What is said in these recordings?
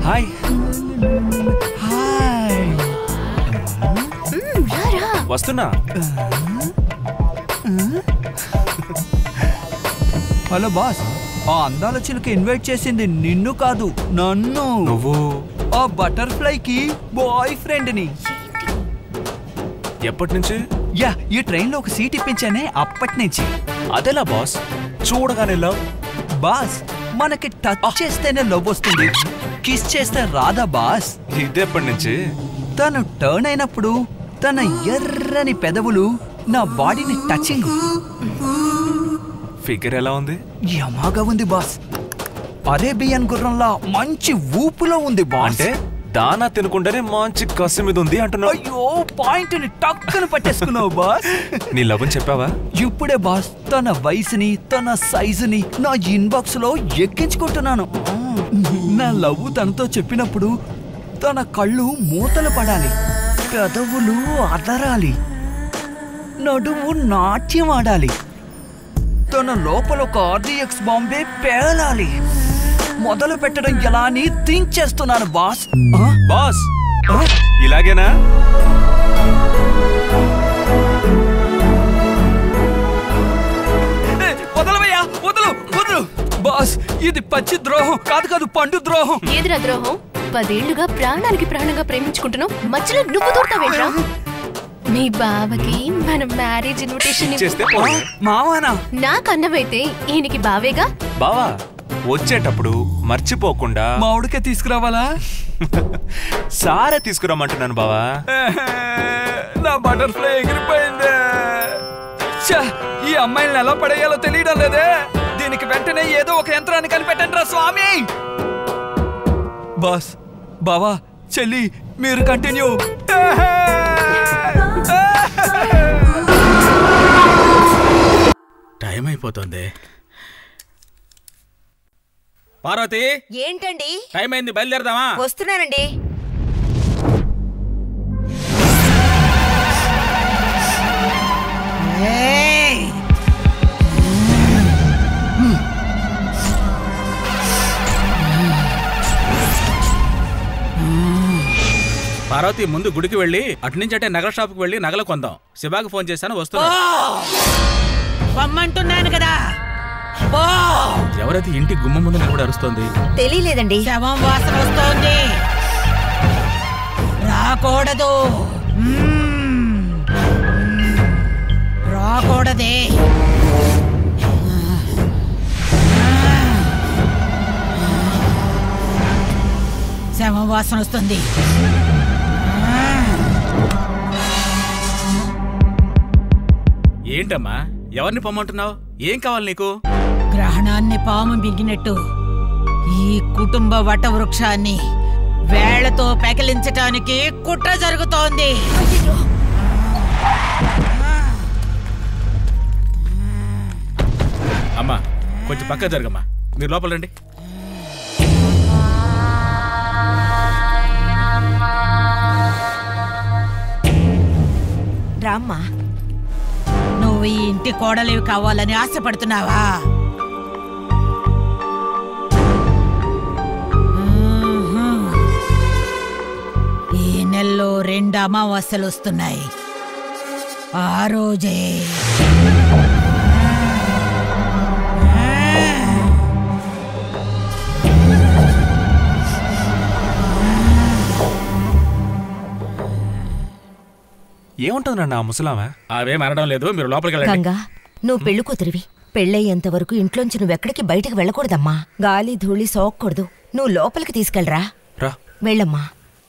Hi hi మ్మ్, రా రా వస్తున్నా హలో బాస్ ఆ అందాల చిలుక ఇన్వైట్ చేసింది నిన్ను కాదు నన్ను నువ్వు ఆ బటర్ఫ్లై కి బాయ్ ఫ్రెండ్ ని ఎప్పటి నుంచి యా ఈ ట్రైన్ లో ఒక సీట్ ఇప్పించానే అప్పటి నుంచి అదెలా బాస్ చూడగానే లవ్ బాస్ మనకి టచ్ చేస్తేనే లవ్ వస్తుంది కిస్ చేస్తే రాదా బాస్ ఇదెప్పటి నుంచి తను టర్న్ అయినప్పుడు తన ఎర్రని పెదవులు నా బాడీని టచింగ్ ఫిగర్ ఎలా ఉంది యమాగా ఉంది బాస్ అరేబియన్ గుర్రంలా మంచి ఊపులో ఉంది బాస్ అంటే దానా తినకుండానే మంచి కసి మీద ఉంది అంటున్నావు అయ్యో పాయింట్ ని టక్కున పట్టేసుకున్నావు బాస్ నీ లవ్ అని చెప్పావా ఇప్పుడే బాస్ తన వయసుని తన సైజుని నా ఇన్బాక్స్ లో ఎక్కించుకుంటున్నాను నా లవ్ తనతో చెప్పినప్పుడు తన కళ్ళు మూతలు పడాలి పెదవులు అదరాలి నడుము నాట్యం ఆడాలి తన లోపల ఒక ఆర్డిఎక్స్ బాంబే పేలాలి మొదలు పెట్టడం ఎలా అని థింక్ చేస్తున్నాను బాస్ ఆ? బాస్ ఆ? ఇలాగేనా ఏ, వదలవయ్యా వదలు వదలు బాస్ ఇది పచ్చి ద్రోహం కాదు కాదు పండు ద్రోహం ఏదిరా ద్రోహం పదేళ్లుగా ప్రాణానికి ప్రాణంగా ప్రేమించుకుంటున్నావు మధ్యలో నువ్వు దూరతావేంట్రా మీ బావకి మన మ్యారేజ్ ఇన్విటేషన్ చేస్తే పోనీ. మావానా నాకు అన్నమైతే ఈయనకి బావేగా బావా వచ్చేటప్పుడు మర్చిపోకుండా మామిడికే తీసుకురావాలా సారే తీసుకురమ్మంటున్నాను బావా నా బటర్ఫ్లై ఎగిరిపోయింది ఛ, ఈ అమ్మాయిని ఎలా పడేయాలో తెలియడం లేదే దీనికి వెంటనే ఏదో ఒక యంత్రాన్ని కనిపెట్టండి రా స్వామి బాస్ బావా చెల్లి మీరు కంటిన్యూ టైం అయిపోతుంది పార్వతి ఏంటండి టైం అయింది బయలుదేరదామా వస్తున్నానండి ఏయ్! పార్వతి ముందు గుడికి వెళ్ళి అటు నుంచి అంటే నగల షాప్కి వెళ్ళి నగలు కొందాం శివాకి ఫోన్ చేశాను ఓ! వస్తున్నా పొమ్మంటున్నాను కదా ఓ ఎవరైతే ఇంటి గుమ్మం ముందు నిలబడి అరుస్తోంది తెలియలేదండి శవం వాసన వస్తోంది రాకూడదు మ్మ్. రాకూడదే శవం వాసన వస్తుంది ఏంటమ్మా ఎవరిని పొమ్మంటున్నావు ఏం కావాలి నీకు గ్రహణాన్ని పాము మింగినట్టు ఈ కుటుంబ వటవృక్షాన్ని వేళ్లతో పెకిలించటానికి కుట్ర జరుగుతోంది అమ్మా కొంచెం పక్క జరగమ్మా మీరు లోపల రండి రామ్మా నువ్వు ఈ ఇంటి కోడలివి కావాలని ఆశపడుతున్నావా మ్మ్హ్మ్. ఈ నెలలో రెండు అమావాస్యలు వస్తున్నాయి ఆ రోజే ఏముంటుంది నాన్న ఆ ముసలామా అవేం అనడం లేదు మీరు లోపలికి వెళ్ళండి గంగా నువ్వు పెళ్లి కూతురివి పెళ్ళయ్యేంత వరకు ఇంట్లోంచి నువ్వెక్కడికి బయటకు వెళ్ళకూడదమ్మా గాలి ధూళి సోకూడదు నువ్వు లోపలికి తీసుకెళ్ళరా రా వెళ్ళమ్మా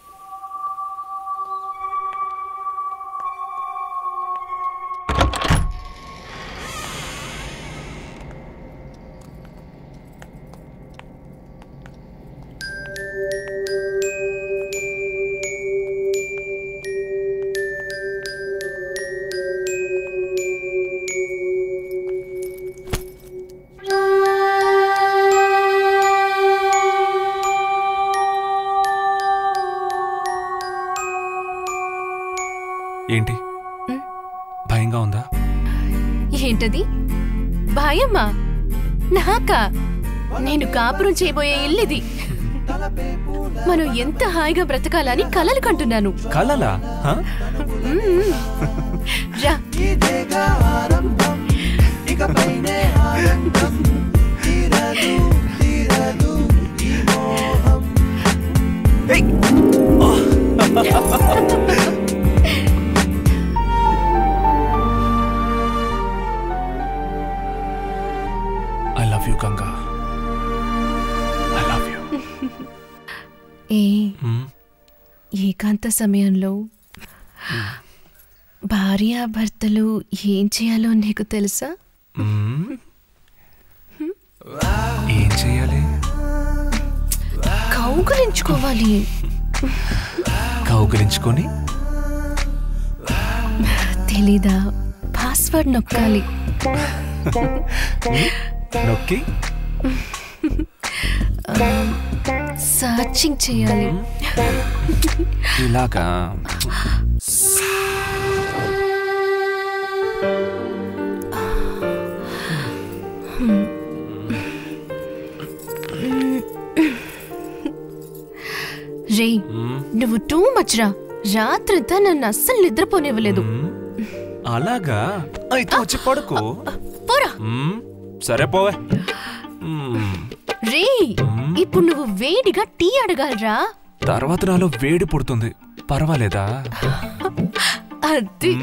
ఏంటి భయంగా ఉందా ఏంటది భయమా నాకా నేను కాపురం చేయబోయే ఇల్లిది మనం ఎంత హాయిగా బ్రతకాలని కలలు కంటున్నాను కలలా హ? రా I love you Ganga I love you ఏ ఏకాంత సమయంలో భార్యాభర్తలు ఏం చేయాలో నీకు తెలుసా ఏం చేయాలి కౌగులించుకోవాలి కౌగిలించుకొని తెలీదా పాస్వర్డ్ నొక్కాలి నొక్కి సర్చింగ్ చేయాలి ఇలాగా రే నువ్వు టూ మచ్ రా రాత్రంతా నన్ను అస్సలు నిద్రపోనివ్వలేదు అలాగా అయితే వచ్చి పడుకో పోరా మ్మ్. సరే పోవే మ్మ్. రే ఇప్పుడు నువ్వు వేడిగా టీ అడగాలరా తర్వాత నాలో వేడి పుడుతుంది పర్వాలేదా అది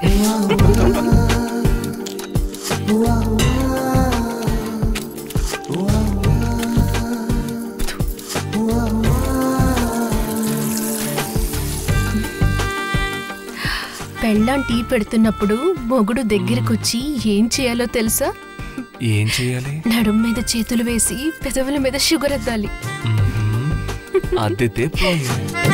పెళ్ళాం టీ పెడుతున్నప్పుడు మొగుడు దగ్గరకొచ్చి ఏం చేయాలో తెలుసా ఏం చేయాలి నడుం మీద చేతులు వేసి పెదవుల మీద షుగర్ అద్దాలి మ్మ్. అద్దెతే పోయే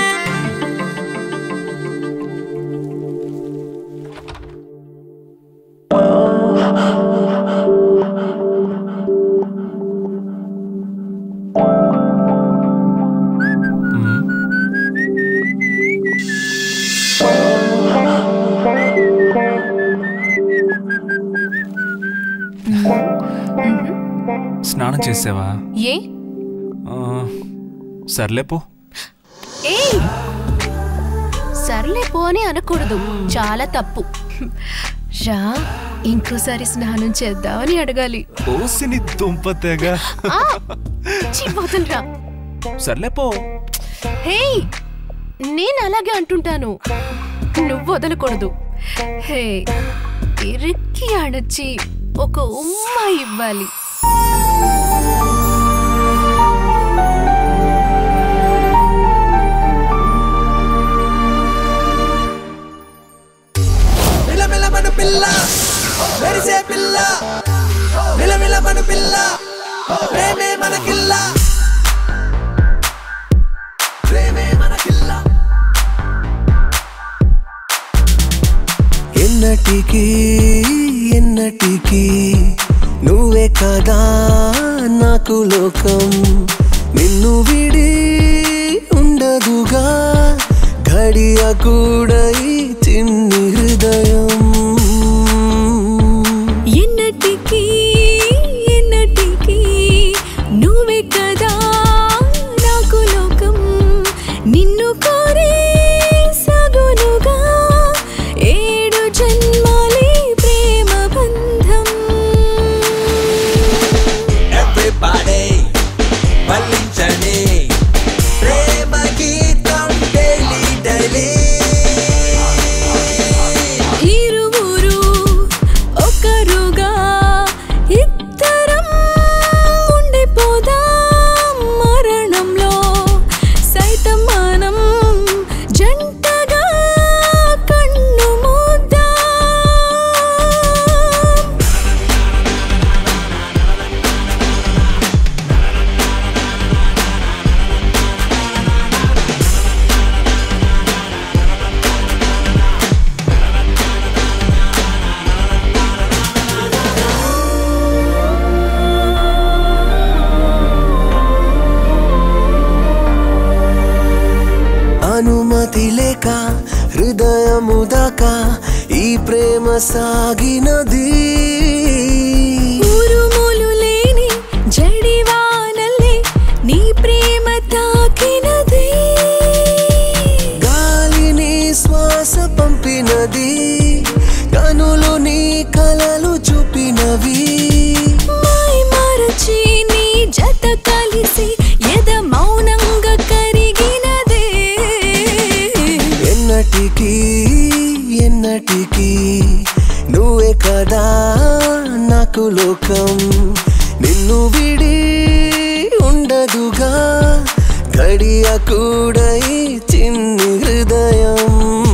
స్నానం చేసావా ఏ ఆ, సర్లే పో ఏ సర్లే పో అని అనకూడదు చాలా తప్పు రా ఇంకోసారి స్నానం చేద్దామని అడగాలి ఓసిని దుంపతేగా ఆ, చీపోతుండ్రా సర్లే పో హే నేను అలాగే అంటుంటాను నువ్వు వదలకూడదు హే ఇరుక్కి అణచి ఒక ఉమ్మ ఇవ్వాలి మిలమిలమను పిల్ల మెరిసే పిల్ల మిలమిలమను పిల్ల ప్రేమే మనకిల్ల ప్రేమే మనకిల్ల ఎన్నటికీ ఎన్నటికీ నువ్వే కదా నాకు లోకం నిన్ను విడి ఉండదుగా ఘడియ కూడా ఈ చిన్ని హృదయం ఎన్నటికీ ఎన్నటికీ నువ్వే కదా నాకు లోకం నిన్ను కోరే సగునుగా ఏడు జన్మాలే ప్రేమ బంధం ఎవ్రీబడి వల్లించండి ప్రేమ గీతం డైలీ డైలీ ఇరువురు ఒకరుగా ఇద్దరం ఉండిపోదాం మరణంలో సైతం మనం జంటగా కన్ను మూద్దాం అనుమతి లేక హృదయము దాకా ఈ ప్రేమ సాగినది ఊరుములు లేని జడివానల్లే నీ ప్రేమ తాకినది కూడా ఈ చిన్ని హృదయం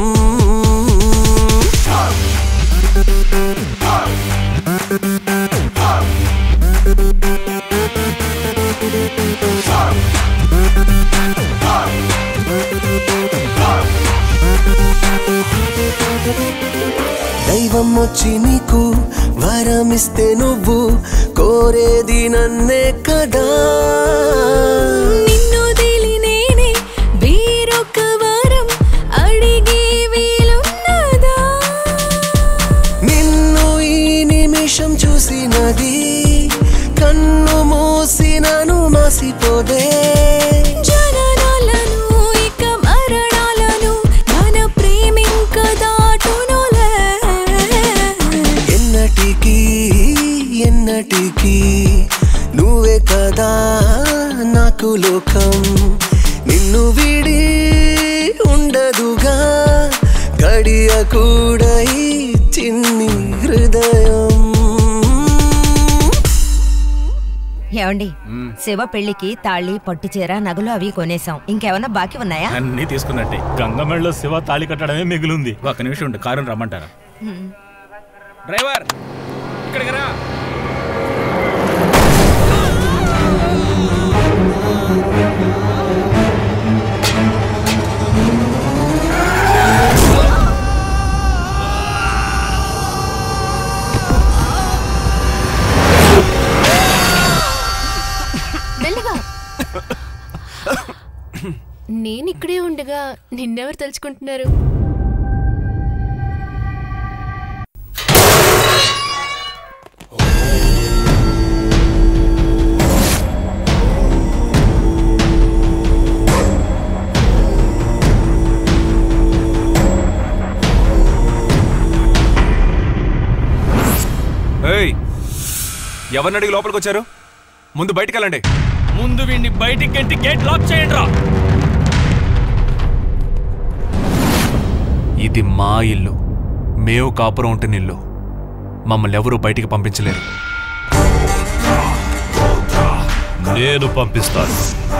దైవం వచ్చి నీకు వరమిస్తే నువ్వు కోరేది నన్నే కదా నిన్ను దిలి నేనే వేరొక వరం అడిగే వీలున్నదా నిన్ను ఈ నిమిషం చూసినది కన్ను మూసినను మాసిపోదే జననాలను ఇక మరణాలను మన ప్రేమింక దాటునులే ఎన్నటికీ ఎన్నటికీ నువ్వే కదా నాకు లోకం నిన్ను విడి ఉండదుగా గడియ కూడా ఈ చిన్ని హృదయం ఏమండి శివ పెళ్లికి తాళి పట్టు చీర నగలు అవి కొనేసాం ఇంకేమన్నా బాకీ ఉన్నాయా అన్నీ తీసుకున్నట్టే గంగమెళ్ళలో శివ తాళి కట్టడమే మిగిలింది ఒక్క నిమిషం ఉండి కారుని రమ్మంటారా డ్రైవర్ ఇక్కడికి రా మెల్లగా నేను ఇక్కడే ఉండగా నిన్నెవరు తలుచుకుంటున్నారు ఏయ్ ఎవరిని అడిగి లోపలికి వచ్చారు ముందు బయటికి వెళ్ళండి ముందు వీడిని బయటికి గంటి గేట్ లాక్ చేయండి రా ఇది మా ఇల్లు మేము కాపురం ఉంటున్న ఇల్లు మమ్మల్ని ఎవరూ బయటికి పంపించలేరు నేను పంపిస్తాను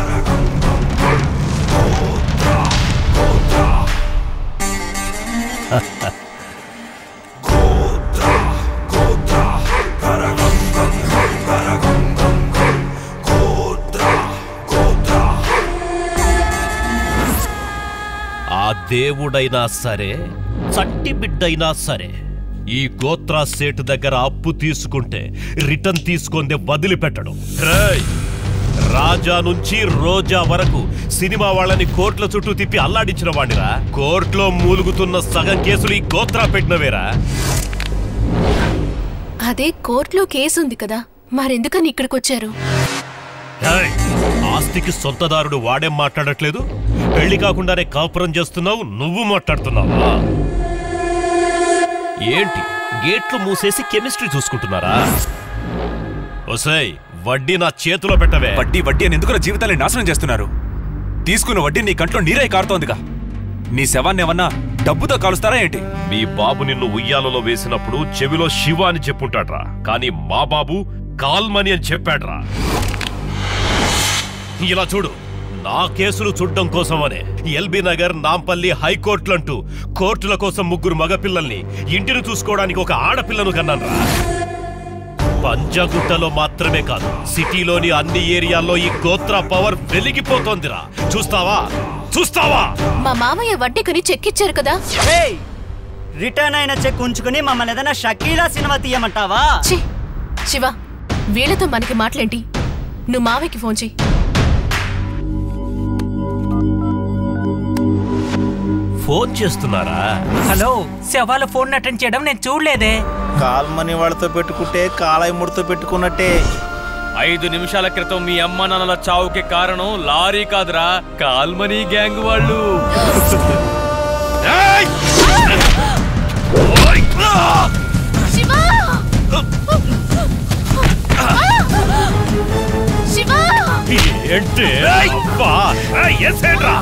ఆ దేవుడైనా సరే చట్టి బిడ్డైనా సరే ఈ గోత్రా సేటు దగ్గర అప్పు తీసుకుంటే రిటర్న్ తీసుకుందే వదిలిపెట్టడం రేయ్! రాజా నుంచి రోజా వరకు సినిమా వాళ్ళని కోర్టుల చుట్టూ తిప్పి అల్లాడించిన వాడిరా కోర్టులో మూలుగుతున్న సగం కేసులు ఈ గోత్రా పెట్టినవేరా అదే కోర్టులో కేసు ఉంది కదా మరెందుకని ఇక్కడికి వచ్చారు ఏయ్! ఆస్తికి సొంతదారుడు వాడేం మాట్లాడట్లేదు పెళ్లి కాకుండానే కాపురం చేస్తున్నావు నువ్వు మాట్లాడుతున్నావా ఏంటి గేట్లు మూసేసి కెమిస్ట్రీ చూసుకుంటున్నారా ఒసేయ్ వడ్డీ నా చేతిలో పెట్టవే వడ్డీ వడ్డీ అని ఎందుకు నా జీవితాన్ని నాశనం చేస్తున్నారు తీసుకున్న వడ్డీ నీ కంట్లో నీరై కారుతోందిగా నీ శవాన్ని ఏమన్నా డబ్బుతో కాలుస్తారా ఏంటి మీ బాబు నిన్ను ఉయ్యాలలో వేసినప్పుడు చెవిలో శివ అని చెప్పుంటాడ్రా కానీ మా బాబు కాల్మని అని చెప్పాడ్రా ఇలా చూడు నా కేసులు చూడడం కోసమనే ఎల్బీ నగర్ నాంపల్లి హైకోర్టులంటూ కోర్టుల కోసం ముగ్గురు మగపిల్లల్ని ఇంటిని చూసుకోవడానికి ఒక ఆడపిల్లను కన్నాన్రా పంజగుట్టలో మాత్రమే కాదు సిటీలోని అన్ని ఏరియాల్లో ఈ గోత్ర పవర్ వెలిగిపోతోందిరా చూస్తావా చూస్తావా మా మామయ్య వడ్డీకుని చెక్కిచ్చారు కదా రిటర్న్ అయిన చెక్ ఉంచుకుని మమ్మల్ని ఏదైనా షకీలా సినిమా తీయమంటావా ఛీ శివ వీళ్ళతో మనకి మాటలేంటి నువ్వు మావయ్యకి ఫోన్ చెయ్యి ఫోన్ చేస్తున్నారా హలో శవాల ఫోన్ అటెండ్ చేయడం నేను చూడలేదే కాల్మని వాళ్ళతో పెట్టుకుంటే కాళాయముడితో పెట్టుకున్నట్టే ఐదు నిమిషాల క్రితం మీ అమ్మ నాన్నల చావుకి కారణం లారీ కాదురా కాల్మనీ గ్యాంగ్ వాళ్ళు శివ శివ ఏంటి అబ్బా ఎసేడ్రా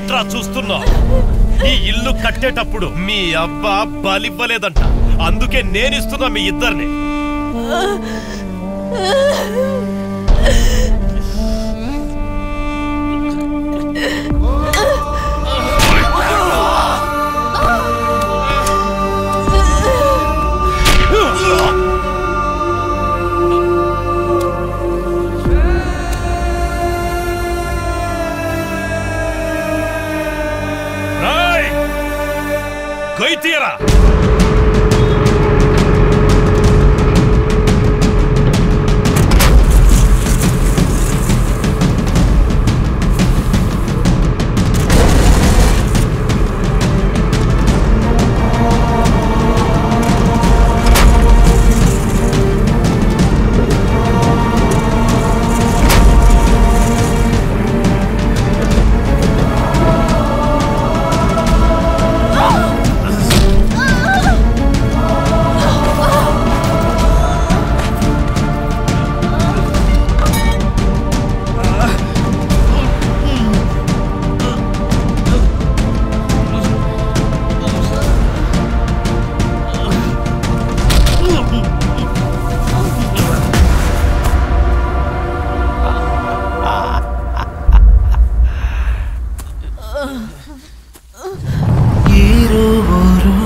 ఏంట్రా చూస్తున్నా ఈ ఇల్లు కట్టేటప్పుడు మీ అబ్బా బలివ్వలేదంట అందుకే నేనిస్తున్నా మీ ఇద్దరిని రాయ్ కొయ్యి తీయరా ఇరువురు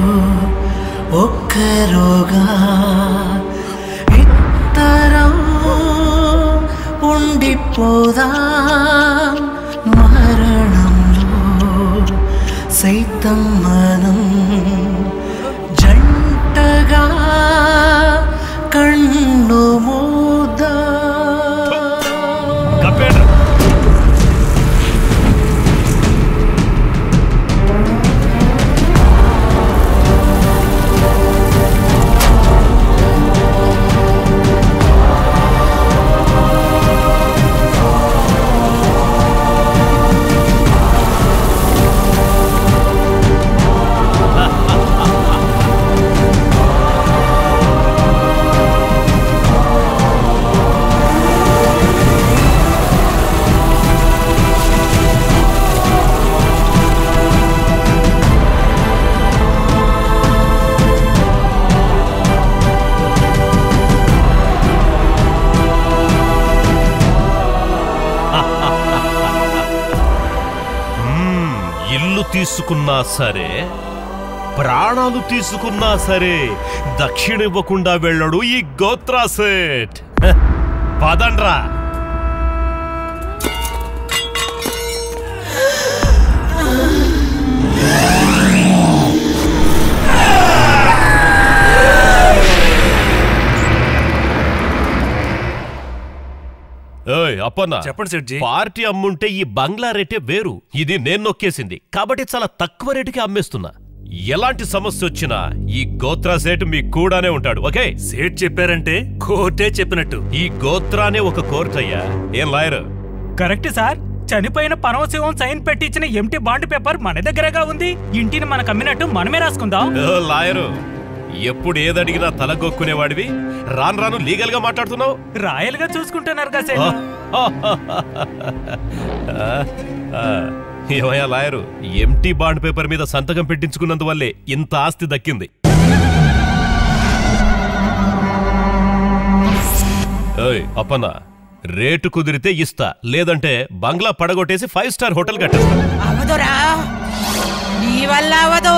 ఒక్కరుగా ఇద్దరం ఉండిపోదా మరణంలో సైతం మనం జంటగా కన్ను మూదా మ్మ్, ఇల్లు తీసుకున్నా సరే ప్రాణాలు తీసుకున్నా సరే దక్షిణ ఇవ్వకుండా వెళ్ళడు ఈ గోత్రా సేట్ హ, పదండ్రా ఏయ్ అప్పన్న చెప్పండి సెట్జీ పార్టీ అమ్ముంటే ఈ బంగ్లా రేటే వేరు ఇది నేను నొక్కేసింది కాబట్టి చాలా తక్కువ రేటుకి అమ్మేస్తున్నా ఎలాంటి సమస్య వచ్చినా ఈ గోత్రా సేటు మీ కూడానే ఉంటాడు ఓకే సేట్ చెప్పారంటే కోర్టే చెప్పినట్టు ఈ గోత్రానే ఒక కోర్ట్ అయ్యా ఏం లాయర్ కరెక్ట్ సార్ చనిపోయిన పరమశివం సైన్ పెట్టించిన ఎంటీ బాండ్ పేపర్ మన దగ్గరగా ఉంది ఇంటిని మనకు అమ్మినట్టు మనమే రాసుకుందాం ఓ, లాయరు ఎప్పుడు ఏదడిగినా తలగొక్కునేవాడివి రాను రాను లీగల్ గా మాట్లాడుతున్నావు రాయల్ గా చూసుకుంటున్నారు కదా ఆ, ఆ, ఏమయ్యా లాయరు ఎంటీ బాండ్ పేపర్ మీద సంతకం పెట్టించుకున్నందువల్లే ఇంత ఆస్తి దక్కింది ఏయ్ అప్పన్న రేటు కుదిరితే ఇస్తా లేదంటే బంగ్లా పడగొట్టేసి ఫైవ్ స్టార్ హోటల్ కట్టేస్తా అవదురా నీ వల్ల అవదు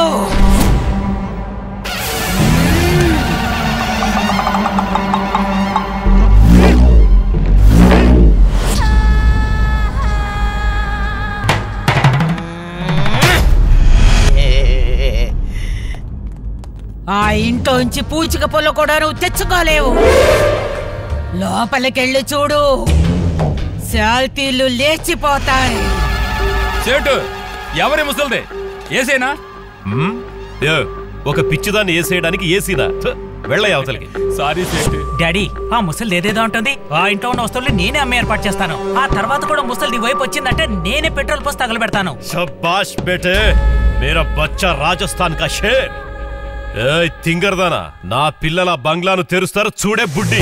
ఆ ఇంట్లోంచి పూచిక పుల్ల కూడా నువ్వు తెచ్చుకోలేవు లోపలికెళ్ళి చూడు శాల్తీలు లేచిపోతాయి సేటు ఎవరి ముసల్ది ఏసేనా మ్మ్? ఏ, ఒక పిచ్చిదాన్ని వేసేయడానికి ఏసీనా థు, వెళ్ళయ్య అవతలికి సారీ సేటు డాడీ ఆ ముసలి ఏదేదో ఉంటుంది ఆ ఇంట్లో ఉన్న వస్తువులు నేనే అమ్మే ఏర్పాటు చేస్తాను ఆ తర్వాత కూడా ముసలి వైపు వచ్చిందంటే నేనే పెట్రోల్ పోసి తగలబెడతాను शबाश बेटे मेरा బచ్చా రాజస్థాన్ కా షేర్ ఏయ్ తింగర్దానా నా పిల్లల బంగ్లాను తెరుస్తారు చూడే బుడ్డి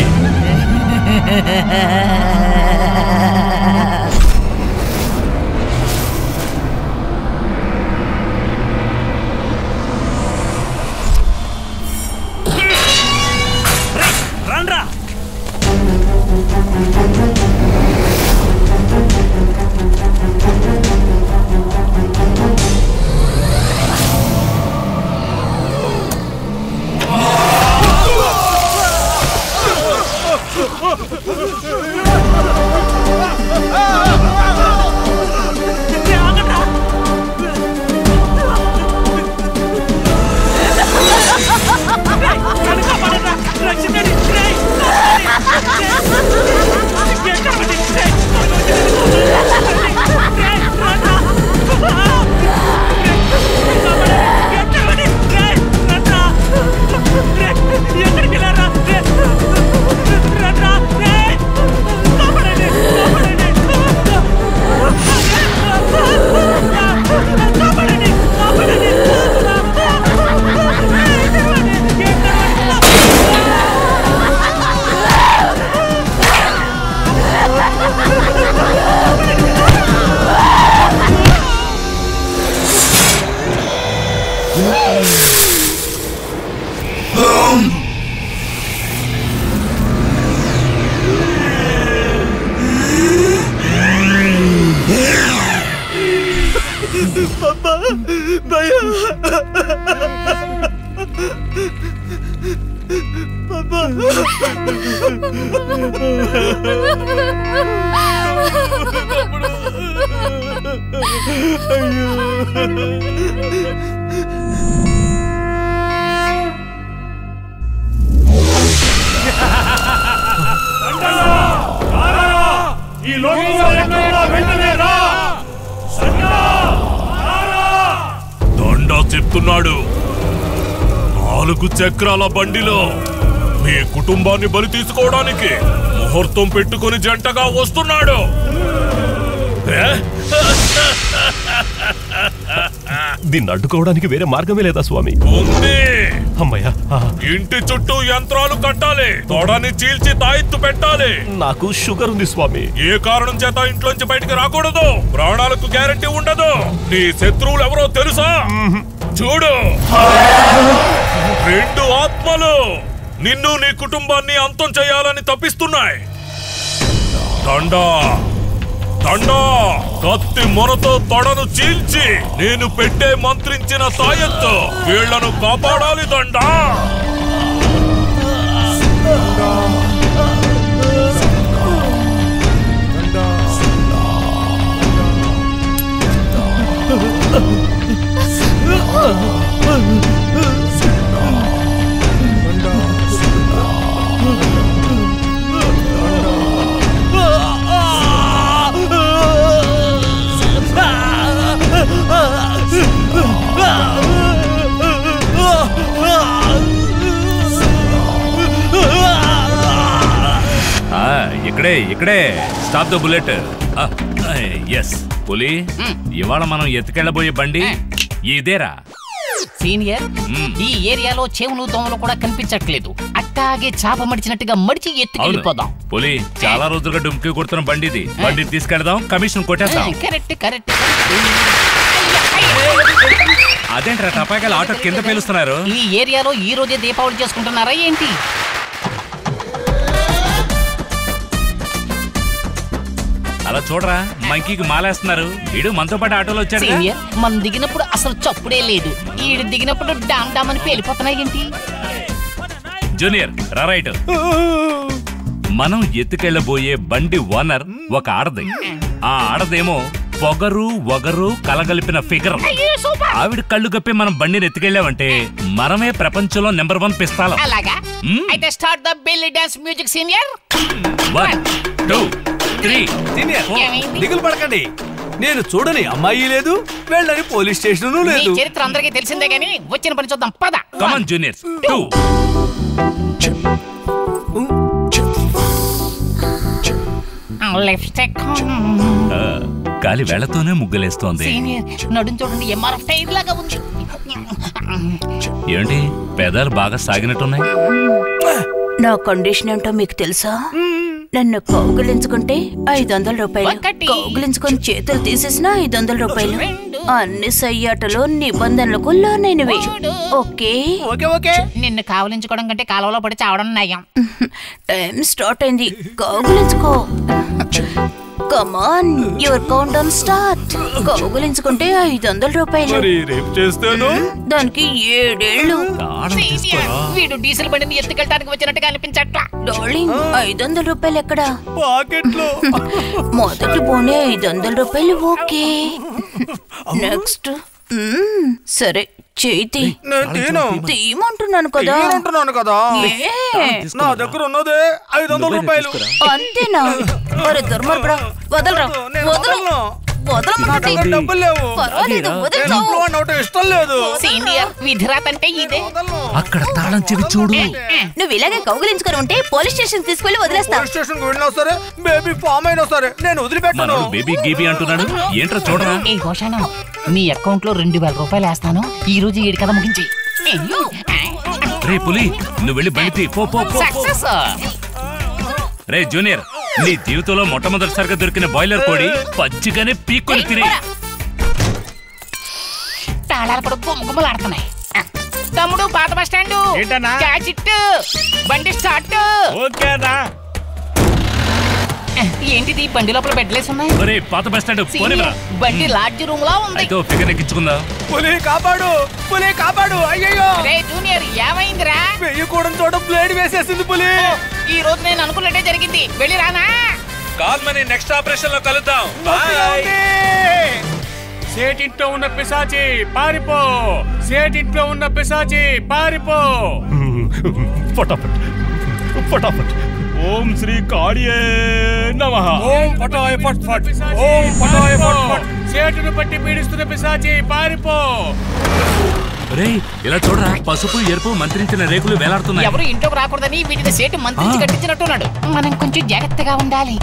ఈ లోకంలో ఎక్కడున్నా వెంటనే రా దొండ చెప్తున్నాడు నాలుగు చక్రాల బండిలో మీ కుటుంబాన్ని బలి తీసుకోవడానికి ముహూర్తం పెట్టుకుని జంటగా వస్తున్నాడు ఏ? దీన్ని అడ్డుకోవడానికి వేరే మార్గమే లేదా స్వామి ఉంది అమ్మయ్యా ఆ, ఇంటి చుట్టూ యంత్రాలు కట్టాలి తొడని చీల్చి తాయెత్తు పెట్టాలి నాకు షుగర్ ఉంది స్వామి ఏ కారణం చేత ఇంట్లోంచి బయటికి రాకూడదు ప్రాణాలకు గ్యారంటీ ఉండదు నీ శత్రువులు ఎవరో తెలుసా చూడు రెండు ఆత్మలు నిన్ను నీ కుటుంబాన్ని అంతం చేయాలని తప్పిస్తున్నాయి దండా దండా కత్తి మొరతో తొడను చీల్చి నేను పెట్టే మంత్రించిన తాయెత్తు వీళ్లను కాపాడాలి దండా ఆ, ఇక్కడే ఇక్కడే స్టాప్ ద బుల్లెట్ ఎస్ పులి ఇవాళ మనం ఎత్తుకెళ్ళబోయే బండి ఇదేరా సీనియర్ ఈ ఏరియాలో చెవులు దోమలు కూడా కనిపించట్లేదు అట్టాగే చాప మడిచినట్టుగా మడిచి ఎత్తుకెళ్ళిపోదాం పులి చాలా రోజులుగా డుమ్కి కొడుతున్న బండి ఇది బండి తీసుకెళ్దాం కమిషన్ కొట్టేద్దాం కరెక్ట్ కరెక్ట్ అదేంట్రా టపాకాయలు ఆటో కింద పేలుస్తున్నారు ఈ ఏరియాలో ఈ రోజే దీపావళి చేసుకుంటున్నారా ఏంటి అలా చూడరా మంకీకి మాలేస్తున్నారు వీడు మనతో పాటు ఆటోలో వచ్చాడు సీనియర్ మనం దిగినప్పుడు అసలు చప్పుడే లేదు ఈడు దిగినప్పుడు డామ్ డామ్ అని పేలిపోతున్నాయి ఏంటి జూనియర్ రా రైట్ మనం ఎత్తుకెళ్ళబోయే బండి ఓనర్ ఒక ఆడది ఆ ఆడదేమో పొగరు వగరు కలగలిపిన ఫిగర్ ఆవిడ కళ్ళు కప్పి మనం బండిని ఎత్తుకెళ్ళామంటే మనమే ప్రపంచంలో నెంబర్ వన్ పిస్తాలం అలాగా అయితే start the belly dance music senior one two three ఏమైంది? దిగులు పడకండి నేను చూడని అమ్మాయి లేదు వెళ్ళని పోలీస్ స్టేషన్ నీ లేదు చరిత్ర అందరికీ తెలిసిందే గానీ వచ్చిన పని చూద్దాం పద కమన్ జూనియర్స్ టూ లెఫ్ట్ స్టెక్ గాలి వేళ్లతోనే ముగ్గులేస్తోంది సీనియర్ నడుం చూడండి ఎంఆర్ఎఫ్ టైర్ లాగా ఉంది ఏంటి పెదాలు బాగా సాగినట్టున్నాయి నా కండిషన్ ఏంటో మీకు తెలుసా నన్ను కౌగిలించుకుంటే ఐదు వందల రూపాయలు కౌగిలించుకొని చేతులు తీసేసిన ఐదు వందల రూపాయలు అన్ని సయ్యాటలు నిబంధనలకు లోనైనవి ఓకే ఓకే ఓకే నిన్ను కావలించుకోవడం కంటే కాలువలో పడి చావడం నయం టైం స్టార్ట్ అయింది కౌగులించుకో come on your count down start కౌగులించుకుంటే ఐదు వందల రూపాయలు రేపు చేస్తాను దానికి ఏడేళ్ళు సీనియర్ వీడు డీజిల్ బండిని ఎత్తుకెళ్ళడానికి వచ్చినట్టుగా అనిపించట్లా డార్లింగ్ ఐదు వందల రూపాయలు ఎక్కడ పాకెట్లో మొదటి పోనీ ఐదు వందల రూపాయలు ఓకే నెక్స్ట్ మ్మ్, సరే చేతి నేను తీను. తీయమంటున్నాను కదా తీయనంటున్నాను కదా. ఏ? నా దగ్గర ఉన్నదే ఐదు వందల రూపాయలు అంతేనా మరి దుర్మార్గుడా వదలరా వదలు వదలమంటే డబ్బులు లేవు పర్వాలేదు వదిలి నేను ఇంట్లో వాడిని అవటం ఇష్టం లేదు సీనియర్ విధిరాత్ అంటే ఇదే అక్కడ తాళం చెవి చూడు నువ్వు ఇలాగే కౌగిలించుకొని ఉంటే పోలీస్ స్టేషన్ తీసుకెళ్లి వదిలేస్తా పోలీస్ స్టేషన్ కి వెళ్ళినా సరే బేబీ ఫామ్ అయినా సరే నేను వదిలిపెట్టను మనోడు బేబీ గీబీ అంటున్నాడు ఏంట్రా చూడరా ఏ ఘోషణ నీ అకౌంట్ లో రెండు వేల రూపాయలు వేస్తాను ఈ రోజు ఏడు కథ ముగించి రే పులి నువ్వు వెళ్ళి బండి తీ. పో పో పో, పో సక్సెస్ రే జూనియర్ నీ జీవితంలో మొట్టమొదటిసారిగా దొరికిన బాయిలర్ కోడి పచ్చిగానే పీక్కొని తినే తాళాలు కూడా గుమ్మగుమ్మలాడుతున్నాయి తమ్ముడు పాత బస్ స్టాండ్ ఏంటన్నా? క్యాచ్ ఇట్ బండి స్టార్ట్ ఓకేనా ఏంటిది బండి లోపల బెడ్లేసి ఉన్నాయి ఒరే పాత బస్ స్టాండ్ పోనివరా బండి లాడ్జ్ రూమ్ లా ఉంది అయితే ఓ ఫిగర్ ఎక్కించుకుందా పులి కాపాడు పులి కాపాడు అయ్యయ్యో రే జూనియర్ ఏమైందిరా వెయ్యకూడని చోట బ్లేడ్ వేసేసింది పులి ఈ రోజు నేను అనుకున్నట్టే జరిగింది వెళ్ళి రానా కాల్మని నెక్స్ట్ ఆపరేషన్ లో కలుద్దాం సేటింట్లో ఉన్న పిశాచి పారిపో సేటింట్లో ఉన్న పిశాచి పారిపో ఫటాఫట్ ఫటాఫట్ ఓం శ్రీ కాళియే నమః ఓం పటాయ ఫట్ ఫట్ ఓం పటాయ ఫట్ ఫట్ సేటును పట్టి పీడిస్తున్న పిశాచి పారిపో రే ఇలా చూడరా పసుపు ఎరుపు మంత్రించిన రేకులు వేలాడుతున్నాయి ఎవరు ఇంట్లోకి రాకూడదని వీటిని సేటు మంత్రించి కట్టించినట్టున్నాడు మనం కొంచెం జాగ్రత్తగా ఉండాలి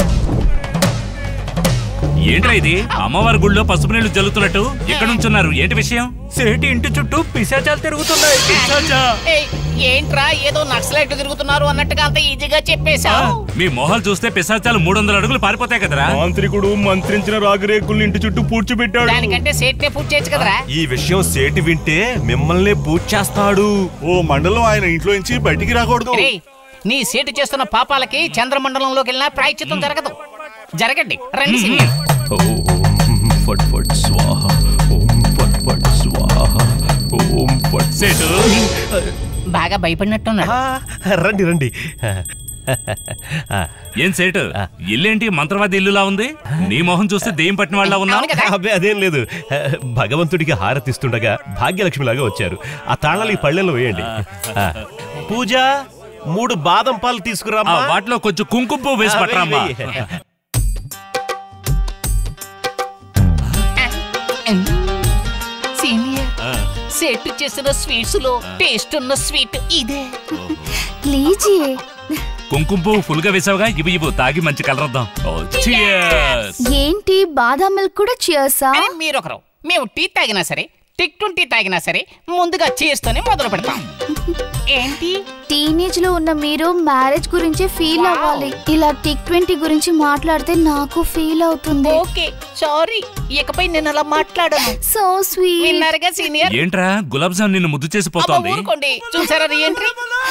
ఏంట్రా ఇది అమ్మవారి గుళ్ళో పసుపు నీళ్లు జల్లుతున్నట్టు ఎక్కడ నుంచున్నారు ఏంటి విషయం సేటి ఇంటి చుట్టూ పిశాచాలు తిరుగుతున్నాయి ఏయ్, ఏంట్రా ఏదో నక్సలైట్లు తిరుగుతున్నారు అన్నట్టుగా అంత ఈజీగా చెప్పేశావు మీ మొహాలు చూస్తే పిశాచాలు మూడు వందల అడుగులు పారిపోతాయి కదరా మాంత్రికుడు మంత్రించిన రాగిరేకుల్ని ఇంటి చుట్టూ పూడ్చిపెట్టాడు దానికంటే సేట్నే పూర్తి చేయొచ్చు కదరా ఈ విషయం సేటి వింటే మిమ్మల్ని పూజ చేస్తాడు ఓ మండలం ఆయన ఇంట్లో నుంచి బయటికి రాకూడదు రేయ్, నీ సేటు చేస్తున్న పాపాలకి చంద్రమండలంలోకి వెళ్ళినా ప్రాయశ్చిత్తం జరగదు జరగండి రండి సీనియర్ ఓం ఫట్ ఫట్ స్వాహ ఓం ఫట్ ఫట్ స్వాహ ఓం ఫట్ సేటు బాగా భయపడినట్టున్నాడు రండి రండి ఏం సేటు ఇల్లేంటి మంత్రవాది ఇల్లులా ఉంది నీ మొహం చూస్తే దెయ్యం పట్టిన వాళ్ళ ఉన్నావు అబ్బే అదేం లేదు భగవంతుడికి హారతిస్తుండగా భాగ్యలక్ష్మిలాగా వచ్చారు ఆ తాళాలు ఈ పళ్ళెంలో వేయండి ఆ, పూజ మూడు బాదం పాలు తీసుకురా ఆ, వాటిలో కొంచెం కుంకుమ పువ్వు వేసి పట్టరామ్మా సీనియర్ సెట్ చేసిన స్వీట్స్ లో టేస్ట్ ఉన్న స్వీట్ ఇదే లీజియే కుంకుమ పువ్వు ఫుల్ గా వేసావుగా ఇవి ఇవ్వు తాగి మంచి కలరద్దాం ఓ, cheers. ఏంటి బాదాం మిల్క్ కూడా చియర్సా అని మీరొకరు మేము టీ తాగినా సరే టిక్ టీ తాగినా సరే ముందుగా చేస్తూనే మొదలు పెడతాం ఏంటి టీనేజ్ లో ఉన్న మీరు మ్యారేజ్ గురించి ఫీల్ అవ్వాలి ఇలా టిక్ ట్వంటీ గురించి మాట్లాడితే నాకు ఫీల్ అవుతుంది ఓకే సారీ ఇకపై నేను అలా మాట్లాడను సో స్వీట్ విన్నారుగా సీనియర్ ఏంట్రా గులాబ్ జామ్ నిన్ను ముద్దు చేసి అబ్బా, పోతోంది ఊరుకోండి చూసారా రీఎంట్రీ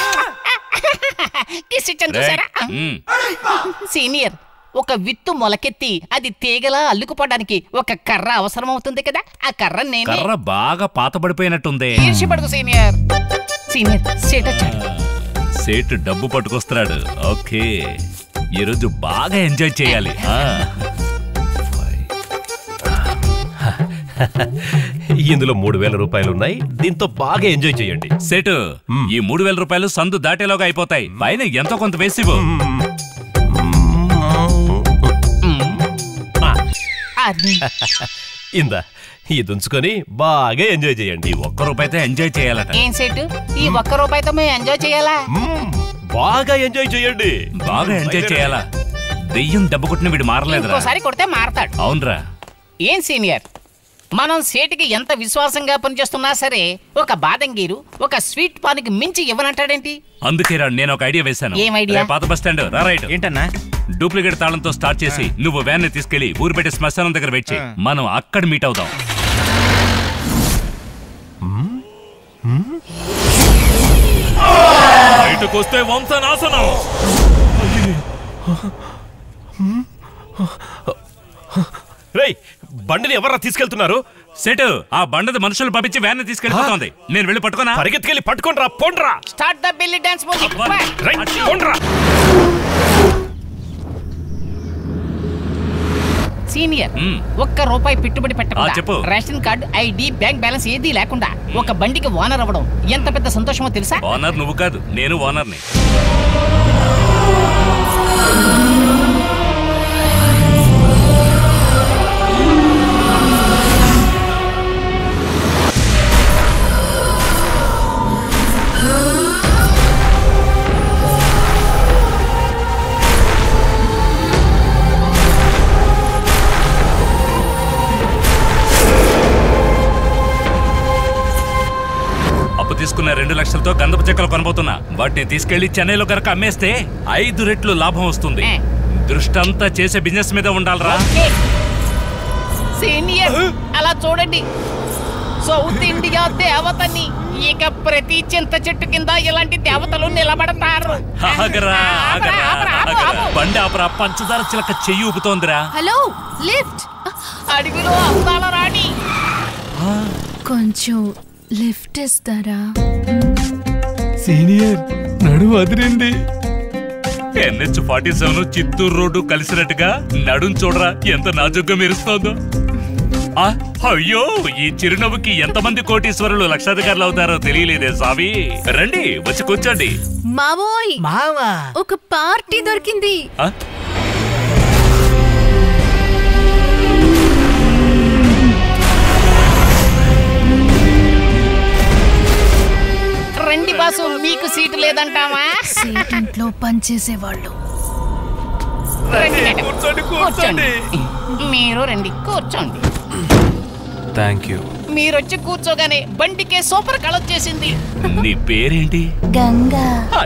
కిస్ ఇచ్చాను చూసారా మ్మ్. సీనియర్ ఒక విత్తు మొలకెత్తి అది తీగలా అల్లుకుపోవడానికి ఒక కర్ర అవసరం అవుతుంది కదా ఆ కర్ర నేనే కర్ర బాగా పాతబడిపోయినట్టుంది ఈర్ష్యపడకు సీనియర్ సీనియర్ సీట్ వచ్చాడు సేటు డబ్బు పట్టుకొస్తున్నాడు ఓకే ఈరోజు బాగా ఎంజాయ్ చేయాలి ఆ. ఇందులో మూడు వేల రూపాయలు ఉన్నాయి దీంతో బాగా ఎంజాయ్ చేయండి సేటు ఈ మూడు వేల రూపాయలు సందు దాటేలోగా అయిపోతాయి పైన ఎంతో కొంత వేసివు అది ఇందా ఇది ఉంచుకొని బాగా ఎంజాయ్ చేయండి ఒక్క రూపాయితో ఎంజాయ్ చేయాలట ఏం సెట్ ఈ ఒక్క రూపాయితో మేము ఎంజాయ్ చేయాలా బాగా ఎంజాయ్ చేయండి బాగా ఎంజాయ్ చేయాలా దెయ్యం దెబ్బ కొట్టిన వీడు మారలేదురా ఇంకోసారి కొడితే మారతాడు అవునరా ఏం సీనియర్ మనం సేటికి ఎంత విశ్వాసంగా పనిచేస్తున్నా సరే ఒక బాదంగీరు ఒక స్వీట్ పాన్కి మించి ఇవ్వనంటాడేంటి అందుకేరా నేను ఒక ఐడియా వేశాను ఏం ఐడియా? రే పాత బస్ స్టాండ్ రా రైట్ ఏంటన్నా డూప్లికేట్ తాళంతో స్టార్ట్ చేసి నువ్వు వ్యాన్ ని తీసుకెళ్లి ఊరు పెట్టి శ్మశానం దగ్గర వెయిట్ చేయి మనం అక్కడ మీట్ అవుదాం బయటకు వస్తే వంశనాశనం రేయ్ బండిని ఎవరా తీసుకెళ్తున్నారు సెటు ఆ బండది మనుషులు పంపించి వ్యాన్ తీసుకెళ్ళిపోతుంది నేను వెళ్ళి పట్టుకోనా పరిగెత్తుకెళ్ళి పట్టుకోండి రా పోండ్రా start the belly dance music right పోండ్రా సీనియర్ ఒక్క రూపాయి పెట్టుబడి ఆ, చెప్పు. పెట్టకుండా ration card ID bank balance ఏదీ లేకుండా ఒక బండికి ఓనర్ అవ్వడం ఎంత పెద్ద సంతోషమో తెలుసా ఓనర్ నువ్వు కాదు నేను ఓనర్ని అప్పు తీసుకున్న రెండు లక్షలతో గంధపు చెక్కలు కొనబోతున్నా వాటిని తీసుకెళ్లి చెన్నైలో కనుక అమ్మేస్తే ఐదు రెట్లు లాభం వస్తుంది దృష్టంతా చేసే బిజినెస్ మీద ఉండాలరా సీనియర్ అలా చూడండి సౌత్ ఇండియా దేవతని ఇక ప్రతి చింత చెట్టు కింద ఇలాంటి దేవతలు నిలబడతారు ఆగరా ఆగరా ఆగరా బండి బండి ఆపరా పంచదార చిలక చెయ్యి ఊపుతోందిరా హలో లిఫ్ట్ అడవిలో అందాల రాణి కొంచెం లిఫ్ట్ ఇస్తారా సీనియర్ నడు అదిరింది NH forty seven Chittoor road కలిసినట్టుగా నడుం చూడరా ఎంత నాజుగ్గా మెరుస్తోందో ఆ, అయ్యో ఈ చిరునవ్వుకి ఎంతమంది కోటీశ్వరులు లక్షాధికారులు అవుతారో తెలియలేదే స్వామి రండి వచ్చి కూర్చోండి మావోయ్ మావా ఒక పార్టీ దొరికింది ఆ? రండి బాసు మీకు సీటు లేదంటావా సీట్ ఇంట్లో పనిచేసేవాళ్ళు రండి మేడం. కూర్చోండి, కూర్చోండి మీరు రండి కూర్చోండి థ్యాంక్ యూ మీరు వచ్చి కూర్చోగానే బండికే సూపర్ కళ వచ్చేసింది నీ పేరేంటి గంగా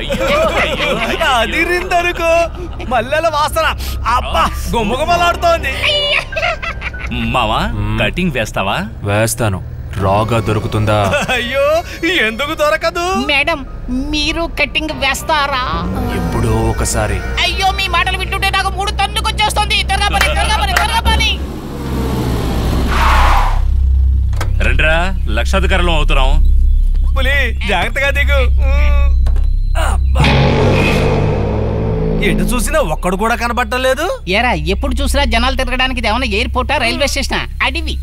అదిరిందనుకో మల్లెల వాసన అబ్బా గుమ్మగుమలాడుతోంది మావా కటింగ్ వేస్తావా వేస్తాను రాగా దొరుకుతుందా అయ్యో ఎందుకు దొరకదు మేడం మీరు కటింగ్ వేస్తారా ఎప్పుడో ఒకసారి అయ్యో మీ మాటలు వింటుంటే నాకు మూడు తన్నుకు వచ్చేస్తుంది త్వరగా పని త్వరగా పని త్వరగా పని రండిరా లక్షాధికారులు అవుతున్నాం పులి జాగ్రత్తగా దిగు అబ్బా. ఎటు చూసినా ఒక్కడు కూడా కనబట్టలేదు ఏరా ఎప్పుడు చూసినా జనాలు తిరగడానికి ఇది ఏమన్నా ఎయిర్పోర్టా రైల్వే స్టేషన్ అడివి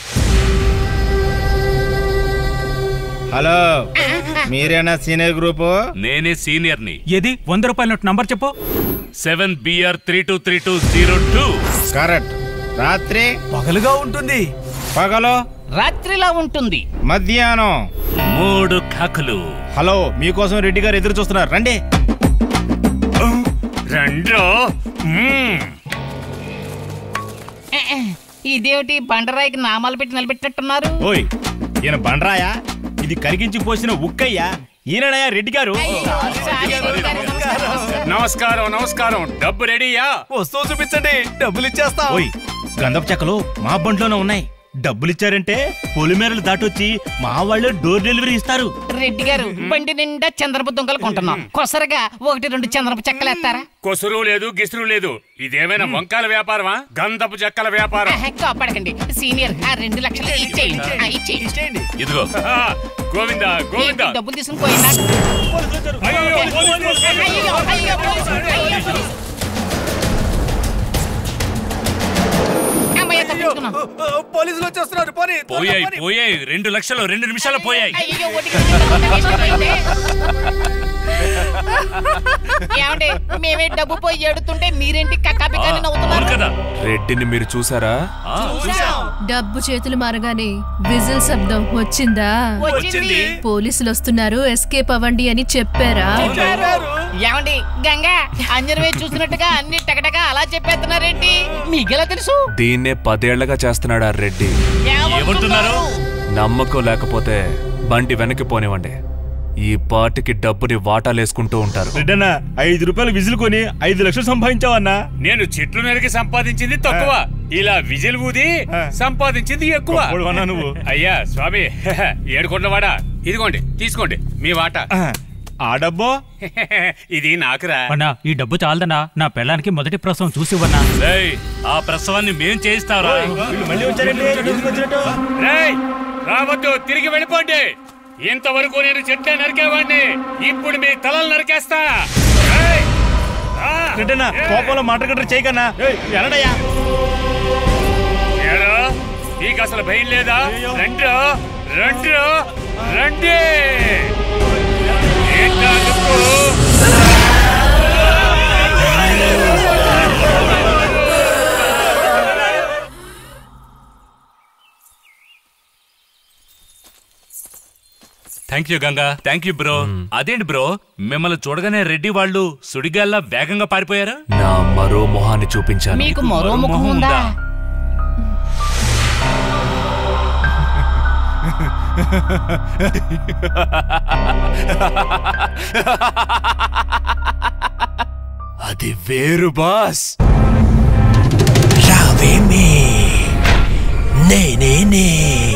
హలో మీరేనా సీనియర్ గ్రూపు నేనే సీనియర్ని ఏది వంద రూపాయల నోట్ నంబర్ చెప్పు seven BR three two three two zero two correct రాత్రి పగలుగా ఉంటుంది పగలు రాత్రిలా ఉంటుంది మధ్యాహ్నం మూడు కాకులు హలో మీకోసం రెడ్డి గారు ఎదురు చూస్తున్నారు రండి రెండో ఏ, ఏ, ఇదేమిటి బండరాయికి నామాలు పెట్టి నిలబెట్టినట్టున్నారు ఓయ్ ఈయన బండరాయా ఇది కరిగించి పోసిన ఉక్కయ్యా ఈయనయా రెడ్డి గారు నమస్కారం నమస్కారం డబ్బు రెడీయా వస్తువు చూపించండి డబ్బులు ఇచ్చేస్తా ఓయ్ గంధపు చెక్కలు మా బండిలోనే ఉన్నాయి డబ్బులు ఇచ్చారంటే పొలిమేరలు దాటొచ్చి మా వాళ్ళే డోర్ డెలివరీ ఇస్తారు రెడ్డి గారు బండి నిండా చంద్రపు దుంగలు కొంటున్నాం కొసరగా ఒకటి రెండు చంద్రపు చెక్కలు ఎత్తారా కొసురు లేదు గిసురు లేదు ఇదేమైనా వంకాల వ్యాపారమా గంధపు చెక్కల వ్యాపారం ఆహా, కోపడకండి సీనియర్ ఆ రెండు లక్షలు ఇచ్చేయండి ఆ, ఇచ్చేయండి ఇదిగో గోవిందా గోవిందా ఏంటి, డబ్బులు తీసుకుని పోయినా అయ్యో, పోలీసులు వచ్చారు. అయ్యో, అయ్యో, పోలీసులు, అయ్యో. అమ్మయ్య, తప్పించుకున్నాం. పోలీసులు వచ్చేస్తున్నారు పోనీ పోయాయి పోయాయి రెండు లక్షలు రెండు నిమిషాలు పోయాయి అయ్యో, ఒటికి రెండు లక్షలు ఇష్టమైంది. ఏమండి మేమే డబ్బు పోయి ఏడుతుంటే మీరేంటి కక్కాపికాని నవ్వుతున్నారు రెడ్డిని మీరు చూసారా డబ్బు చేతులు మారగానే విజిల్ శబ్దం వచ్చిందా వచ్చింది. పోలీసులు వస్తున్నారు ఎస్కేప్ అవ్వండి అని చెప్పారా ఏమండి గంగా అంజనవే చూసినట్టుగా అన్ని టకటక అలా చెప్పేస్తున్నారేంటి మీకెలా తెలుసు దీన్నే పదేళ్లగా చేస్తున్నాడు ఆ రెడ్డి ఏమంటున్నారు నమ్మకం లేకపోతే బండి వెనక్కి పోనివ్వండి ఈ పార్టీకి డబ్బుని వాటాలేసుకుంటూ ఉంటారు రెడ్డన్నా ఐదు రూపాయలు విజిల్ కొని ఐదు లక్షలు సంపాదించావన్నా నేను చెట్లు నరికి సంపాదించింది తక్కువ ఇలా విజిల్ ఊది సంపాదించింది ఎక్కువ గొప్పవాడివన్నా నువ్వు. అయ్యా స్వామి ఏడుకొండవాడా ఇదిగోండి తీసుకోండి మీ వాటా ఆ డబ్బో ఇది నాకురా అన్నా ఈ డబ్బు చాలదన్నా నా పెళ్ళానికి మొదటి ప్రసవం చూసి ఇవ్వన్నా ఏయ్, ఆ ప్రసవాన్ని మేం చేయిస్తారా మళ్ళీ వచ్చారండి ఎందుకు వచ్చినట్టు రేయ్ రావద్దు తిరిగి వెళ్ళిపోండి ఇంతవరకు నేను చెట్లే నరికేవాడిని ఇప్పుడు మీ తలలు నరికేస్తా రేయ్, రా. రెడ్డన్నా కోపంలో మాట కట్ట చేయకన్నా ఎనడయ్యా ఏరా, నీకు అసలు భయం లేదా రండి రండి రండి ఏంటా నువ్వు? Thank you Ganga thank you bro అదేంటి బ్రో మిమ్మల్ని చూడగానే రెడ్డి వాళ్ళు సుడిగాల్లా వేగంగా పారిపోయారు నా మరో మొహాన్ని చూపించాను మీకు మరో ముఖం ఉందా అది వేరు బాస్ రావేమే నేనేనే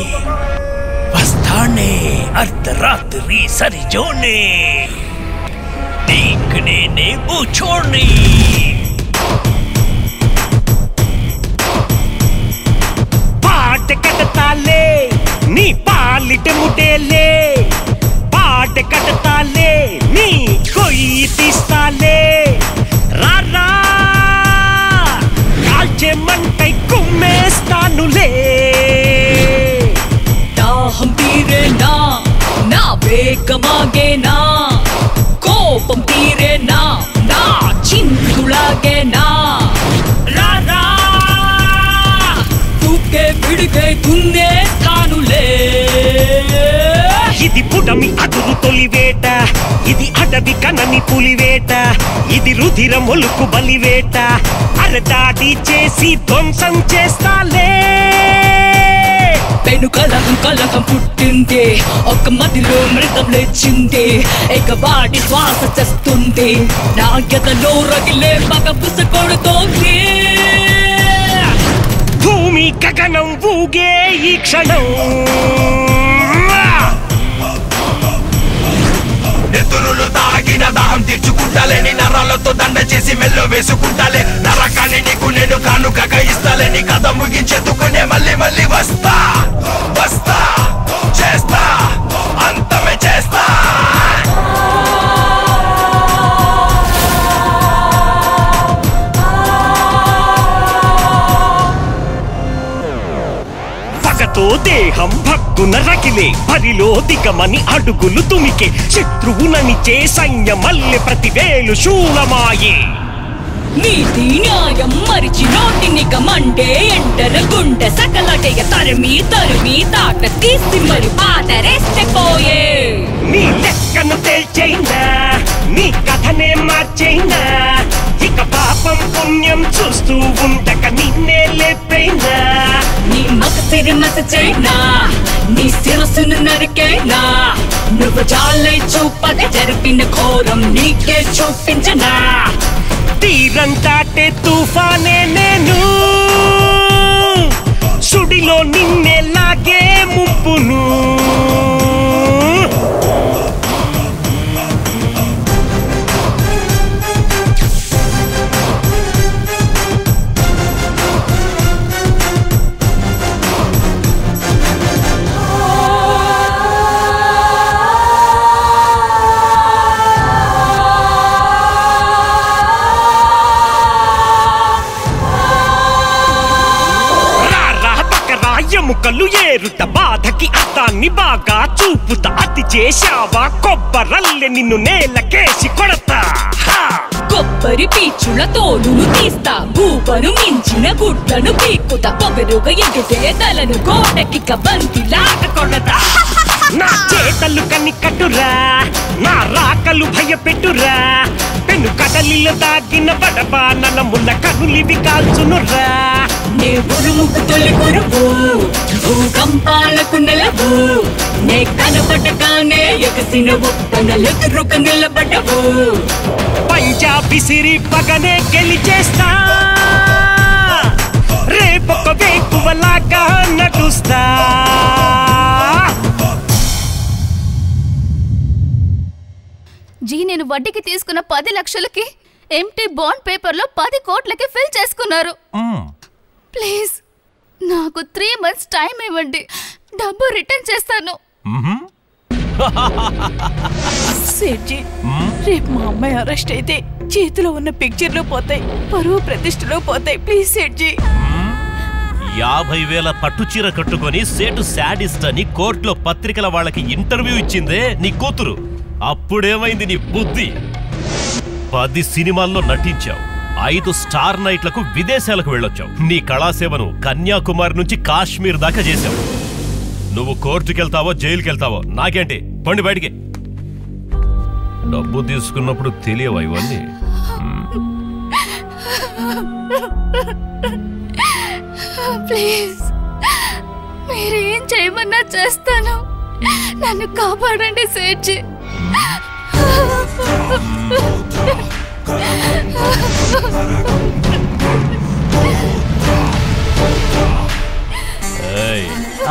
వస్తానే అర్ధరాత్రి సరిజోనే నీకు నేనే బూచోడ్ని వేగమాగేనా కోపం తీరేనా నా చిందులాగేనా రారా తూకే పిడికే తుందే తానులే ఇది పుడమి అదురు తొలివేట ఇది అడవి కనని పులివేట ఇది రుధిర మొలుకు బలివేట అరదాడి చేసి ధ్వంసం చేస్తాలే పెను కలగం కలగం పుట్టింది ఒక మదిలో మృతం లేచింది ఇక వాడి శ్వాస చేస్తుంది నా ఎదలో రగిలే మగ బుస కొడుతోంది భూమి గగనం ఊగే ఈ క్షణం నెత్తురులు తాగిన దాహం తీర్చుకుంటాలేని నరాలతో దండ చేసి మెల్లో వేసుకుంటాలే నరకాన్ని నీకు నేను కానుకగా ఇస్తాలేని కథ ముగించేందుకునే మళ్ళీ మళ్ళీ వస్తా వస్తా చేస్తా అంతమే చేస్తా పగతో దేహం భగ్గున రగిలే పరిలో దిగమని అడుగులు తుమికే శత్రువుననిచే సైన్యమల్లె ప్రతివేలు శూలమాయే నీతి న్యాయం మరిచి నోటిని గమండే ఎంటర గుండె సకలటయ తరిమి తరిమి తాట తీసి మరి పాతరేస్తే పోయే నీ లెక్కను తేల్చైనా నీ కథనే మార్చైనా ఇక పాపం పుణ్యం చూస్తూ ఉండక నిన్నే లేపైనా నీ మగ సిరి మస చైనా నీ శిరస్సును నరికేనా నువ్వు జాలై చూపదే జరిపిన ఘోరం నీకే చూపించనా తీరం దాటే తుఫానే నేను సుడిలో నిన్నే లాగే ముప్పును రారా బకరా ఎముకలు ఏరుట బాధకి అర్థాన్ని బాగా చూపుతా అతి చేశావా కొబ్బరల్లె నిన్ను నేలకేసి కొడతా హా! కొబ్బరి పీచుల తోలును తీస్తా భూపను మించిన గుడ్లను పీక్కుతా పొగరుగా ఎగితే తలను గోడకి బంతిలాగా కొడతా నా చేతలు కనికట్టురా నా రాకలు భయపెట్టురా పెను కదలిలో దాగిన బడబానల ముల్ల కనులివి కాల్చునురా నే ఉరుముకు తొలి గురువు భూకంపాలకు నెలవు నే కనపడగానే ఎగసిన ఒప్పనలెదురుక నిలబడవు పంజాబీ సిరి పగనే గెలిచేస్తా రేపొక వేకువలాగా నడుస్తా జీ నేను వడ్డీకి తీసుకున్న పది లక్షలకి ఎంటీ బాండ్ పేపర్లో పది కోట్లకి ఫిల్ చేసుకున్నారు ప్లీజ్ నాకు త్రీ మంత్స్ టైం ఇవ్వండి డబ్బు రిటర్న్ చేస్తాను సేట్జీ రేపు మా అమ్మాయి అరెస్ట్ అయితే చేతిలో ఉన్న పిక్చర్లు పోతాయి పరువు ప్రతిష్టలు పోతాయి ప్లీజ్ సేట్జీ యాభై వేల పట్టుచీర కట్టుకొని సేటు శాడిస్ట్ అని కోర్టులో పత్రికల వాళ్ళకి ఇంటర్వ్యూ ఇచ్చిందే నీ కూతురు అప్పుడేమైంది నీ బుద్ధి పది సినిమాల్లో నటించావు ఐదు స్టార్ నైట్లకు విదేశాలకు వెళ్ళొచ్చావు నీ కళాసేవను కన్యాకుమారి నుంచి కాశ్మీర్ దాకా చేశావు నువ్వు కోర్టుకెళ్తావో జైలుకెళ్తావో నాకేంటి పండి బయటికి డబ్బు తీసుకున్నప్పుడు తెలియవా ఇవన్నీ ప్లీజ్ మీరు ఏం చేయమన్నా చేస్తాను నన్ను కాపాడండి సేట్జీ ఏయ్.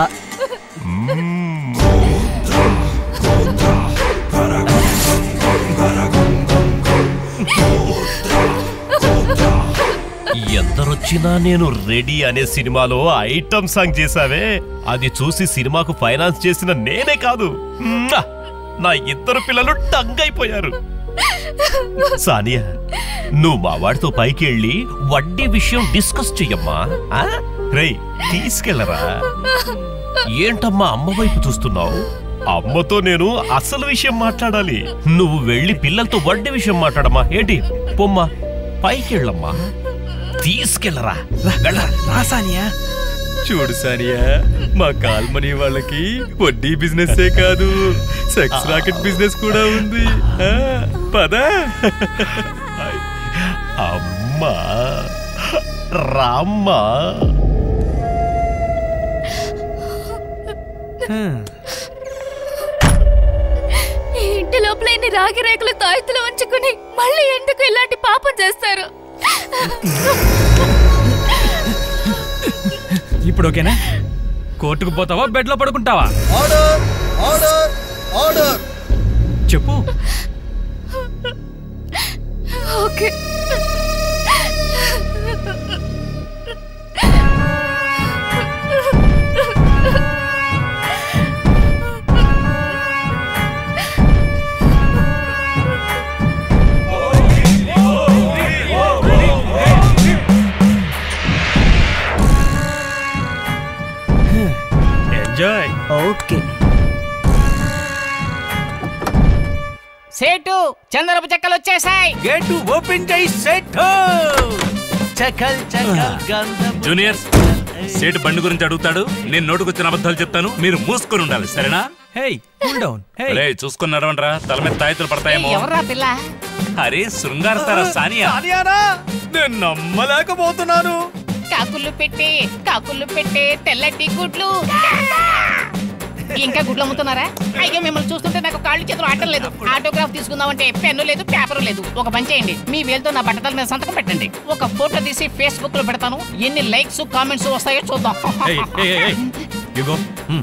ఎందరొచ్చినా నేను రెడీ అనే సినిమాలో ఐటమ్ సాంగ్ చేశావే అది చూసి సినిమాకు ఫైనాన్స్ చేసిన నేనే కాదు మ్మ్! నా ఇద్దరు పిల్లలు టంగైపోయారు సానియా నువ్వు మా వాడితో పైకి వెళ్ళి వడ్డీ విషయం డిస్కస్ చెయ్యమ్మా ఆ? రేయ్ తీసుకెళ్ళరా ఏంటమ్మా అమ్మ వైపు చూస్తున్నావు అమ్మతో నేను అసలు విషయం మాట్లాడాలి నువ్వు వెళ్ళి పిల్లలతో వడ్డీ విషయం మాట్లాడమ్మా ఏంటి పొమ్మా పైకి వెళ్ళమ్మా తీసుకెళ్ళరా రా సానియా చూడు సానియా మా కాల్మనీ వాళ్ళకి వడ్డీ బిజినెస్ కాదు సెక్స్ రాకెట్ బిజినెస్ కూడా ఉంది ఆ, పదా అమ్మా రామ్మా ఈ ఇంటి లోపల ఇన్ని రాగి రేకులు తాయితులు ఉంచుకుని మళ్ళీ ఎందుకు ఇలాంటి పాపం చేస్తారు ఇప్పుడు ఓకేనా కోర్టుకు పోతావా బెడ్ లో పడుకుంటావా ఆర్డర్ ఆర్డర్ ఆర్డర్ చెప్పు ఓకే ఎంజాయ్ ఓకే సేటు చంద్రపు చెక్కలు వచ్చేసాయి గేటు ఓపెన్ చేయి సెట్ చకల్ చకల్ గంధం జూనియర్స్ సేటు బండి గురించి అడుగుతాడు నేను నోటుకొచ్చిన అబద్ధాలు చెప్తాను మీరు మూసుకొని ఉండాలి సరేనా హే కూల్ డౌన్ రే చూసుకుని నడవండ్రా తల మీద తాయితులు పడతాయేమో ఎవర్రా పిల్ల అరే శృంగారతారా సానియా సానియానా నేను నమ్మలేకపోతున్నాను కాకుళ్ళు పెట్టి కాకుళ్ళు పెట్టి తెల్లటి గుడ్లు ఇంకా గుడ్లు అమ్ముతున్నారా అయ్యో మిమ్మల్ని చూస్తుంటే నాకు కాళ్ళు చేతులు ఆటం లేదు ఆటోగ్రాఫ్ తీసుకుందామంటే పెన్ను లేదు పేపర్ లేదు ఒక పని చేయండి మీ వేలుతో నా బట్టతల మీద సంతకం పెట్టండి ఒక ఫోటో తీసి ఫేస్బుక్ లో పెడతాను ఎన్ని లైక్స్ కామెంట్స్ వస్తాయో చూద్దాం ఏయ్, ఏయ్, ఏయ్, ఏయ్. You go. Hmm.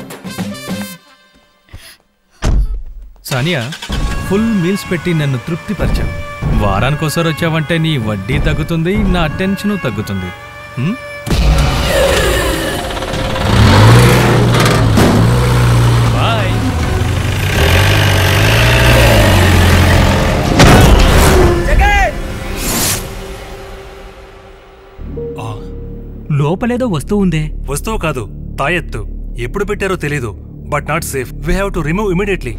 Sania full meals పెట్టి నన్ను తృప్తిపరిచావు వారానికోసారి వచ్చావంటే నీ వడ్డీ తగ్గుతుంది నా టెన్షన్ తగ్గుతుంది Hmm? Bye. లోపలేదో వస్తువు ఉందే వస్తువు కాదు తాయెత్తు ఎప్పుడు పెట్టారో తెలీదు but not safe we have to remove immediately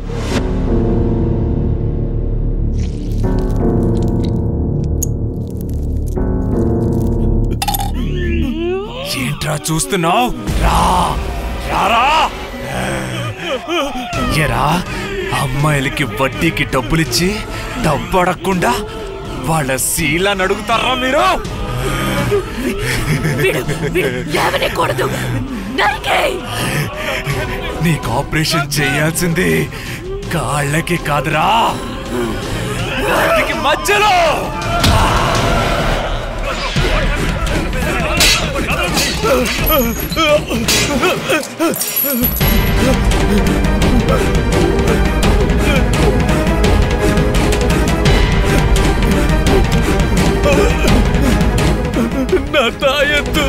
ఏంట్రా చూస్తున్నావు రా రారా ఎరా అమ్మాయిలకి వడ్డీకి డబ్బులిచ్చి డబ్బు అడగకుండా వాళ్ళ శీలాన్ని అడుగుతారా మీరు ఏమనకూడదు నరికేయ్ నీకు ఆపరేషన్ చేయాల్సింది కాళ్ళకి కాదురా వాటికి మధ్యలో నా తాయెత్తు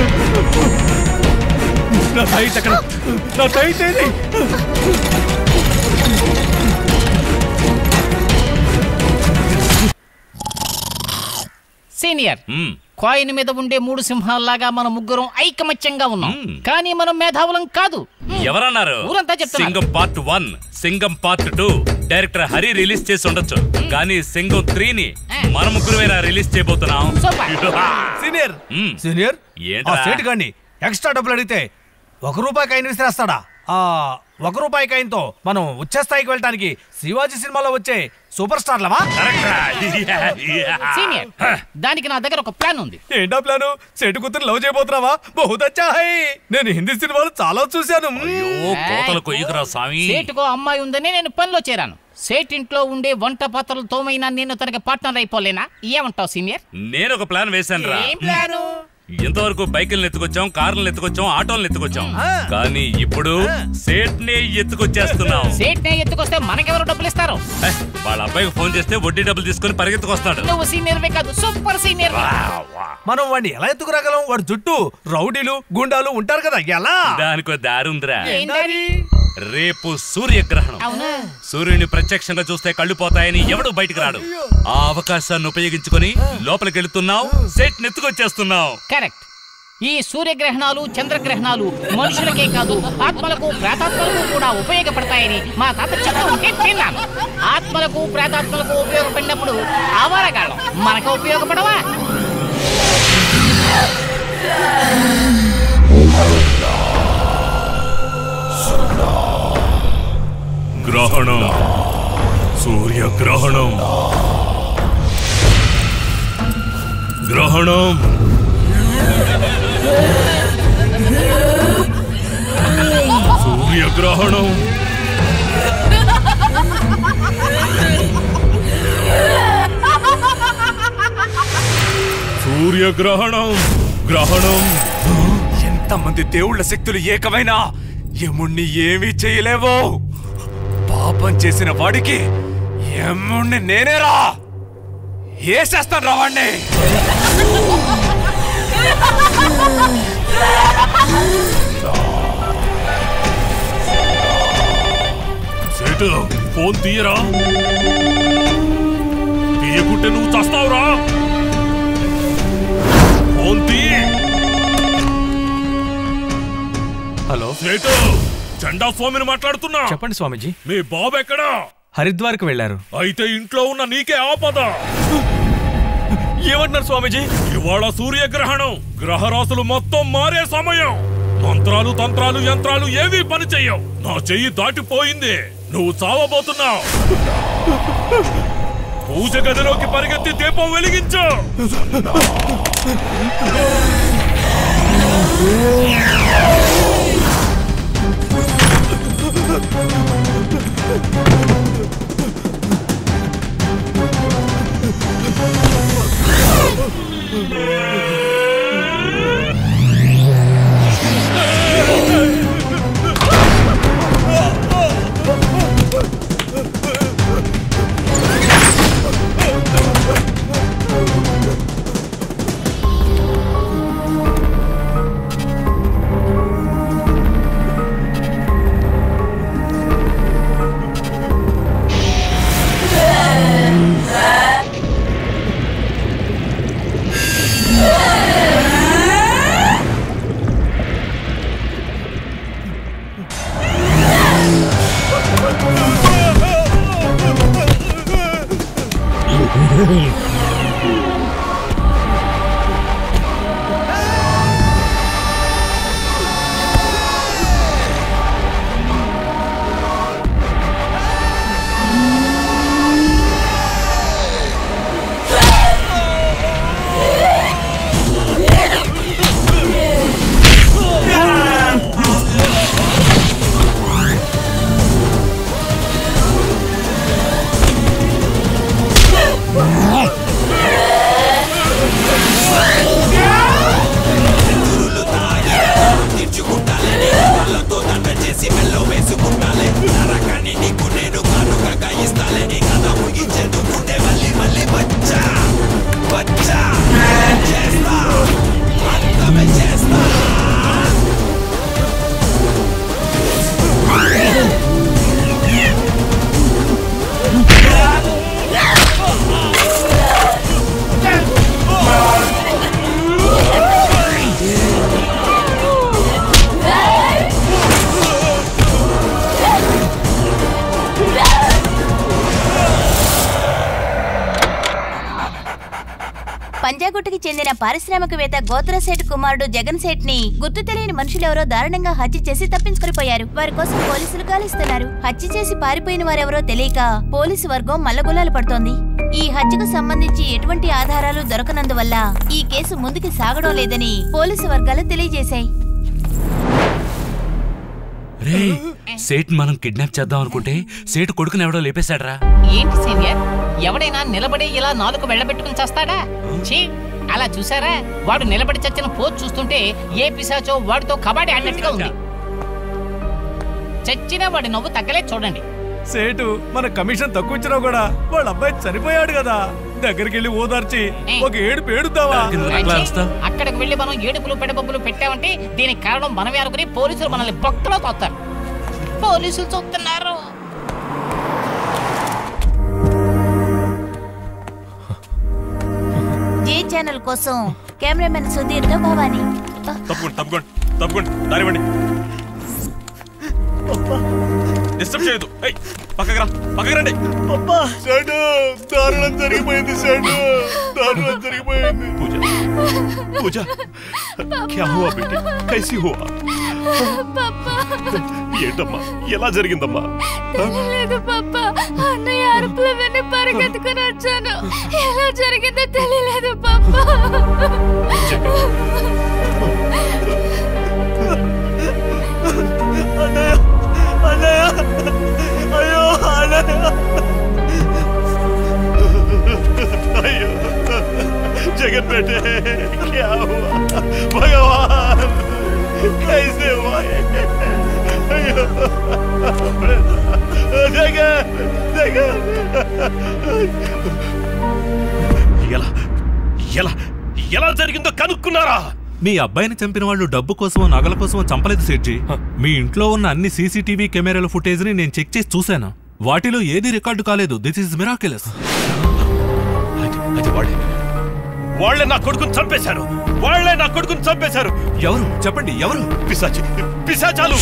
నా తాయిట్ అక్కడ నా తాయిట్ ఏది సీనియర్ కాయిన్ మీద ఉండే మూడు సింహాల్లాగా మన ముగ్గురం ఐకమత్యంగా ఉన్నాం కానీ మనం మేధావులం కాదు ఎవరన్నారు ఊరంతా చెప్తున్నారు. Singam part one Singam part two director Hari release చేసి ఉండొచ్చు కానీ సింగం త్రీ ని మన ముగ్గురమేనా రిలీజ్ చేయబోతున్నాం సీనియర్ మ్మ్. సీనియర్ ఆ ఏంట్రా? సేటు గాని ఎక్స్ట్రా డబ్బులు అడిగితే ఒక రూపాయి కాయిన్ విసిరేస్తాడా ఆ ఒక రూపాయి కాయిన్తో మనం ఉచ్చ స్థాయికి వెళ్ళటానికి శివాజీ సినిమాలో వచ్చే సూపర్ స్టార్లవా సీనియర్ దానికి నా దగ్గర ఒక ప్లాన్ ఉంది ఏంటా ప్లాను సెటు కూతురు లవ్ చేయబోతున్నావా బహుదచ్చా హై నేను హిందీ సినిమాలు చాలా చూశాను కోతలు కొయ్యకురా స్వామి సేటుకో అమ్మాయి ఉందని నేను పనిలో చేరాను సేట్ ఇంట్లో ఉండే వంట పాత్రలు తోమైనా నేను తనకి పార్ట్నర్ అయిపోలేనా ఏమంటావు సీనియర్ నేను ఒక ప్లాన్ వేశాను రా ఏం ప్లాను ఇంతవరకు బైకులను ఎత్తుకొచ్చాం కార్లను ఎత్తుకొచ్చాం ఆటోలను ఎత్తుకొచ్చాం కానీ ఇప్పుడు సేట్ నే ఎత్తుకొచ్చేస్తున్నాం సేట్ నే ఎత్తుకొస్తే మనకెవరు డబ్బులు ఇస్తారు హే, వాళ్ళ అబ్బాయికి ఫోన్ చేస్తే వడ్డీ డబ్బులు తీసుకొని పరిగెత్తుకొస్తాడు నువ్వు సీనియర్వే కాదు సూపర్ సీనియర్ మనం వాడిని ఎలా ఎత్తుకురాగలం వాడి చుట్టూ రౌడీలు గుండాలు ఉంటారు కదా ఎలా దానికో దారి ఉందిరా ఏంటది? రేపు సూర్యగ్రహణం అవునా సూర్యుని ప్రత్యక్షంగా చూస్తే కళ్ళు పోతాయని ఎవడు బయటికి రాడు ఆ అవకాశాన్ని ఉపయోగించుకొని లోపలికి వెళుతున్నావు సెట్ నెత్తుకొచ్చేస్తున్నావు కరెక్ట్ ఈ సూర్యగ్రహణాలు చంద్రగ్రహణాలు మనుషులకే కాదు ఆత్మలకు ప్రేతాత్మలకు కూడా ఉపయోగపడతాయని మా తాత చెప్తూ ఉంటే విన్నాను ఆత్మలకు ప్రేతాత్మలకు ఉపయోగపడినప్పుడు ఆవారగాళ్ళం మనకు ఉపయోగపడవా గ్రహణం సూర్యగ్రహణం గ్రహణం సూర్యగ్రహణం సూర్యగ్రహణం గ్రహణం ఎంతమంది దేవుళ్ళ శక్తులు ఏకమైనా యముణ్ణి ఏమీ చేయలేవో పాపం చేసిన వాడికి యముణ్ణి నేనేరా ఏసేస్తాను రా వాణ్ణి సేటు ఫోన్ తీయరా తీయకుంటే నువ్వు చస్తావురా ఫోన్ తీ హలో సేటు జెండా స్వామిని మాట్లాడుతున్నా చెప్పండి స్వామీజీ మీ బాబు ఎక్కడా హరిద్వార్కి వెళ్ళారు అయితే ఇంట్లో ఉన్న నీకే ఆపద ఏమంటున్నారు స్వామీజీ ఇవాళ సూర్యగ్రహణం గ్రహరాశులు మొత్తం మారే సమయం మంత్రాలు తంత్రాలు యంత్రాలు ఏవీ పని చెయ్యవు నా చెయ్యి దాటిపోయింది నువ్వు చావబోతున్నావు పూజ గదిలోకి పరిగెత్తి దీపం వెలిగించు తీర్చుకుంటాలే వాళ్ళతో దండ చేసి మెల్లో వేసుకుంటాలే నరకాన్ని నీకు నేను కానుకగా ఇస్తాలే నీ కథ ముగించేందుకుంటే మళ్ళీ మళ్ళీ వచ్చా వచ్చా చేస్తా అంతమే చేస్తా పంజాగుట్టుకి చెందిన పారిశ్రామికవేత్త గోత్ర సేఠ్ కుమారుడు జగన్ సేఠ్ ని గుర్తు తెలియని మనుషులెవరో దారుణంగా హత్య చేసి తప్పించుకుని పోయారు వారి కోసం పోలీసులు గాలిస్తున్నారు హత్య చేసి పారిపోయిన వారెవరో తెలియక పోలీసు వర్గం మల్లగులాలు పడుతోంది ఈ హత్యకు సంబంధించి ఎటువంటి ఆధారాలు దొరకనందువల్ల ఈ కేసు ముందుకు సాగడం లేదని పోలీసు వర్గాలు తెలియజేశాయి రే సేట్ మనం కిడ్నాప్ చేద్దాం అనుకుంటే సేటు కొడుకుని ఎవడో లేపేశాడ్రా ఏంటి సీనియర్ ఎవడైనా నిలబడి ఇలా నాలుగు వెళ్ళబెట్టుకుని చేస్తాడా ఛీ అలా చూసారా వాడు నిలబడి చచ్చిన పోజ్ చూస్తుంటే ఏ పిశాచో వాడితో కబాడీ ఆడినట్టుగా ఉంది చచ్చిన వాడి నవ్వు తగ్గలే చూడండి సేటు మన కమిషన్ తక్కువ ఇచ్చినా కూడా వాళ్ళ అబ్బాయి చనిపోయాడు కదా దగ్గరికి వెళ్ళి ఓదార్చి ఒక ఏడుపు ఏడుద్దావా అక్కడికి వెళ్ళి మనం ఏడుపులు పెడబొబ్బులు పెట్టామంటే దీనికి కారణం మనమే అనుకుని పోలీసులు మనల్ని బొక్కలో తోస్తారు పోలీసులు చూస్తున్నారు జే ఛానల్ కోసం కెమెరామెన్ సుధీర్తో భవానీ తప్పకుండా తప్పకుండా తప్పకుండా దానివ్వండి డిస్టర్బ్ చేయదు ఏయ్, పక్కకి రా పక్కకి రండి షాడు దారుణం జరిగిపోయింది షాడు దారుణం జరిగిపోయింది పూజ పూజ క్యా హువా బేటీ కైసి హువా ఏంటమ్మా ఎలా జరిగిందమ్మా లేదు పాప అన్నయ్య అరుపులు విని పరిగెత్తుకుని వచ్చాను ఎలా జరిగిందో తెలియలేదు పాప అన్నయ్య అయ్యో అన్నయ్య అయ్యో जगत बेटे क्या हुआ भगवान कैसे हुआ ये? अयो, जगत जगत ఎలా ఎలా ఎలా జరిగిందో కనుక్కున్నారా మీ అబ్బాయిని చంపిన వాళ్ళు డబ్బు కోసమో నగల కోసమో చంపలేదు సేట్జీ మీ ఇంట్లో ఉన్న అన్ని సీసీటీవీ కెమెరాల ఫుటేజ్ ని నేను చెక్ చేసి చూశాను వాటిలో ఏది రికార్డు కాలేదు దిస్ ఇస్ మిరాకిలస్ అది వాడే వాళ్ళే నా కొడుకుని చంపేశారు వాళ్ళే నా కొడుకుని చంపేశారు ఎవరు చెప్పండి ఎవరు పిశాచి పిశాచాలు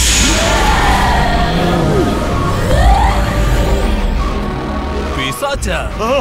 పిశాచా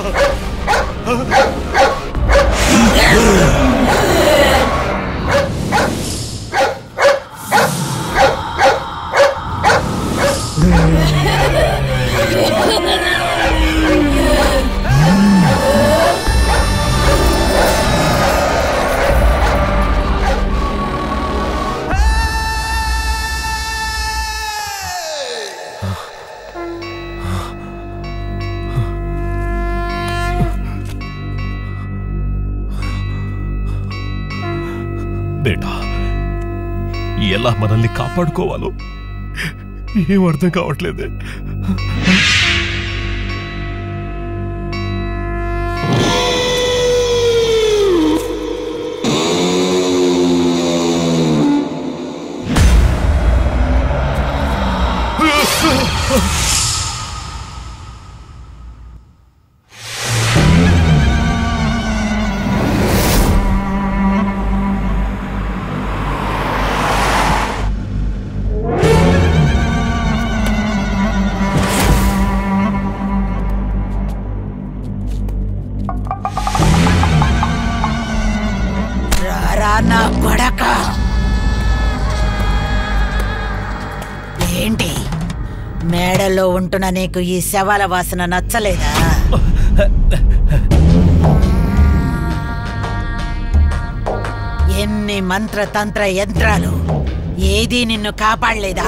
బేటా ఎలా మనల్ని కాపాడుకోవాలో ఏం అర్థం కావట్లేదే రారా నా కొడక ఏంటి మేడలో ఉంటున్న నీకు ఈ శవాల వాసన నచ్చలేదా ఎన్ని మంత్రతంత్ర యంత్రాలు ఏదీ నిన్ను కాపాడలేదా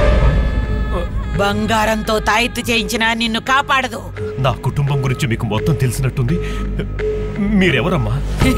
బంగారంతో తాయెత్తు చేయించినా నిన్ను కాపాడదు నా కుటుంబం గురించి మీకు మొత్తం తెలిసినట్టుంది మీరెవరమ్మా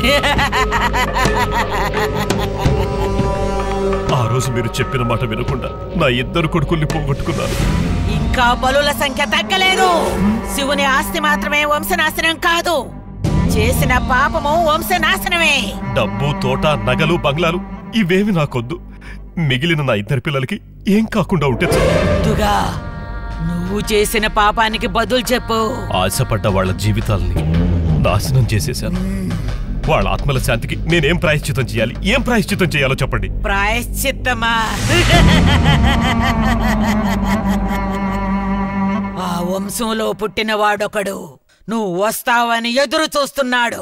ఆ రోజు మీరు చెప్పిన మాట వినకుండా నా ఇద్దరు కొడుకుల్ని పోగొట్టుకున్నాను ఇంకా బలుల సంఖ్య తగ్గలేదు శివుని ఆస్తి మాత్రమే వంశనాశనం కాదు చేసిన పాపము వంశనాశనమే డబ్బు తోట నగలు బంగ్లాలు ఇవేమి నాకొద్దు మిగిలిన నా ఇద్దరు పిల్లలకి ఏం కాకుండా ఉంటే చాలు. దుగా నువ్వు చేసిన పాపానికి బదులు చెప్పు ఆశపడ్డ వాళ్ళ జీవితాల్ని నాశనం చేసేశాను వాళ్ళ ఆత్మల శాంతికి నేనేం ప్రాయశ్చితం చేయాలి ఏం ప్రాయశ్చితం చేయాలో చెప్పండి ప్రాయశ్చిత్తమా ఆ వంశంలో పుట్టిన వాడొకడు నువ్వు వస్తావని ఎదురు చూస్తున్నాడు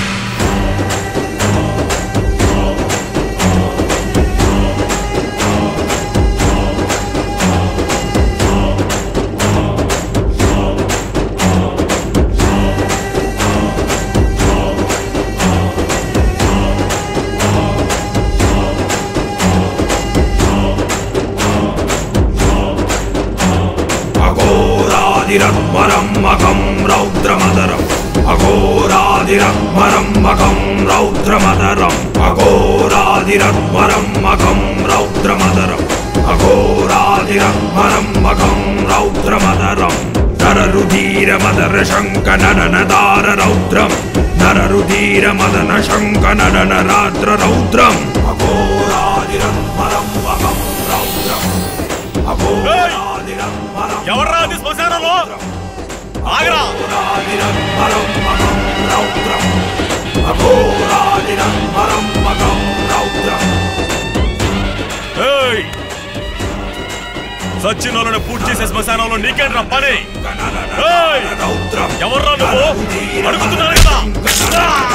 అఘోరాదిరమరం మగం రౌద్రమదరం అఘోరాదిరమరం మగం రౌద్రమదరం అఘోరాదిరమరం మగం రౌద్రమదరం అఘోరాదిరమరం మగం రౌద్రమదరం నరరుధీర మదర శంక నరనదార రౌద్రం నరరుధీర మదన శంక నరన రాత్ర రౌద్రం అఘోరాదిరమరం మగం రౌద్రం అఘోరాదిరమరం ఎవర్రా అది శ్మశానంలో ఆగరా అఘోరాదిరం మరం మగం రౌద్రం సచిన వాళ్ళని పూర్తి చేసే శ్మశానంలో నీకేంట్రా పని ఏయ్! ఎవర్రా నువ్వు అడుగుతున్నాను కదా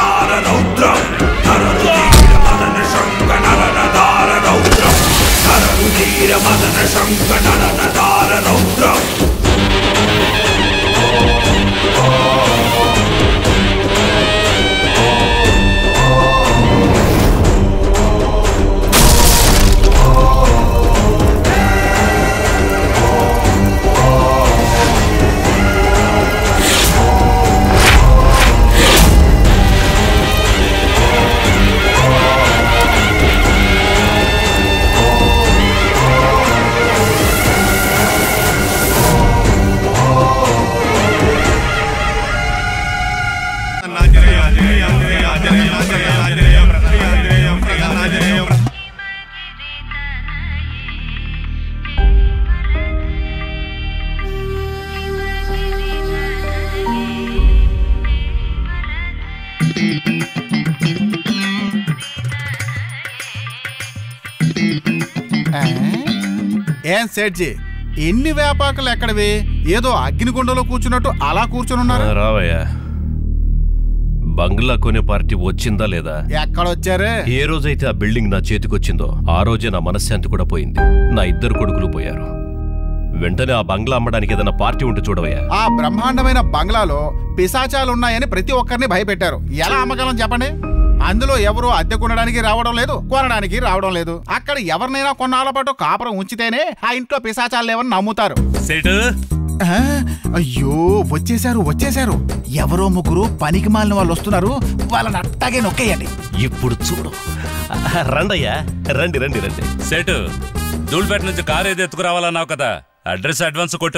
ఏం సేట్జీ ఎన్ని వేపాకులు ఎక్కడవి ఏదో అగ్నిగుండంలో కూర్చున్నట్టు అలా కూర్చునున్నారు రావయ్యా బంగ్లా కొనే పార్టీ వచ్చిందా లేదా ఎక్కడొచ్చారు ఏ రోజైతే ఆ బిల్డింగ్ నా చేతికొచ్చిందో ఆ రోజే నా మనశ్శాంతి కూడా పోయింది నా ఇద్దరు కొడుకులు పోయారు వెంటనే ఆ బంగ్లా అమ్మడానికి ఏదైనా పార్టీ ఉంటే చూడవయ్యా ఆ బ్రహ్మాండమైన బంగ్లాలో పిశాచాలు ఉన్నాయని ప్రతి ఒక్కరిని భయపెట్టారు ఎలా అమ్మగలం చెప్పండి అందులో ఎవరు అద్దె కొనడానికి రావడం లేదు కొనడానికి రావడం లేదు అక్కడ ఎవరినైనా కొన్నాళ్ళ పాటు కాపురం ఉంచితేనే ఆ ఇంట్లో పిశాచాలు లేవని నమ్ముతారు సెటు ఆ, అయ్యో వచ్చేశారు వచ్చేశారు ఎవరో ముగ్గురు పనికి మాలిన వాళ్ళు వస్తున్నారు వాళ్ళని అట్టాగే నొక్కేయండి ఇప్పుడు చూడు రండయ్యా రండి రండి రండి సెటు ధూళిపేట నుంచి కారు ఏది ఎత్తుకురావాలన్నావు కదా అడ్రస్ అడ్వాన్స్ కొట్టు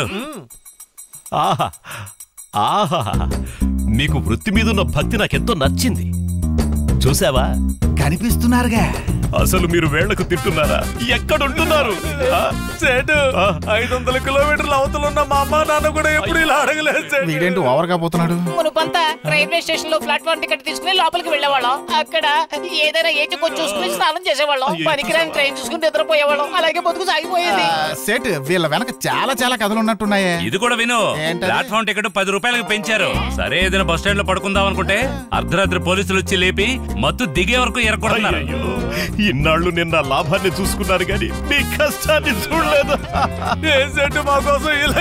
ఆహా ఆహా మీకు వృత్తి మీద ఉన్న భక్తి నాకెంతో నచ్చింది చూసావా కనిపిస్తున్నారుగా అసలు మీరు వేళ్లకు తింటున్నారా ఎక్కడుంటున్నారు ఆ? సేటు ఐదు వందల కిలోమీటర్ల అవతల ఉన్న మా అమ్మ నాన్న కూడా ఎప్పుడు ఇలా అడగలేదు సేటు. వీడేంటి ఓవర్గా పోతున్నాడు మునుపంతా రైల్వే స్టేషన్ లో ప్లాట్ఫామ్ టికెట్ తీసుకుని లోపలికి వెళ్ళేవాళ్ళం అక్కడ ఏదైనా ఏచి కొంచెం చూసుకుని స్నానం చేసేవాళ్ళం పనికిరాని ట్రైన్ చూసుకుని నిద్రపోయేవాళ్ళం అలాగే బతుకు సాగిపోయేది ఆ, సేట్ వీళ్ళ వెనక చాలా చాలా కథలు ఉన్నట్టున్నాయే ఇది కూడా విను ఏంటది? ప్లాట్ఫామ్ టికెట్ పది రూపాయలకు పెంచారు సరే ఏదైనా బస్ స్టాండ్ లో పడుకుందాం అనుకుంటే అర్ధరాత్రి పోలీసులు వచ్చి లేపి మత్తు దిగే వరకు ఎరకొడుతున్నారు ఇన్నాళ్ళు నిన్న లాభాన్ని చూసుకున్నారు గాని మీ కష్టాన్ని చూడలేదు ఏ సెట్ మా కోసం ఇలా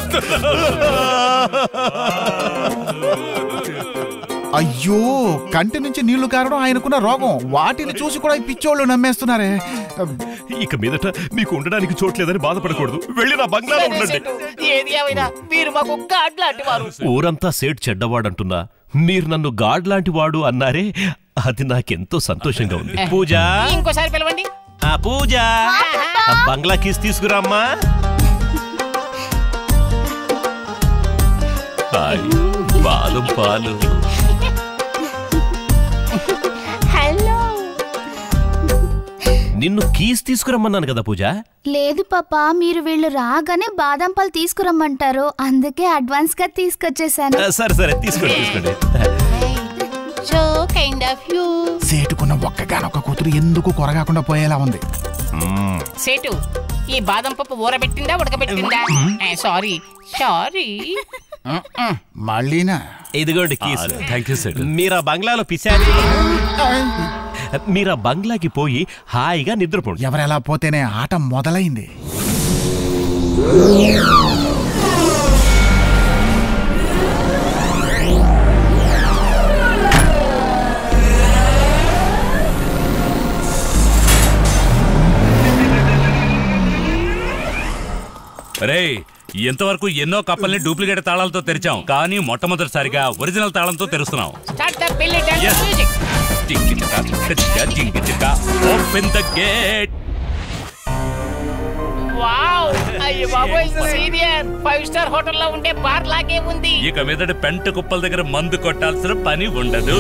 అయ్యో కంటి నుంచి నీళ్లు కారడం ఆయనకున్న రోగం వాటిని చూసి కూడా ఈ పిచ్చోళ్ళు నమ్మేస్తున్నారే ఇక మీదట మీకు ఉండడానికి చోట్లేదని బాధపడకూడదు వెళ్ళి నా బంగ్లాలో సరే ఉండండి సెటు, ఏది ఏమైనా మీరు మాకు గాడ్ లాంటి వారు ఊరంతా సేట్ చెడ్డవాడంటున్నా మీరు నన్ను గాడ్ లాంటి వాడు అన్నారే అది నాకెంతో సంతోషంగా ఉంది పూజ ఇంకోసారి పిలవండి ఆ పూజ ఆ బంగ్లా కీస్ తీసుకురామ్మా హాయ్, బాదం పాలు హలో నిన్ను కీస్ తీసుకురమ్మన్నాను కదా పూజ లేదు పాప మీరు వీళ్ళు రాగానే బాదం పాలు తీసుకురమ్మంటారు అందుకే అడ్వాన్స్ గా తీసుకొచ్చేసాను ఆ, సరే సరే తీసుకోండి తీసుకోండి సో కైండ్ ఆఫ్ యూ సేటుకున్న ఒక్కగానొక్క కూతురు ఎందుకు కొరగాకుండా పోయేలా ఉంది సేటు ఈ బాదం పప్పు ఊరబెట్టిందా ఉడకబెట్టిందా సారీ సారీ మళ్ళీనా ఇదిగోండి కీస్ థ్యాంక్ యూ సార్ మీరు ఆ బంగ్లాలో పిశాచి మీరు ఆ బంగ్లాకి పోయి హాయిగా నిద్రపోండి ఎవరెలా పోతేనే ఆట మొదలైంది రే ఇంతవరకు ఎన్నో కప్పల్ని డూప్లికేట్ తాళాలతో తెరిచాం కానీ మొట్టమొదటిసారిగా ఒరిజినల్ తాళంతో తెరుస్తున్నాం స్టార్ట్ ద బిల్ ఇట్ Yes. మ్యూజిక్ జింగి చిక, చిక, జింగి చిక, open the gate. వావ్ అయ్యో బాబోయ్ సీనియర్ ఫైవ్ స్టార్ హోటల్లో ఉండే బార్ లాగే ఉంది ఇక మీదట పెంట కుప్పల దగ్గర మందు కొట్టాల్సిన పని ఉండదు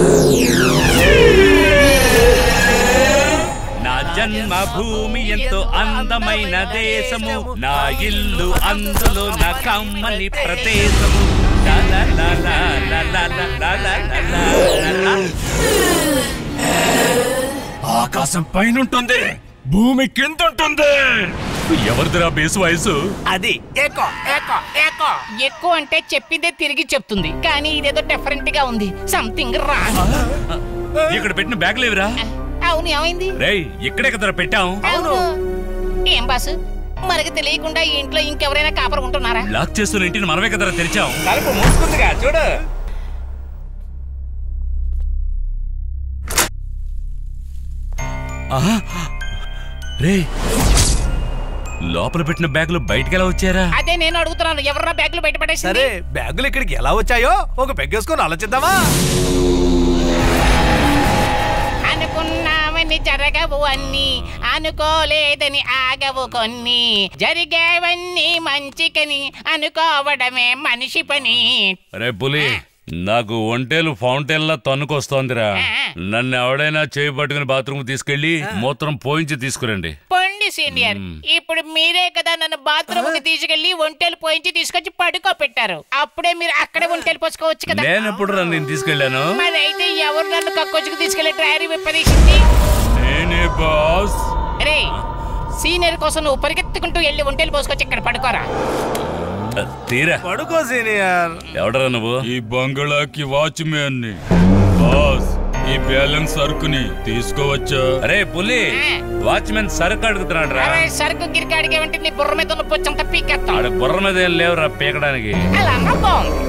నా జన్మ భూమి ఎంతో అందమైన దేశము నా ఇల్లు అందులో నా కమ్మని ప్రదేశము లా లా లా లా లా లా లా లా లా లా లా. ఆకాశం పైన ఉంటుంది భూమి కింద ఉంటుంది ఎవరిదిరా బేసు వయసు అది ఏకో ఏకో ఏకో ఎక్కువ అంటే చెప్పిందే తిరిగి చెప్తుంది కానీ ఇదేదో డిఫరెంట్ గా ఉంది సంథింగ్ రా ఇక్కడ పెట్టిన బ్యాగ్ లేవురా అవును ఏమైంది రేయ్ ఇక్కడే కదరా పెట్టాం అవును ఏం బాసు మనకి తెలియకుండా ఈ ఇంట్లో ఇంకెవరైనా కాపరం ఉంటున్నారా లాక్ చేస్తున్న ఇంటిని మనమే కదరా తెరిచాం తలుపు మూసుకుందిగా చూడు ఆహా! రేయ్ లోపల పెట్టిన బ్యాగులు బయటికి ఎలా వచ్చారా అదే నేను అడుగుతున్నాను ఎవరన్నా బ్యాగులు బయటపడేసింది సరే బ్యాగులు ఇక్కడికి ఎలా వచ్చాయో ఒక పెగ్గేసుకొని ఆలోచిద్దామా అనుకున్నావని జరగవు అన్ని అనుకోలేదని ఆగవు కొన్ని జరిగేవన్నీ మంచికని అనుకోవడమే మనిషి పని రే పులి నాకు ఒంటేలు ఫౌంటైన్లా తన్నుకొస్తోందిరా నన్ను ఎవడైనా చేయి పట్టుకుని బాత్రూమ్ తీసుకెళ్లి మూత్రం పోయించి తీసుకురండి పొండి సీనియర్ ఇప్పుడు మీరే కదా నన్ను బాత్రూమ్ కి తీసుకెళ్లి ఒంటెలు పోయించి తీసుకొచ్చి పడుకోబెట్టారు అప్పుడే మీరు అక్కడే ఒంటెలు పోసుకోవచ్చు కదా నేనెప్పుడు రా నేను తీసుకెళ్ళాను మరి అయితే ఎవరు నన్ను కక్కొచ్చుకు తీసుకెళ్లి డ్రైవర్ విప్పదీసింది నేనే బాస్ రే సీనియర్ కోసం నువ్వు పరిగెత్తుకుంటూ వెళ్ళి ఒంటెలు పోసుకొచ్చి ఇక్కడ పడుకోరా తీరా పడుకో సీనియర్ ఎవడరా నువ్వు ఈ బంగళాకి వాచ్మ్యాన్ ని బాస్ ఈ బ్యాలెన్స్ సరుకుని తీసుకోవచ్చా అరే పులి వాచ్మెన్ సరుకు అడుగుతున్నాడు రా అరే సరుకు గిరికి అడిగేవంటే నీ బుర్ర మీద ఉన్న పొచ్చంతా పీకేస్తాం ఆడ బుర్ర మీద ఏం లేవురా పీకడానికి అలా అన్నా బాగుంది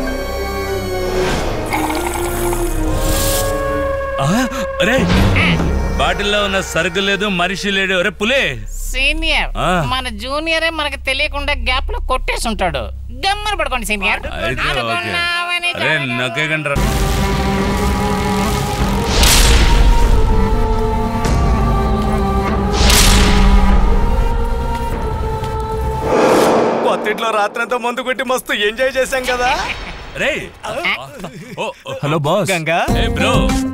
ఆ, అరే బాటిల్లో ఉన్న సరుకు లేదు మనిషి లేడు అరే పులి సీనియర్ ఆ. మన జూనియరే మనకు తెలియకుండా గ్యాప్ లో కొట్టేసి ఉంటాడు గమ్మన పడుకోండి సీనియర్ అయితే ఓకే అరే నొక్కేకండి రా కొత్తింట్లో రాత్రంతా మందు కొట్టి మస్తు ఎంజాయ్ చేశాం కదా రే హలో బాస్ గంగా ఏ బ్రో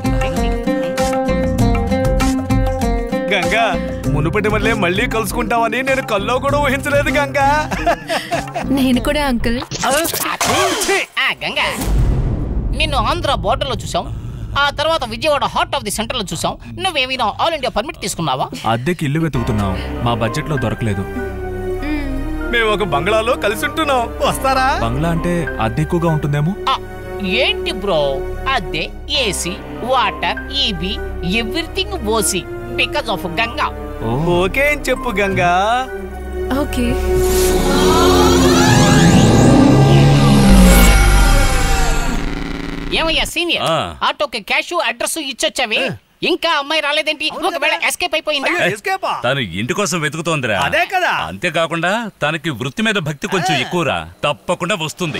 గంగా మునుపటి వల్లే మళ్ళీ కలుసుకుంటామని నేను కల్లో కూడా ఊహించలేదు గంగా నేను కూడా అంకుల్ ఆ గంగా నిన్ను ఆంధ్ర బోర్డర్ లో చూసాం ఆ తర్వాత Vijayawada heart of the centre లో చూసాం నువ్వేమైనా ఆల్ ఇండియా పర్మిట్ తీసుకున్నావా అద్దెకి ఇల్లు వెతుకుతున్నాం మా బడ్జెట్ లో దొరకలేదు మేము ఒక బంగ్లాలో కలిసి ఉంటున్నాం వస్తారా బంగ్లా అంటే అద్దె ఎక్కువగా ఉంటుందేమో ఆ, ఏంటి బ్రో అదే AC water EB everything OC because of Ganga okay అని చెప్పు గంగా ఓకే ఏమయ్యా సీనియర్ ఆ. ఆటోకి క్యాష్ అడ్రస్ ఇచ్చొచ్చావి ఇంకా అమ్మాయి రాలేదేంటి ఒకవేళ ఎస్కేప్ అయిపోయిందా తను ఇంటి కోసం వెతుకుతోందిరా అదే కదా. అంతేకాకుండా తనకి వృత్తి మీద భక్తి కొంచెం ఎక్కువరా తప్పకుండా వస్తుంది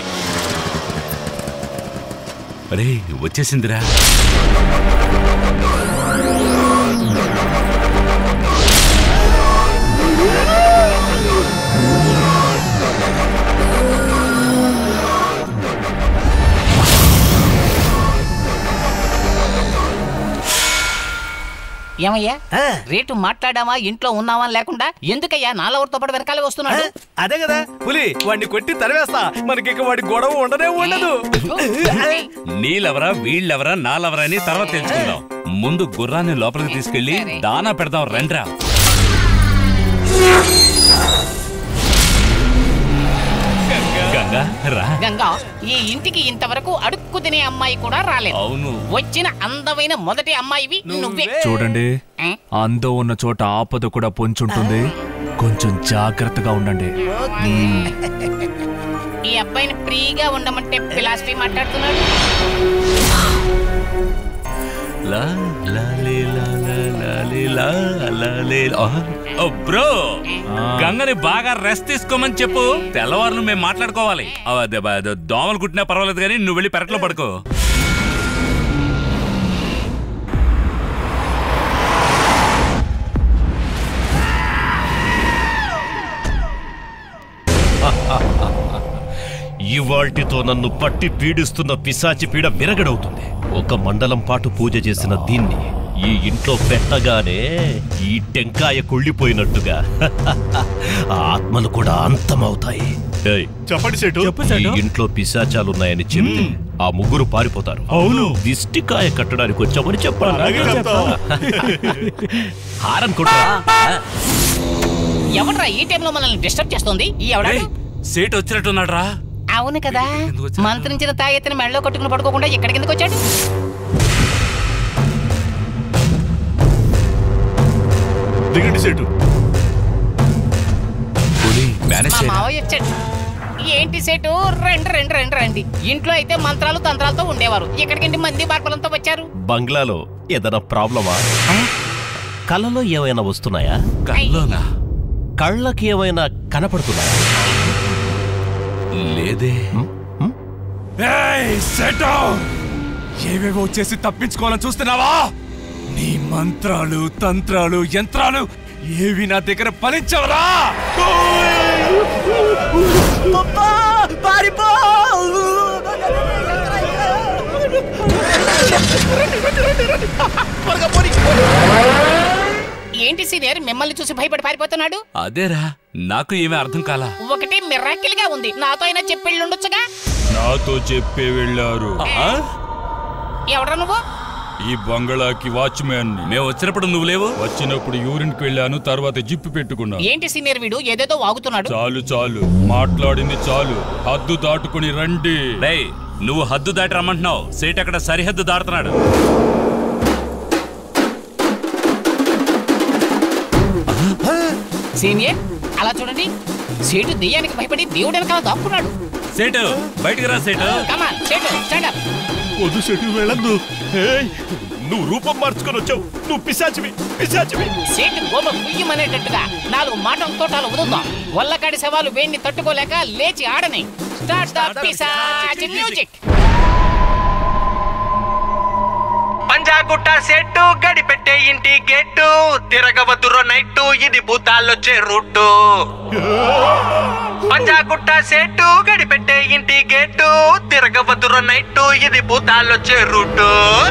అరే వచ్చేసిందిరా ఏమయ్యా రేటు మాట్లాడామా ఇంట్లో ఉన్నావా లేకుండా ఎందుకయ్యా నాలవరితో పాటు వెనకాల వస్తున్నాడు అదే కదా పులి వాడిని కొట్టి తరివేస్తా మనకి ఇక వాడి గొడవ ఉండనే ఉండదు నీలెవరా వీళ్ళెవరా నాలెవరా అని తర్వాత తెలుసుకుందాం ముందు గుర్రాన్ని లోపలికి తీసుకెళ్లి దానా పెడదాం రండ్రా గంగా రా గంగా ఈ ఇంటికి ఇంతవరకు అడుక్కు తినే అమ్మాయి కూడా రాలేదు అవును వచ్చిన అందమైన మొదటి అమ్మాయివి నువ్వే చూడండి అందం ఉన్న చోట ఆపద కూడా పొంచుంటుంది కొంచెం జాగ్రత్తగా ఉండండి మ్మ్. ఈ అబ్బాయిని ఫ్రీగా ఉండమంటే ఫిలాసఫీ మాట్లాడుతున్నాడు లా లా లే లా లా లా లే లా లా లే లా. ఆ, ఓ బ్రో గంగని బాగా రెస్ట్ తీసుకోమని చెప్పు తెల్లవారులు మేము మాట్లాడుకోవాలి ఆ, అదే, బా, అదే, దోమలు కుట్టినా పర్వాలేదు కానీ నువ్వు వెళ్ళి పెరట్లో పడుకో ఇవాల్టితో నన్ను పట్టి పీడిస్తున్న పిశాచి పీడ విరగడవుతుంది ఒక మండలం పాటు పూజ చేసిన దీన్ని ఈ ఇంట్లో పెట్టగానే ఈ టెంకాయ కుళ్ళిపోయినట్టుగా ఆ ఆత్మలు కూడా అంతమవుతాయి ఏయ్, చెప్పండి సేటు ఈ ఇంట్లో పిశాచాలున్నాయని చెప్తే ఆ ముగ్గురు పారిపోతారు అవును. దిష్టికాయ కట్టడానికి వచ్చామని చెప్పాలి అలాగే చెప్తాం. హారం కూడా ఎవడ్రా ఈ టైంలో మనల్ని డిస్టర్బ్ చేస్తుంది ఈ ఎవడాడు సేట్ వచ్చినట్టున్నాడు రా అవును కదా మంత్రించిన తాయెత్తిని మెడలో కట్టుకుని పడుకోకుండా ఎక్కడికి ఎందుకు వచ్చాడు దిగండి సేటు మా మావయ్య వచ్చాడు ఏంటి సేటు రండి రండి రండి రండి ఇంట్లో అయితే మంత్రాలు తంత్రాలతో ఉండేవారు ఇక్కడికి మంది బార్పలంతో వచ్చారు బంగ్లాలో ఏదైనా ప్రాబ్లమా కళ్ళలో ఏమైనా వస్తున్నాయా కల్లోనా కళ్ళకి ఏమైనా కనపడుతున్నాయా లేదే ఏవేవో చేసి తప్పించుకోవాలని చూస్తున్నావా నీ మంత్రాలు తంత్రాలు యంత్రాలు ఏవి నా దగ్గర ఫలించవరా పారిపో ఏంటి సీనియర్ మిమ్మల్ని చూసి భయపడి పారిపోతున్నాడు అదేరా నాకు ఏమీ అర్థం కాలా ఒకటి మిరాకిల్ గా ఉంది నాతో అయినా చెప్పి ఉండొచ్చుగా నాతో చెప్పే వెళ్ళారు ఎవడ్రా నువ్వు ఈ బంగళాకి వాచ్మ్యాన్ మేము వచ్చినప్పుడు నువ్వు లేవు వచ్చినప్పుడు యూరిన్ కి వెళ్ళాను తర్వాత జిప్పు పెట్టుకున్నా ఏంటి సీనియర్ వీడు ఏదేదో వాగుతున్నాడు చాలు చాలు మాట్లాడింది చాలు హద్దు దాటుకుని రండి డేయ్ నువ్వు హద్దు దాటి రమ్మంటున్నావు సేట్ అక్కడ సరిహద్దు దాటుతున్నాడు సీనియర్ అలా చూడండి సేటు దెయ్యానికి భయపడి దేవుడు వెనకాల దాక్కున్నాడు సేటు బయటికి రా సేటు కమాన్ సేటు స్టాండ్ అప్ వద్దు సెటు వెళ్ళద్దు ఏయ్, నువ్వు రూపం మార్చుకొని వచ్చావు నువ్వు పిశాచివి పిశాచివి సేటు గోప కుయ్యమనేటట్టుగా నాలుగు మాటల తోటాలు వదులుతాం వల్లకాడి సవాలు వేడిని తట్టుకోలేక లేచి ఆడని స్టార్ట్ ద పిశాచి మ్యూజిక్ పంజాగుట్ట సెట్టు గడిపెట్టే ఇంటి గెట్టు తిరగవద్దురో నైట్టు ఇది భూతాలొచ్చే రూటు పంజాగుట్ట సెట్టు గడిపెట్టే ఇంటి గెట్టు తిరగవద్దురో నైట్టు ఇది భూతాలొచ్చే రూటు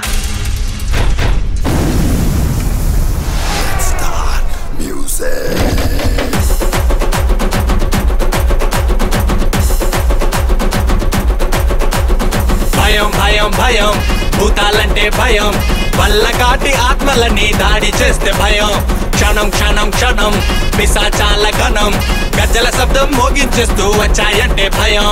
భయం భయం భయం భూతాలంటే భయం వల్లకాటి ఆత్మలని దాడి చేస్తే భయం క్షణం క్షణం క్షణం పిశాచాల గణం గజ్జల శబ్దం మోగించేస్తూ వచ్చాయంటే భయం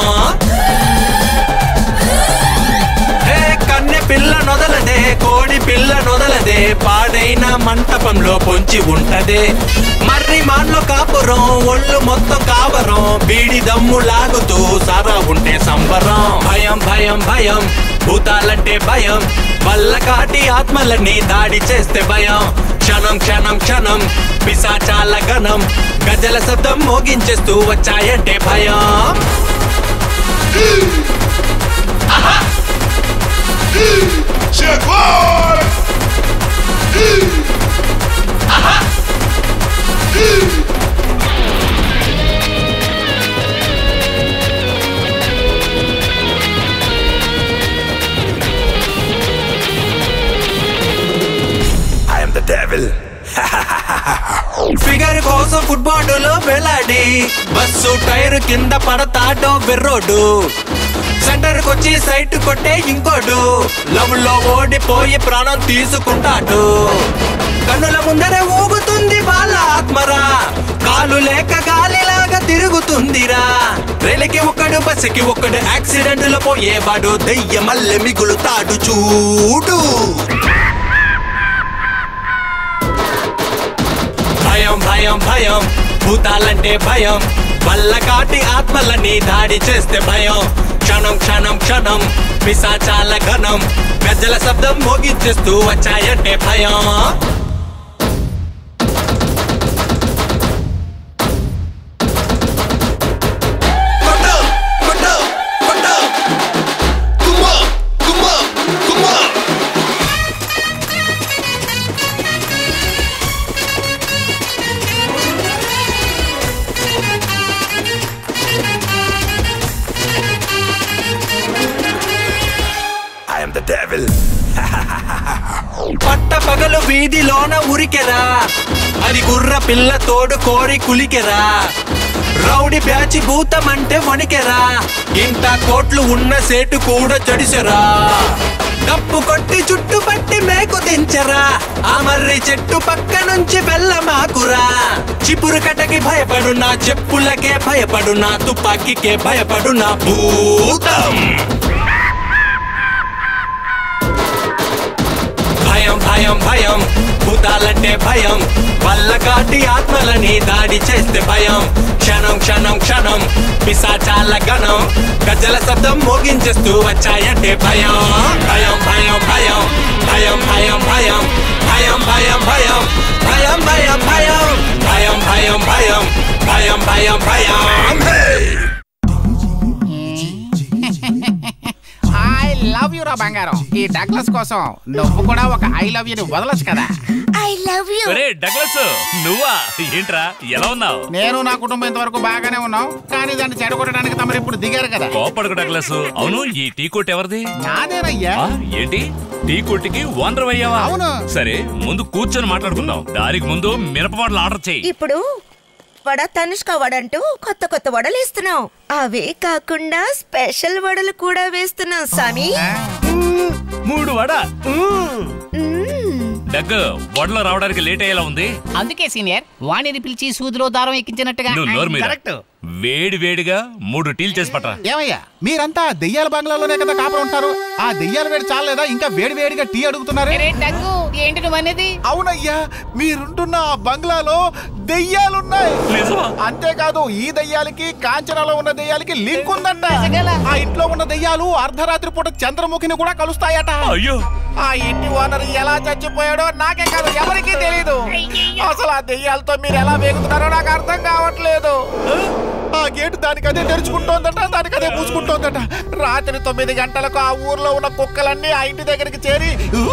హే కన్నె పిల్ల నొదలదే కోడి పిల్ల నొదలదే పాడైన మంటపంలో పొంచి ఉంటదే మర్రి మాన్లో కాపురం ఒళ్ళు మొత్తం కావరం బీడి దమ్ము లాగుతూ సారా ఉంటే సంబరం భయం భయం భయం భూతాలంటే భయం వల్లకాటి ఆత్మలని దాడి చేస్తే భయం క్షణం క్షణం క్షణం పిశాచాల గణం గజల శబ్దం మోగించేస్తూ వచ్చాయంటే భయం I am the devil. Figure కోసం ఫుట్బాల్ లో వెళ్ళాడి బస్సు టైర్ కింద పడతాడో వెర్రోడు సెంటర్ కొచ్చి సైట్ కొట్టే ఇంకోడు లవ్ లో ఓడిపోయి ప్రాణం తీసుకుంటాడు కన్నుల ముందరే ఊగుతుంది వాళ్ళ ఆత్మరా కాలు లేక గాలిలాగా తిరుగుతుందిరా రైలుకి ఒక్కడు బస్సుకి ఒక్కడు యాక్సిడెంట్ లో పోయేవాడు దెయ్యమల్లె మిగులుతాడు చూడు భయం భయం భయం భూతాలంటే భయం వల్లకాటి ఆత్మలని దాడి చేస్తే భయం క్షణం క్షణం క్షణం పిశాచాల ఘనం గజ్జల శబ్దం మోగించేస్తూ వచ్చాయంటే భయం I am the devil. పట్ట పగలు వీధిలోన ఉరికెరా అది గుర్ర పిల్ల తోడు కోరి కులికెరా రౌడీ బ్యాచి భూతమంటే వణికెరా ఇంత కోట్లు ఉన్న సేటు కూడా జడిసెరా డప్పు కొట్టి చుట్టు పట్టి మేకు దించరా ఆ మర్రి చెట్టు పక్క నుంచి వెళ్ళమాకురా చిపురు కటకి భయపడునా చెప్పులకే భయపడునా తుపాకీకే భయపడునా భూతం భయం భయం భయం భూతాలంటే భయం వల్లకాటి ఆత్మలని దాడి చేస్తే భయం క్షణం క్షణం క్షణం పిశాచాల గణం గజల శబ్దం మోగించేస్తూ వచ్చాయంటే భయం భయం భయం భయం భయం భయం భయం భయం భయం భయం భయం భయం భయం భయం భయం భయం భయం భయం భయం ఐ లవ్ యు రా బంగారం ఈ డగ్లస్ కోసం నువ్వు కూడా ఒక ఐ లవ్ యూ వదలొచ్చు కదా ఐ లవ్ యూ ఒరే డగ్లస్ నువ్వా ఏంట్రా ఎలా ఉన్నావు నేను నా కుటుంబం ఇంతవరకు బాగానే ఉన్నాం కానీ దాన్ని చెడగొట్టడానికి తమరు ఇప్పుడు దిగారు కదా కోపడకు డగ్లస్ అవును ఈ టీ కొట్ ఎవరిది నాదేనయ్యా ఆ, ఏంటి టీ కొట్టికి ఓనర్ అయ్యావా అవును. సరే ముందు కూర్చొని మాట్లాడుకుందాం దానికి ముందు మిరపవాడలు ఆర్డర్ చేయి ఇప్పుడు వడ తనుష్క వడంటూ కొత్త కొత్త వడలు వేస్తున్నాం అవే కాకుండా స్పెషల్ వడలు కూడా వేస్తున్నాం సామి మూడు వడ డగ్ వడలో రావడానికి లేట్ అయ్యేలా ఉంది అందుకే సీనియర్ వాణిని పిలిచి సూదిలో దారం ఎక్కించినట్టుగా నువ్వు నోరు మీద వేడి వేడిగా మూడు టీలు చేసి పట్టరా ఏమయ్యా మీరంతా దెయ్యాల బంగ్లాలోనే కదా కాపురం ఉంటారు ఆ దెయ్యాల వేడి చాలేదా ఇంకా వేడి వేడిగా టీ అడుగుతున్నారు ఏంటి నువ్వు అనేది అవునయ్యా మీరుంటున్న ఆ బంగ్లాలో దెయ్యాలున్నాయి అంతేకాదు ఈ దెయ్యాలకి కాంచనాలో ఉన్న దెయ్యాలకి లింక్ ఉందంట ఆ ఇంట్లో ఉన్న దెయ్యాలు అర్ధరాత్రి పూట చంద్రముఖిని కూడా కలుస్తాయట అయ్యో ఆ ఇంటి ఓనర్ ఎలా చచ్చిపోయాడో నాకే కాదు ఎవరికీ తెలియదు అసలు ఆ దెయ్యాలతో మీరు ఎలా వేగుతున్నారో నాకు అర్థం కావట్లేదు ఆ గేటు దానికి అదే తెరుచుకుంటోందట దానికి అదే పూసుకుంటోందట రాత్రి తొమ్మిది గంటలకు ఆ ఊర్లో ఉన్న కుక్కలన్నీ ఆ ఇంటి దగ్గరికి చేరి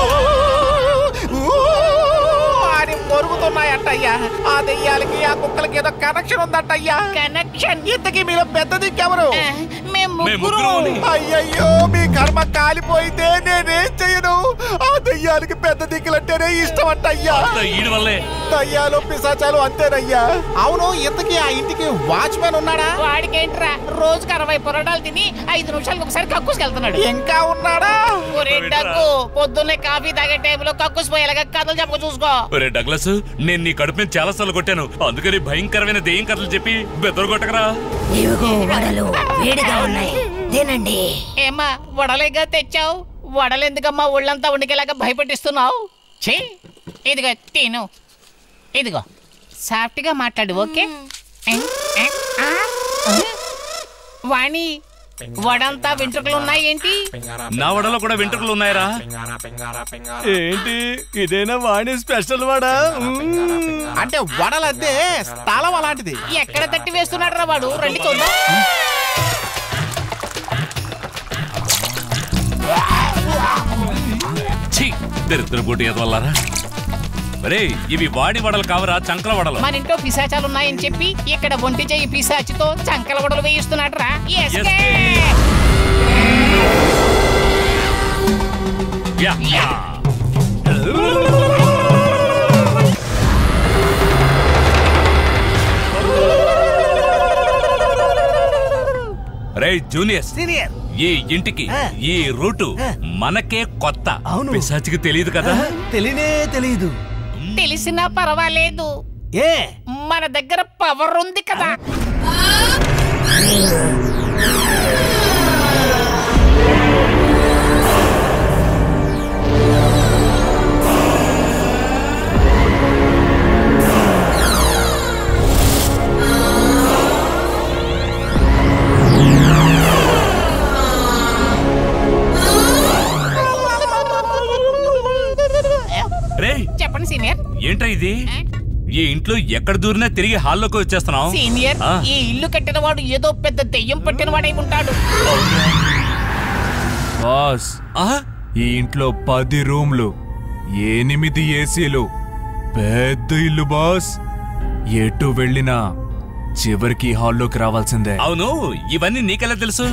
అని పొరుగుతున్నాయంట అయ్యా ఆ దెయ్యాలకి ఆ కుక్కలకి ఏదో కనెక్షన్ ఉందంట అయ్యా కనెక్షన్ ఇంతకీ మీలో పెద్ద దిక్కెవరు మేము అయ్యయ్యో మీ కర్మ కాలిపోయితే నేనేం చెయ్యను ఆ దెయ్యాలకి పెద్ద దిక్కులంటేనే ఇష్టం అంట అయ్యా ఈడి వల్లే దయ్యాలు పిశాచాలు అంతేనయ్యా అవును ఇంతకీ ఆ ఇంటికి వాచ్మెన్ ఉన్నాడా వాడికేంట్రా రోజుకి అరవై పొరడాలు తిని ఐదు నిమిషాలకు ఒకసారి కక్కుసుకెళ్తున్నాడు ఇంకా ఉన్నాడా ఒరే డగ్గు పొద్దున్నే కాఫీ తాగే టైంలో కక్కుస్ పోయేలాగా కథలు చెప్పక చూసుకో ఒరే డగ్లస్ నేను నీ కడుపు మీద చాలా సార్లు కొట్టాను అందుకని భయంకరమైన దెయ్యం కథలు చెప్పి బెదరు కొట్టకరా ఇవిగో వడలు వేడిగా ఉన్నాయి తినండి ఏమ్మా వడలేగా తెచ్చావు వడలెందుకమ్మా ఒళ్ళంతా ఉడికేలాగా భయపెట్టిస్తున్నావు ఛీ ఇదిగో తిను ఇదిగో సాఫ్ట్గా మాట్లాడు ఓకే ఏ, ఏ, ఆ, ఆ. వాణి వడంతా వెంట్రుకలు ఉన్నాయి ఏంటి నా వడలో కూడా వెంట్రుకలు ఉన్నాయరా ఏంటి ఇదేనా వాణి స్పెషల్ వాడా అంటే వడలద్దే స్థలం అలాంటిది ఎక్కడ తట్టి వేస్తున్నాడు రా వాడు రండి చూద్దాం ఛీ దరిద్ర పోటీ ఎదవల్లారా ఒరే ఇవి వాడి వడలు కావరా చంకల వడలు మన ఇంట్లో పిశాచాలు ఉన్నాయని చెప్పి ఇక్కడ ఒంటి చెయ్యి పిశాచితో చంకల వడలు వేయిస్తున్నాడు రా యా, యా. రే జూనియర్ సీనియర్ ఈ ఇంటికి ఈ రూటు మనకే కొత్త పిశాచికి తెలియదు కదా తెలియనే తెలియదు తెలిసినా పర్వాలేదు ఏ మన దగ్గర పవర్ ఉంది కదా రే చెప్పండి సీనియర్ ఏంట్రా ఇది ఈ ఇంట్లో ఎక్కడ దూరినా తిరిగి హాల్లోకి వచ్చేస్తున్నాం సీనియర్ ఆ, ఈ ఇల్లు కట్టిన వాడు ఏదో పెద్ద దెయ్యం పట్టిన వాడై ఉంటాడు బాస్ ఈ ఇంట్లో పది రూమ్లు ఎనిమిది ఏసీలు పెద్ద ఇల్లు బాస్ ఎటు వెళ్ళినా చివరికి ఈ హాల్లోకి రావాల్సిందే అవును ఇవన్నీ నీకెలా తెలుసు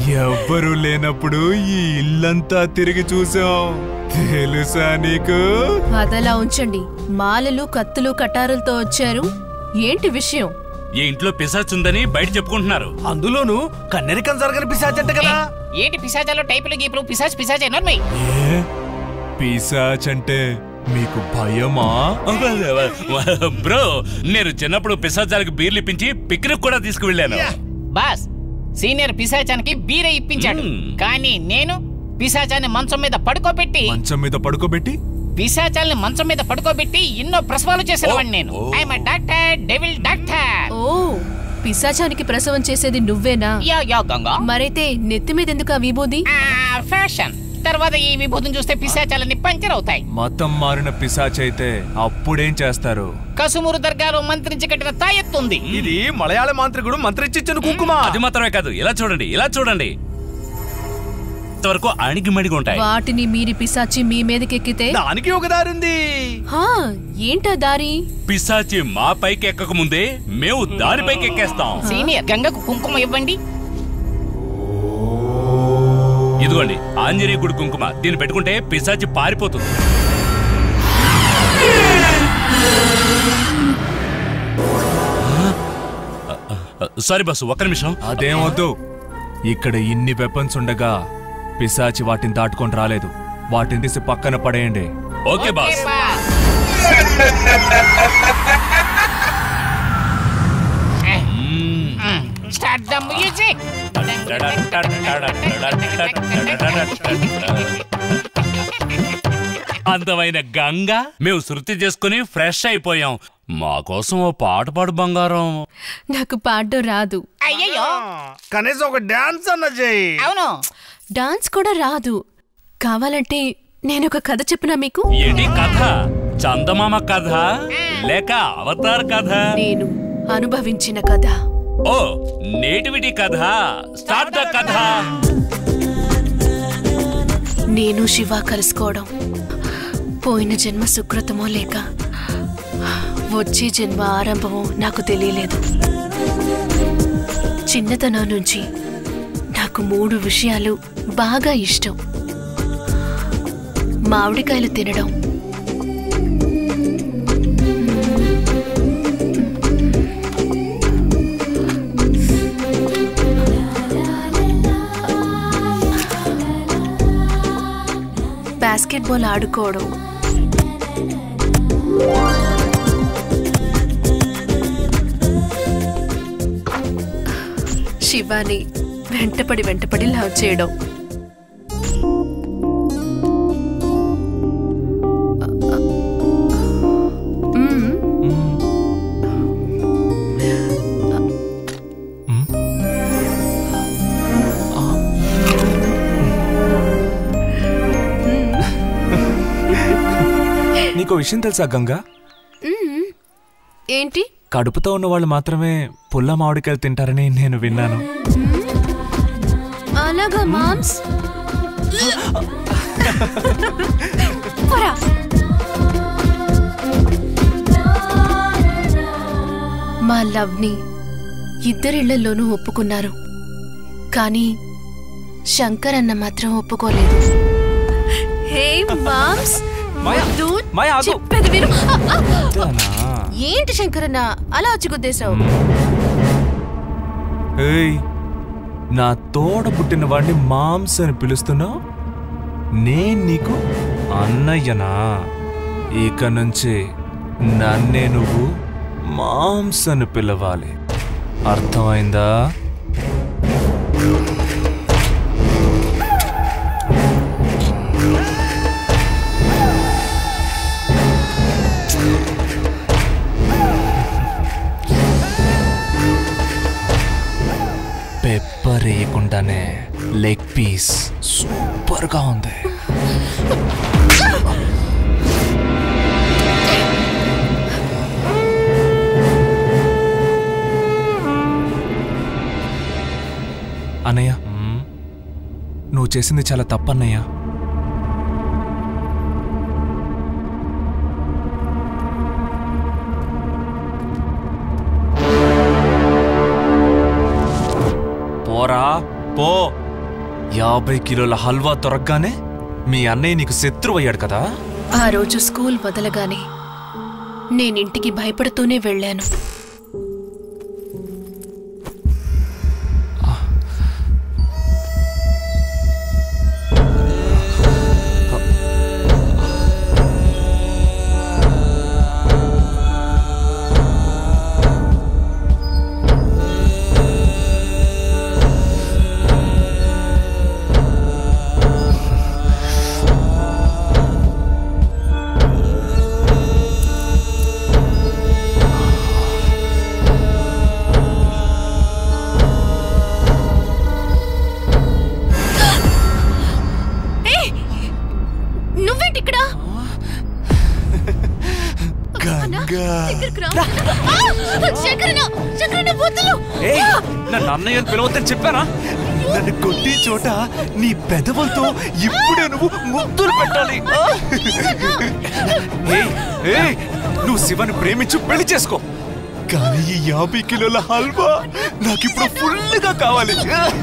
ఎవ్వరూ లేనప్పుడు ఈ ఇల్లంతా తిరిగి చూసాం తెలుసా నీకు అదలా ఉంచండి మాలలు కత్తులు కటారులతో వచ్చారు ఏంటి విషయం ఈ ఇంట్లో పిశాచుందని బయట చెప్పుకుంటున్నారు అందులోను కన్నెరికం జరగని పిశాచంట కదా ఏంటి పిశాచాలో టైపులు గీపులు పిశాచ్ పిశాచ్ ఎన్నోర్మై ఏ పిశాచ్ అంటే మీకు భయమా బ్రో నేను చిన్నప్పుడు పిశాచాలకు బీర్లు ఇప్పించి పిక్నిక్ కూడా తీసుకువెళ్ళాను బాస్ సీనియర్ పిశాచానికి బీరే ఇప్పించాడు కానీ నేను పిశాచాన్ని మంచం మీద పడుకోబెట్టి మంచం మీద పడుకోబెట్టి పిశాచాల్ని మంచం మీద పడుకోబెట్టి ఎన్నో ప్రసవాలు చేసేవాడిని నేను ఐఎమ్ డాక్టర్ డెవిల్ డాక్టర్ ఓ పిశాచానికి ప్రసవం చేసేది నువ్వేనా యా యా గంగా మరైతే నెత్తి మీద ఎందుకు ఆ విభూది ఫ్యాషన్ తర్వాత ఈ విభూతిని చూస్తే పిశాచాలన్నీ పంచర్ అవుతాయి మతం మారిన పిశాచ్ అయితే అప్పుడేం చేస్తారు కసుమూరు దర్గాలో మంత్రించి కట్టిన తాయెత్తుంది ఇది మలయాళ మాంత్రికుడు మంత్రిచ్చిచ్చిన కుంకుమ అది మాత్రమే కాదు ఇలా చూడండి ఇలా చూడండి ఇంతవరకు అణిగి మడిగి ఉంటాయి వాటిని మీరి పిశాచి మీ మీదకెక్కితే దానికి ఒక దారింది హా, ఏంటా దారి పిశాచి మా పైకి ఎక్కక ముందే మేము దాని పైకి ఎక్కేస్తాం సీనియర్ గంగకు కుంకుమ ఇవ్వండి ఇదిగోండి ఆంజనేయ గుడి కుంకుమ దీన్ని పెట్టుకుంటే పిశాచి పారిపోతుంది సారీ బస్సు ఒక్క నిమిషం అదేం వద్దు ఇక్కడ ఇన్ని వెపన్స్ ఉండగా పిశాచి వాటిని దాటుకొని రాలేదు వాటిని తీసి పక్కన పడేయండి okay boss start the music అందమైన గంగ మేము శృతి చేసుకుని ఫ్రెష్ అయిపోయాం మా కోసం ఓ పాట పాడు బంగారం నాకు పాడడం రాదు అయ్యయ్యో కనీసం ఒక డాన్స్ అన్న చెయ్యి అవును డాన్స్ కూడా రాదు కావాలంటే నేను ఒక కథ చెప్పినా మీకు ఏంటి కథ చందమామ కథ లేక అవతార్ కథ నేను అనుభవించిన కథ ఓ నేటివిటీ కథ స్టార్ట్ ద కథ నేను శివ కలుసుకోవడం పోయిన జన్మ సుకృతమో లేక వచ్చే జన్మ ఆరంభమో నాకు తెలియలేదు చిన్నతనం నుంచి నాకు మూడు విషయాలు బాగా ఇష్టం మామిడికాయలు తినడం బాస్కెట్బాల్ ఆడుకోవడం శివాని వెంటపడి వెంటపడి లవ్ చేయడం మ్మ్. నీకు విషయం తెలుసా గంగా మ్మ్. ఏంటి కడుపుతో ఉన్న వాళ్ళు మాత్రమే పుల్ల మామిడికాయలు తింటారని నేను విన్నాను అలాగా మామ్స్ పోరా. మా లవ్ని ఇద్దరిళ్లలోనూ ఒప్పుకున్నారు కానీ శంకర్ అన్న మాత్రం ఒప్పుకోలేదు హే మామ్స్ వద్దు, చెప్పేది విను ఆ, ఆ. ఏంటి శంకరన్న అలా వచ్చి గుద్దేశావు ఏయ్ నా తోడ పుట్టిన వాడిని మాంస్ అని పిలుస్తున్నావు నేను నీకు అన్నయ్యనా ఇక నుంచి నన్నే నువ్వు మాంస్ అని పిలవాలి అర్థమైందా పెప్పర్ వేయకుండానే లెగ్ పీస్ సూపర్గా ఉంది అన్నయ్య నువ్వు చేసింది చాలా తప్పన్నయ్య పోరా పో యాభై కిలోల హల్వా దొరకగానే మీ అన్నయ్య నీకు శత్రువు అయ్యాడు కదా ఆ రోజు స్కూల్ వదలగానే నేనింటికి భయపడుతూనే వెళ్ళాను ఏయ్! నువ్వేంటి ఇక్కడ దగ్గరికి రా. ఆ! శంకరన్న! శంకరన్న, వదలు! ఏయ్, నన్ను అన్నయ్య అని పిలవద్దని చెప్పానా నన్ను కొట్టి చోట నీ పెదవులతో ఇప్పుడే నువ్వు ముద్దులు పెట్టాలి ఆ! ఏయ్, ఏయ్, నువ్వు శివని ప్రేమించు పెళ్లి చేసుకో కానీ ఈ యాభై కిలోల హల్వా నాకిప్పుడు ఫుల్గా కావాలి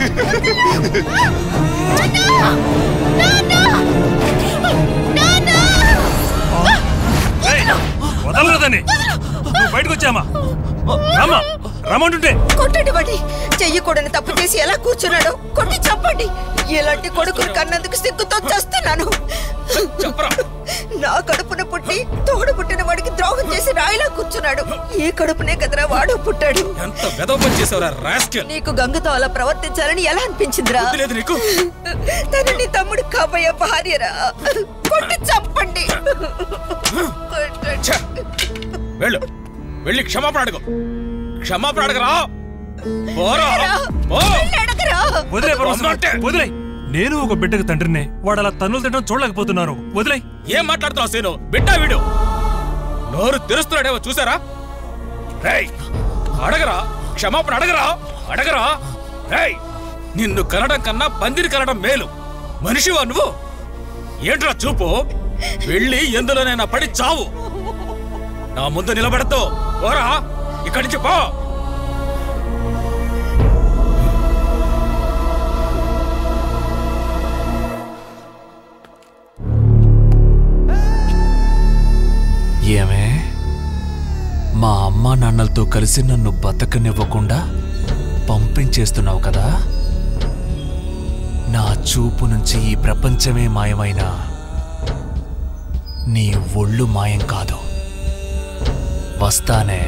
వదలలేదని నువ్వు బయటకు వచ్చామా రామా రమ్మంటుంటే కొట్టండి వాడి చెయ్యకూడని తప్పు చేసి ఎలా కూర్చున్నాడు కొట్టి చంపండి ఇలాంటి కొడుకులు కన్నందుకు సిగ్గుతో చస్తున్నాను నా కడుపున పుట్టి తోడు పుట్టిన వాడికి ద్రోహం చేసి రాయిలా కూర్చున్నాడు ఈ కడుపునే కదరా వాడు పుట్టాడు ఎంత వెదవ పని చేసావురా రాస్కెల్ నీకు గంగతో అలా ప్రవర్తించాలని ఎలా అనిపించిందిరా లేదు నీకు తను నీ తమ్ముడు కాబోయే భార్యరా కొట్టి చంపండి ఛ! వెళ్ళు వెళ్ళి క్షమాపణ అడుగు క్షమాపణ అడగరా పోరా పో. వదిలే రమ్మంటే. వదిలే నేను ఒక బిడ్డకు తండ్రినే వాడు అలా తన్నులు తినడం చూడలేకపోతున్నాను వదిలే ఏం మాట్లాడుతున్నావు సీను బిడ్డ వీడు నోరు తెరుస్తున్నాడేమో చూసారా రేయ్ అడగరా క్షమాపణ అడగరా అడగరా రేయ్ నిన్ను కనడం కన్నా పందిరి కనడం మేలు మనిషివా నువ్వు ఏంట్రా చూపు వెళ్ళి ఎందులోనైనా పడి చావు నా ముందు నిలబడద్దు పోరా ఇక్కడి నుంచి పో ఏమే మా అమ్మా నాన్నలతో కలిసి నన్ను బతకనివ్వకుండా పంపించేస్తున్నావు కదా నా చూపు నుంచి ఈ ప్రపంచమే మాయమైనా నీ ఒళ్ళు మాయం కాదు వస్తానే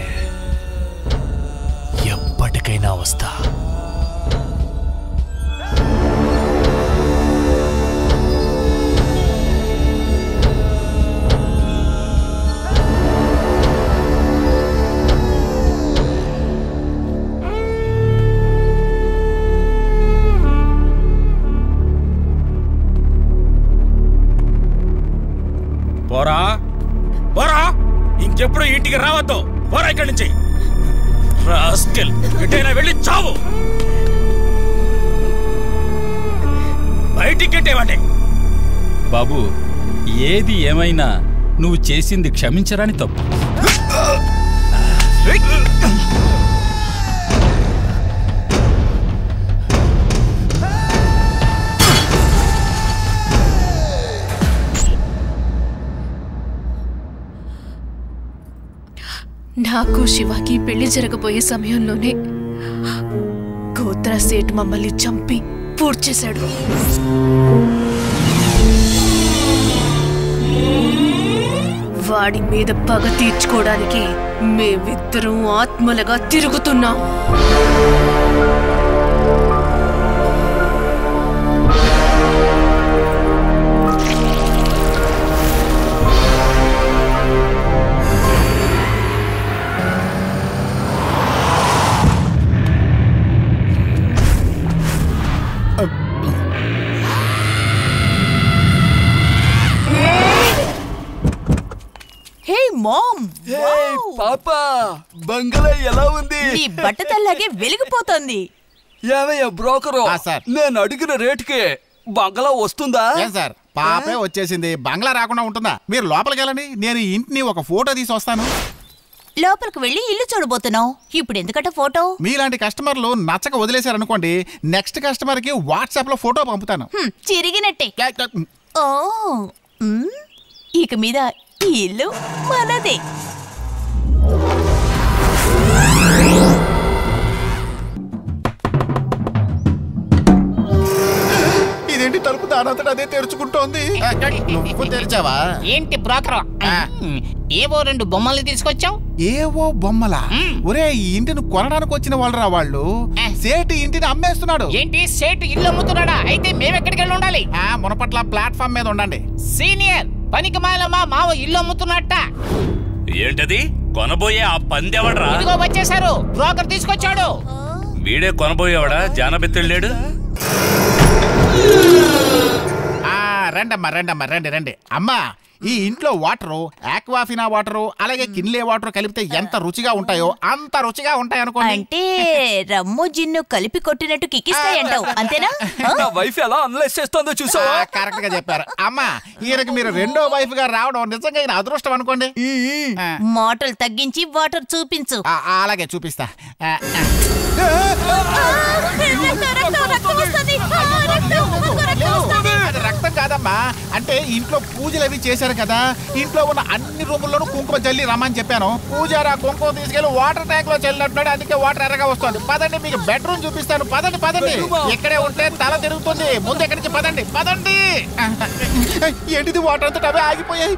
ఎప్పటికైనా వస్తా పోరా పోరా ఇంకెప్పుడు ఇంటికి రావద్దు పోరా ఇక్కడి నుంచి రాస్కెల్ ఎటైనా వెళ్ళి చావు బయటికి ఎట్టేవాడి బాబు ఏది ఏమైనా నువ్వు చేసింది క్షమించరాని తప్పు నాకు శివాకి పెళ్లి జరగబోయే సమయంలోనే గోత్రా సేట్ మమ్మల్ని చంపి పూర్తి చేశాడు వాడి మీద పగ తీర్చుకోవడానికి మేమిద్దరం ఆత్మలుగా తిరుగుతున్నాం హే మామ్ పాపా బంగళా ఎలా ఉంది నీ బట్టతల్లాగే వెలిగిపోతోంది ఏమయ్య బ్రోకరు నేను అడిగిన రేటుకే బంగళా వస్తుందా ఏం సార్ పాపే వచ్చేసింది బంగ్లా రాకుండా ఉంటుందా మీరు లోపలికి వెళ్ళండి నేను ఈ ఇంటిని ఒక ఫోటో తీసి వస్తాను లోపలికి వెళ్ళి ఇల్లు చూడబోతున్నావు ఇప్పుడు ఎందుకట ఫోటో మీలాంటి కస్టమర్లు నచ్చక వదిలేశారనుకోండి నెక్స్ట్ కస్టమర్ కి వాట్సాప్ లో ఫోటో పంపుతాను హ్మ్, చిరిగినట్టే ఓ మ్, ఇక మీద ఈ ఇల్లు మనదే ఇదేంటి తలుపు దానంతట అదే తెరుచుకుంటోంది నువ్వు తెరిచావా ఏంటి బ్రోకర్ ఏవో రెండు బొమ్మల్ని తీసుకొచ్చావు ఏవో బొమ్మలా ఒరే ఈ ఇంటిని కొనడానికి వచ్చిన వాళ్ళరా వాళ్ళు సేటు ఇంటిని అమ్మేస్తున్నాడు ఏంటి సేటు ఇల్లు అమ్ముతున్నాడా అయితే మేమెక్కడికి వెళ్ళి ఉండాలి ఆ మునపట్ల ప్లాట్ఫామ్ మీద ఉండండి సీనియర్ పనికి మా మావ ఇల్లు అమ్ముతున్నట్ట ఏంటది కొనబోయే ఆ పందెవడ్రా ఇదిగో వచ్చేసారు బ్రోకర్ తీసుకొచ్చాడు వీడే కొనబోయేవాడా జానబెత్తెళ్ళాడు ఆ రండమ్మా రండమ్మా రండి రండి అమ్మా ఈ ఇంట్లో వాటరు ఆక్వాఫినా వాటరు అలాగే కిన్లే వాటర్ కలిపితే ఎంత రుచిగా ఉంటాయో అంత రుచిగా ఉంటాయి అనుకోండి అంటే రమ్ము జిన్ను కలిపి కొట్టినట్టు కిక్కిస్తాయంటావు అంతేనా నా వైఫ్ ఎలా అనలైజ్ చేస్తోందో చూసావా కరెక్ట్ గా చెప్పారు అమ్మా ఈయనకి మీరు రెండో వైఫ్ గా రావడం నిజంగా ఈయన అదృష్టం అనుకోండి ఆ, మోటార్లు తగ్గించి వాటర్ చూపించు ఆ, ఆ, అలాగే చూపిస్తా ఆ, ఆ. అది రక్తం కాదమ్మా అంటే ఇంట్లో పూజలు అవి చేశారు కదా ఇంట్లో ఉన్న అన్ని రూముల్లోనూ కుంకుమ జల్లి రమ్మని చెప్పాను పూజారి ఆ కుంకుమ తీసుకెళ్లి వాటర్ ట్యాంక్ లో చల్లినట్టున్నాడు అందుకే వాటర్ ఎర్రగా వస్తుంది పదండి మీకు బెడ్రూమ్ చూపిస్తాను పదండి పదండి ఇక్కడే ఉంటే తల తిరుగుతుంది ముందు ఎక్కడి నుంచి పదండి పదండి ఏంటిది వాటర్ అంతా అవే ఆగిపోయాయి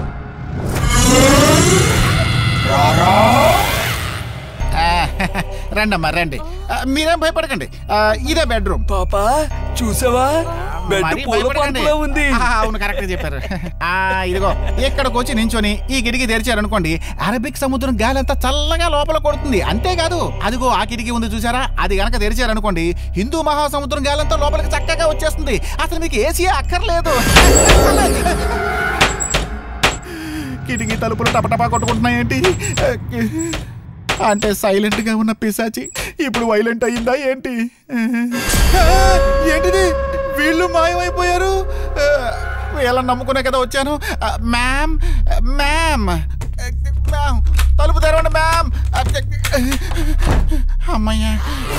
ఆ, రండమ్మా రండి ఆ, మీరేం భయపడకండి ఆ, ఇదే బెడ్రూమ్ పాపా చూసావా బెడ్ మరీ పూల భయపడకండి. పంపులో ఉంది ఆ, అవును కరెక్ట్ చెప్పారు ఆ ఇదిగో ఇక్కడికి వచ్చి నించొని ఈ కిటికీ తెరిచారు అనుకోండి అరబిక్ సముద్రం గాలి అంతా చల్లగా లోపల కొడుతుంది అంతేకాదు అదిగో ఆ కిటికీ ఉంది చూసారా అది గనక తెరిచారు అనుకోండి హిందూ మహాసముద్రం గాలి అంతా లోపలికి చక్కగా వచ్చేస్తుంది అసలు మీకు ఏసీ అక్కర్లేదు కిటికీ తలుపులు టపటపా కొట్టుకుంటున్నాయేంటి అంటే సైలెంట్ గా ఉన్న పిశాచి ఇప్పుడు వైలెంట్ అయ్యిందా ఏంటి ఆ, ఏంటిది వీళ్ళు మాయమైపోయారు ఆ, వీళ్ళని నమ్ముకునే కదా వచ్చాను ఆ, మ్యామ్ మ్యామ్ మ్యామ్ తలుపు తెరవండి మ్యామ్ అమ్మయ్యా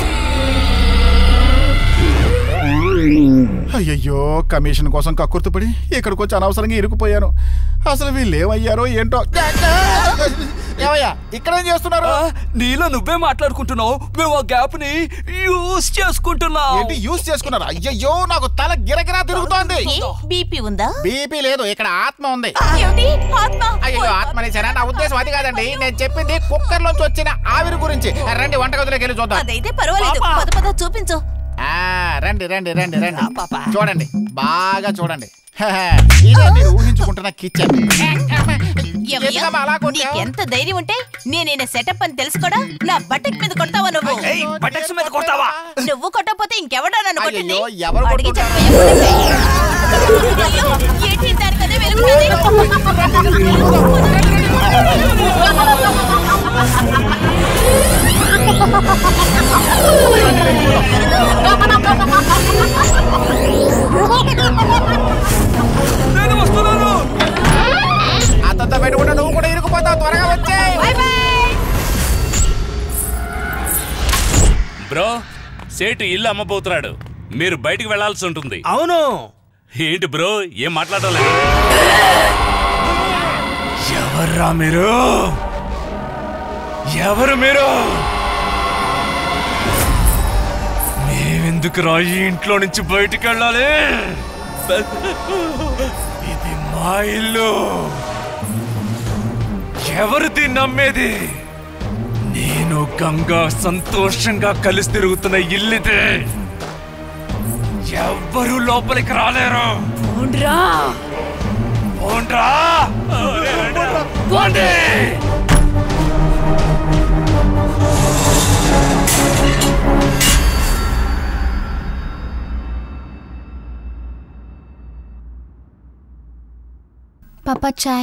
అయ్యయ్యో కమిషన్ కోసం కక్కుర్తుపడి ఇక్కడికి వచ్చి అనవసరంగా ఇరుకుపోయాను అసలు వీళ్ళు ఏమయ్యారో ఏంటో ఏమయ్యా ఇక్కడేం చేస్తున్నారు నీలో నువ్వే మాట్లాడుకుంటున్నావు మేము ఆ గ్యాప్ ని యూస్ చేసుకుంటున్నాం ఏంటి యూస్ చేసుకున్నారు అయ్యయ్యో నాకు తల గిరగిరా తిరుగుతోంది బీపీ ఉందా బీపీ లేదు ఇక్కడ ఆత్మ ఉంది ఏమిటి ఆత్మ అయ్యో ఆత్మనేసారా నా ఉద్దేశం అది కాదండి నేను చెప్పింది కుక్కర్ లోంచి వచ్చిన ఆవిరి గురించి రండి వంటగదిలోకి వెళ్ళి చూద్దాం అదైతే పర్వాలేదు పద పద చూపించు ఆ, రండి రండి రండి రండి చూడండి బాగా చూడండి హహ, ఇదే మీరు ఊహించుకుంటున్న కిచెన్ ఎవయ్యా, నీకెంత ధైర్యం ఉంటే నేనే సెటప్ అని తెలుసు కూడా నా బట్టక్ మీద కొడతావా నువ్వు బటక్స్ మీద కొడతావా నువ్వు కొట్టకపోతే ఎవడా నన్ను కొట్టింది అయ్యో, ఎవరు అడిగి చెప్పయ్యా, కొట్టండి. అయ్యో, ఏంటి దానికదే నేను వస్తున్నాను అతనితో పెట్టుకుంటే నువ్వు కూడా ఇరుకుపోతావు త్వరగా వచ్చే బ్రో సేటు ఇల్లు అమ్మబోతున్నాడు మీరు బయటికి వెళ్లాల్సి ఉంటుంది అవును ఏంటి బ్రో ఏం మాట్లాడలేదు ఎవర్రా మీరు ఎవరు మీరు మేమెందుకురా ఈ ఇంట్లో నుంచి బయటికి వెళ్ళాలి ఇది మా ఇల్లు ఎవరు దీన్ని నమ్మేది నేను గంగా సంతోషంగా కలిసి తిరుగుతున్న ఇల్లిదే ఎవ్వరూ లోపలికి రాలేరు పోండ్రా పోండ్రా పోండి పాపా చాయ్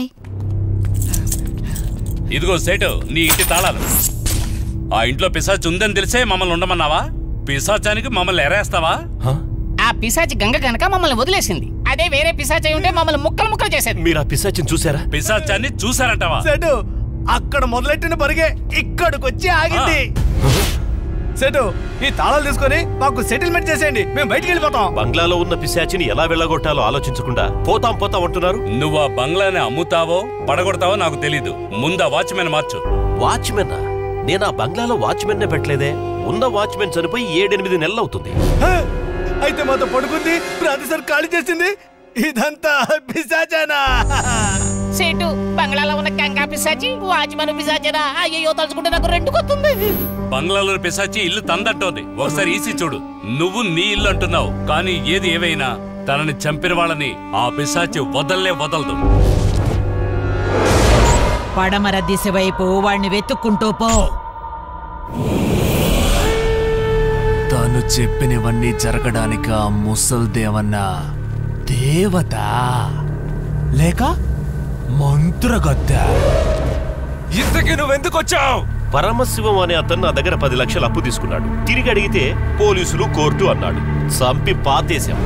ఇదిగో సేటు నీ ఇంటి తాళాలు ఆ ఇంట్లో పిశాచి ఉందని తెలిసే మమ్మల్ని ఉండమన్నావా పిశాచానికి మమ్మల్ని ఎరేస్తావా ఆ పిశాచి గంగ గనక మమ్మల్ని వదిలేసింది అదే వేరే పిశాచి అయి ఉంటే మమ్మల్ని ముక్కలు ముక్కలు చేసేది మీరు ఆ పిశాచిని చూసారా పిశాచాన్ని చూసారంటావా సెటు అక్కడ మొదలెట్టిన పరిగే ఇక్కడికి వచ్చి ఆగింది సెటు ఈ తాళాలు తీసుకొని మాకు సెటిల్మెంట్ చేసేయండి మేము బయటికి వెళ్ళిపోతాం బంగ్లాలో ఉన్న పిశాచిని ఎలా వెళ్ళగొట్టాలో ఆలోచించకుండా పోతాం పోతాం అంటున్నారు నువ్వు ఆ బంగ్లాని అమ్ముతావో పడగొడతావో నాకు తెలీదు ముందు ఆ వాచ్మెన్ మార్చు వాచ్మెన్ నేను ఆ బంగ్లాలో వాచ్మెన్ పెట్టలేదే ఉన్న వాచ్మెన్ చనిపోయి ఏడెనిమిది నెలలు అవుతుంది హ! అయితే మాతో పడుకుంది ప్రతిసారి ఖాళీ చేసింది ఇదంతా పిశాచానా సేటు బంగ్లాలో ఉన్న గంగా పిశాచి వాచ్మన్ పిశాచనా అయ్యో తలుచుకుంటే నాకు రెండు కొత్తుంది బంగ్లాలో పిశాచి ఇల్లు తందట్టోది ఒకసారి ఈసి చూడు నువ్వు నీ ఇల్లు అంటున్నావు కానీ ఏది ఏవైనా తనని చంపిన వాళ్ళని ఆ పిశాచి వదల్లే వదలదు పడమర దిశ వైపు వాణ్ణి వెతుక్కుంటూ పో తను చెప్పినవన్నీ జరగడానికి ఆ ముసల్దేవన్న దేవత లేక మంత్రగత్త ఇంతకీ నువ్వెందుకు వచ్చావు పరమశివం అనే అతను నా దగ్గర పది లక్షలు అప్పు తీసుకున్నాడు తిరిగి అడిగితే పోలీసులు కోర్టు అన్నాడు చంపి పాతేశాం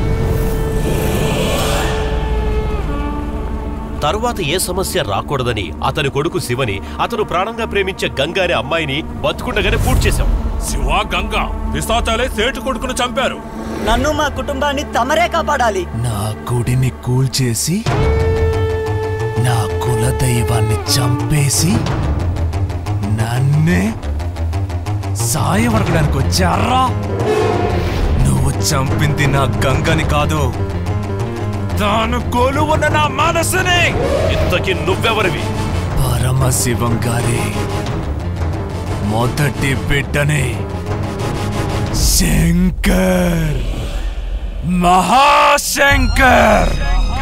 తరువాత ఏ సమస్య రాకూడదని అతని కొడుకు శివని అతను ప్రాణంగా ప్రేమించే గంగా అనే అమ్మాయిని బతుకుండగానే పూర్తి చేశాం శివ గంగా పిశాచాలే సేటు కొడుకును చంపారు నన్ను మా కుటుంబాన్ని తమరే కాపాడాలి నా గుడిని కూల్చేసి నా కుల దైవాన్ని చంపేసి నన్నే సాయం అడగడానికి వచ్చారా నువ్వు చంపింది నా గంగని కాదు తాను కొలువున్న నా మనసుని ఇంతకీ నువ్వెవరివి పరమశివం గారి మొదటి బిడ్డని శంకర్ మహాశంకర్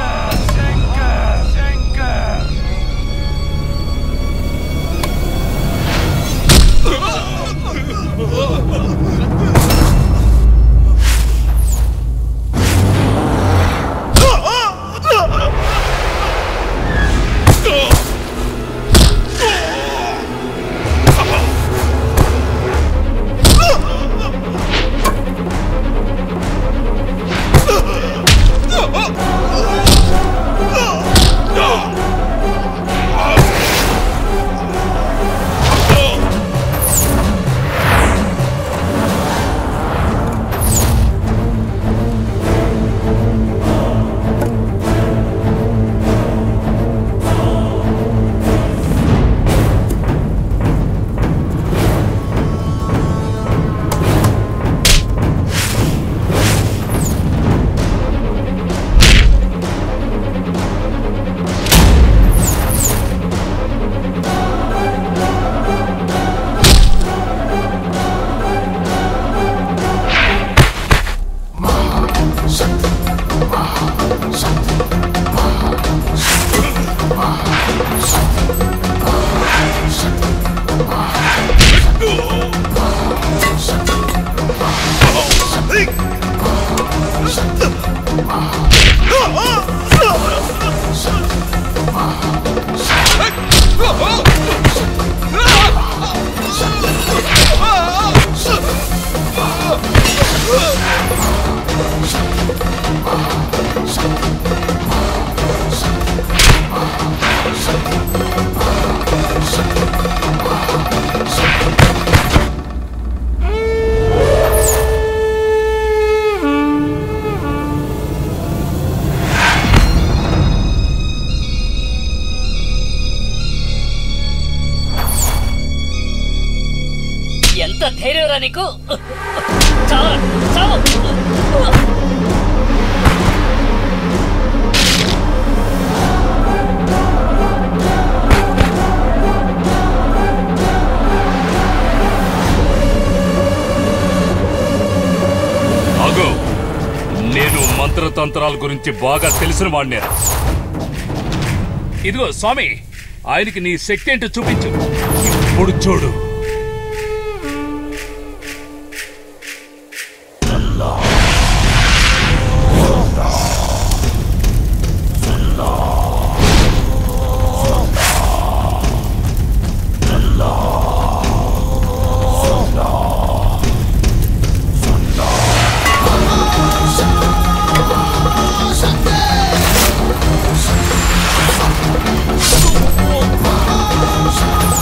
ఎంత ధైర్యంరా నీకు చావు చావు అగో నేను మంత్రతంత్రాల గురించి బాగా తెలిసిన వాడినే ఇదిగో స్వామి ఆయనకి నీ శక్తి ఏంటో చూపించు ఇప్పుడు చూడు Oh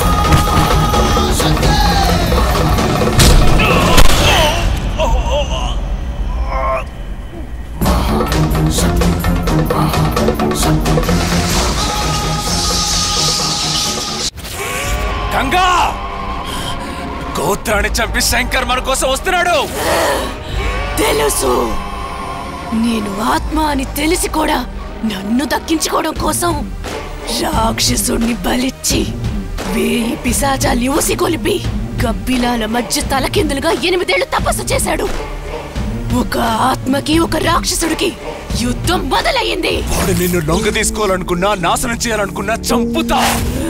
గంగా గోత్రాన్ని చంపి శంకర్ మన కోసం వస్తున్నాడు తెలుసు నేను ఆత్మ అని తెలిసి కూడా నన్ను దక్కించుకోవడం కోసం రాక్షసుడిని బలిచ్చి వేయి పిశాచాల్ని ఊసి కొలిపి గబ్బిలాల మధ్య తలకిందులుగా ఎనిమిదేళ్లు తపస్సు చేశాడు ఒక ఆత్మకి ఒక రాక్షసుడికి యుద్ధం మొదలయ్యింది వాడు నిన్ను లొంగ తీసుకోవాలనుకున్నా నాశనం చేయాలనుకున్నా చంపుతా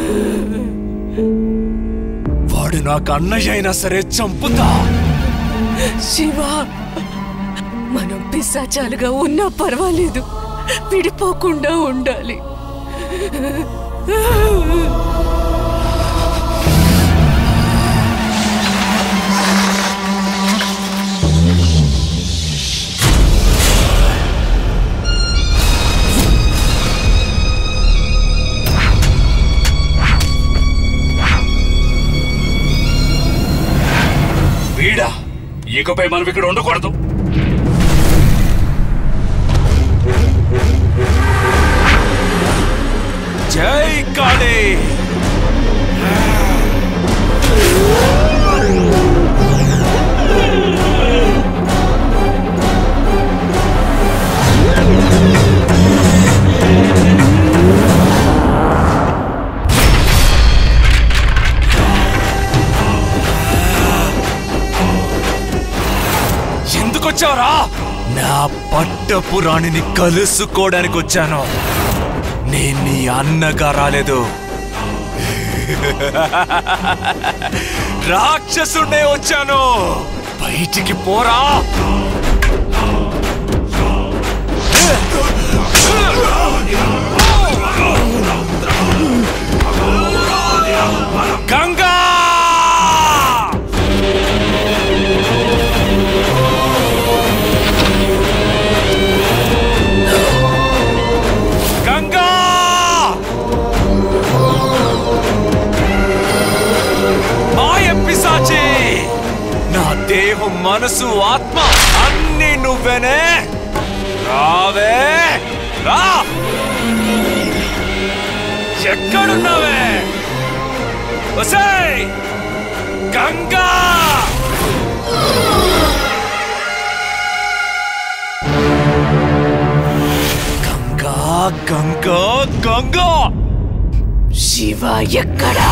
వాడు నాకు అన్నయ్య అయినా సరే చంపుతా శివ మనం పిశాచాలుగా ఉన్నా పర్వాలేదు విడిపోకుండా ఉండాలి వీడా ఇకపై మనం ఇక్కడ ఉండకూడదు జై కాళీ ఎందుకు వచ్చావురా నా పట్టపు రాణిని కలుసుకోవడానికి వచ్చాను నేను నీ అన్నగా రాలేదు రాక్షసుడే వచ్చాను బయటికి పోరా గంగా గంగా మాయ పిశాచి నా దేహం మనసు ఆత్మ అన్ని నువ్వేనే రావే రా ఎక్కడున్నావే వసేయ్ గంగా గంగా గంగా గంగా శివ ఎక్కడా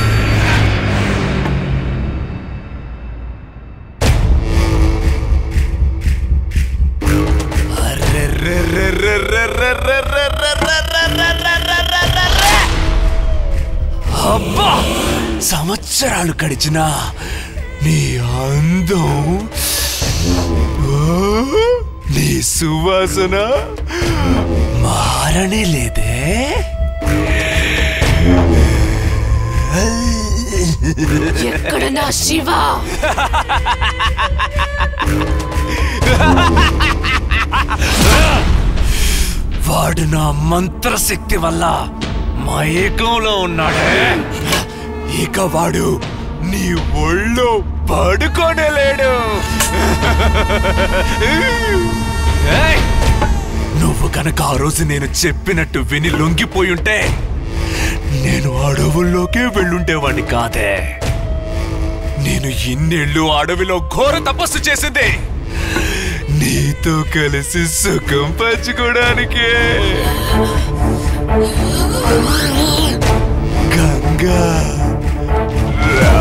అబ్బా సంవత్సరాలు గడిచినా నీ అందం ఓ, నీ సువాసన మారనే లేదే ఎక్కడ నా శివ వాడు నా మంత్రశక్తి వల్ల మయకంలో ఉన్నాడే ఇక వాడు నీ ఒళ్ళో పడుకోనే లేడు ఏయ్! నువ్వు కనుక ఆ రోజు నేను చెప్పినట్టు విని లొంగిపోయి ఉంటే నేను అడవుల్లోకే వెళ్ళుండేవాడిని కాదే నేను ఇన్నేళ్ళు అడవిలో ఘోర తపస్సు చేసింది నీతో కలిసి సుఖం పంచుకోవడానికే గంగా రా.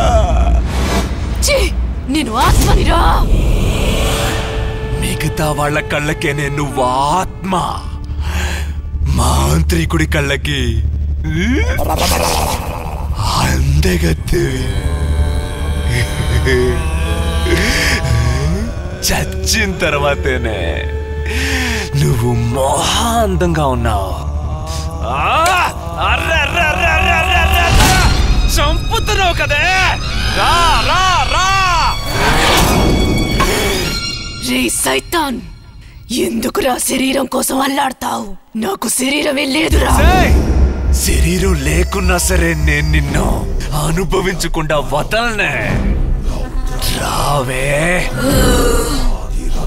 ఛీ! నేను ఆత్మనిరా మిగతా వాళ్ళ కళ్ళకే నేను ఆత్మ మాంత్రికుడి కళ్ళకి అందగత్తివి చచ్చిన తర్వాతేనే నువ్వు మోహా అందంగా ఉన్నావు ఆ! అర్రె, అర్రె, అర్రె, అర్రె, అర్రె, అర్రె, అర్రె! చంపుతున్నావు కదే రా రా రా రే సైతాన్ ఎందుకురా శరీరం కోసం అల్లాడతావు నాకు శరీరమే లేదురా శరీరం లేకున్నా సరే నేను నిన్ను అనుభవించకుండా వదలనే రావే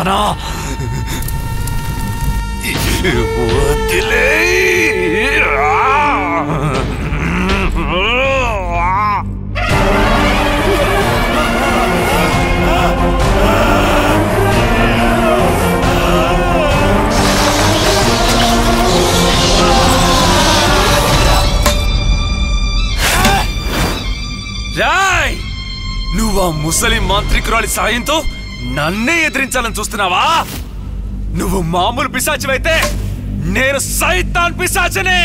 చెప్తానా వదిలే రాయ్ నువ్వు ఆ ముసలి మాంత్రికురాలి సాయంతో నన్నే ఎదిరించాలని చూస్తున్నావా నువ్వు మామూలు పిశాచివైతే నేను సైతాన్ పిశాచిని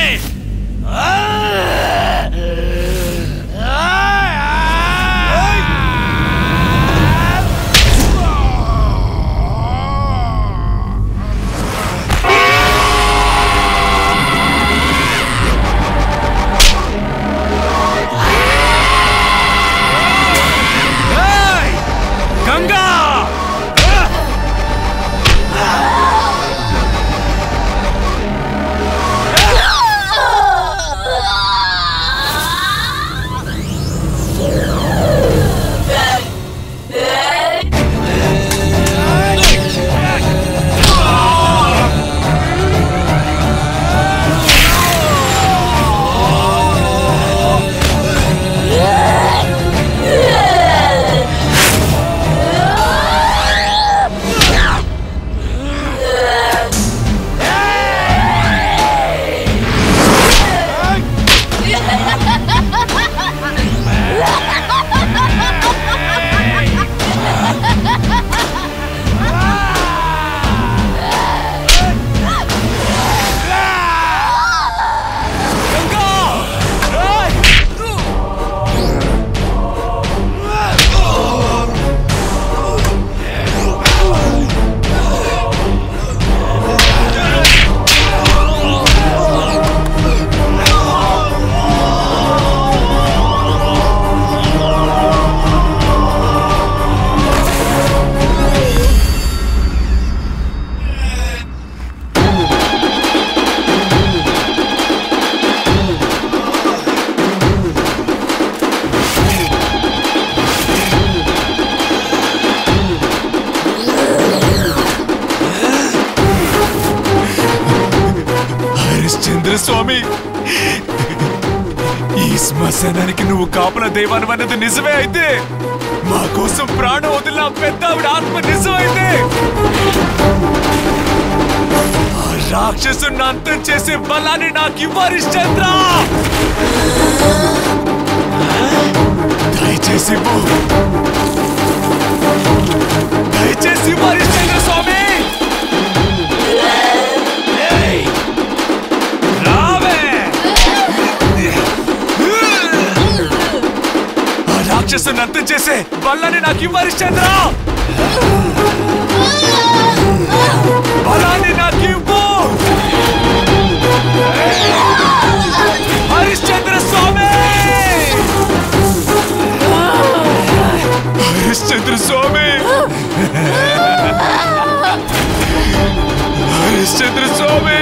ఏయ్! గంగా హరిశ్చంద్ర స్వామి ఈ శ్మశానానికి నువ్వు కాపుల దైవాన్ని అన్నది నిజమే అయితే మా కోసం ప్రాణం వదిలిన ఆ పెద్ద ఆవిడ ఆత్మ నిజమైతే ఆ రాక్షసుని అంతం చేసే బలాన్ని నాకు ఇవ్వు హరిశ్చంద్ర దయచేసి ఇవ్వు. దయచేసి ఇవ్వు హరిశ్చంద్ర స్వామి ఏయ్! రావే ఆ రాక్షసుని అంతం చేసే బల్లని నాకు ఇవ్వు హరిశ్చంద్ర బలాన్ని నాకు ఇవ్వు హరిశ్చంద్ర స్వామి హరిశ్చంద్ర స్వామి హరిశ్చంద్ర స్వామి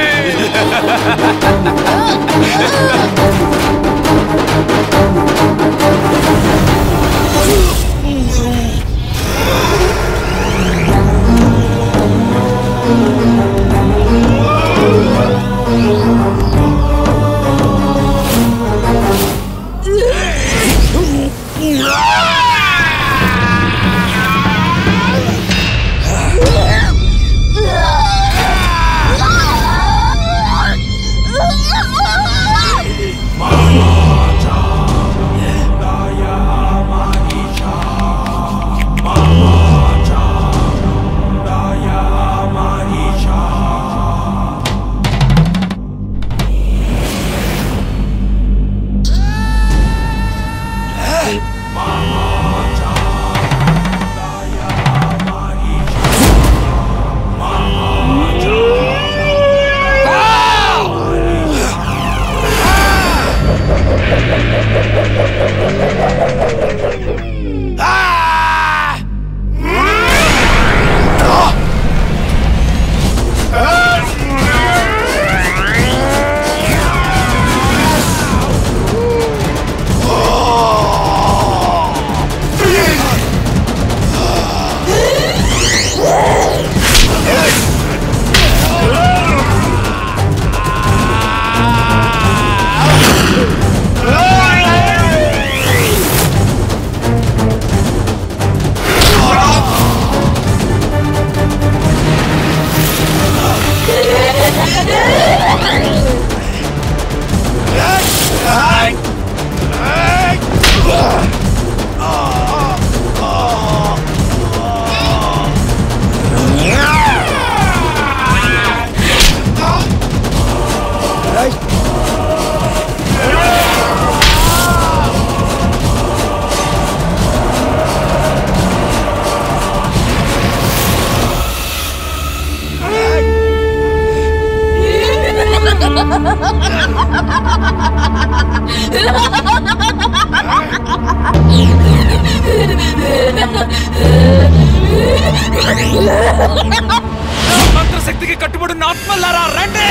మంత్రశక్తికి కట్టుబడి ఆత్మల్లారా రండి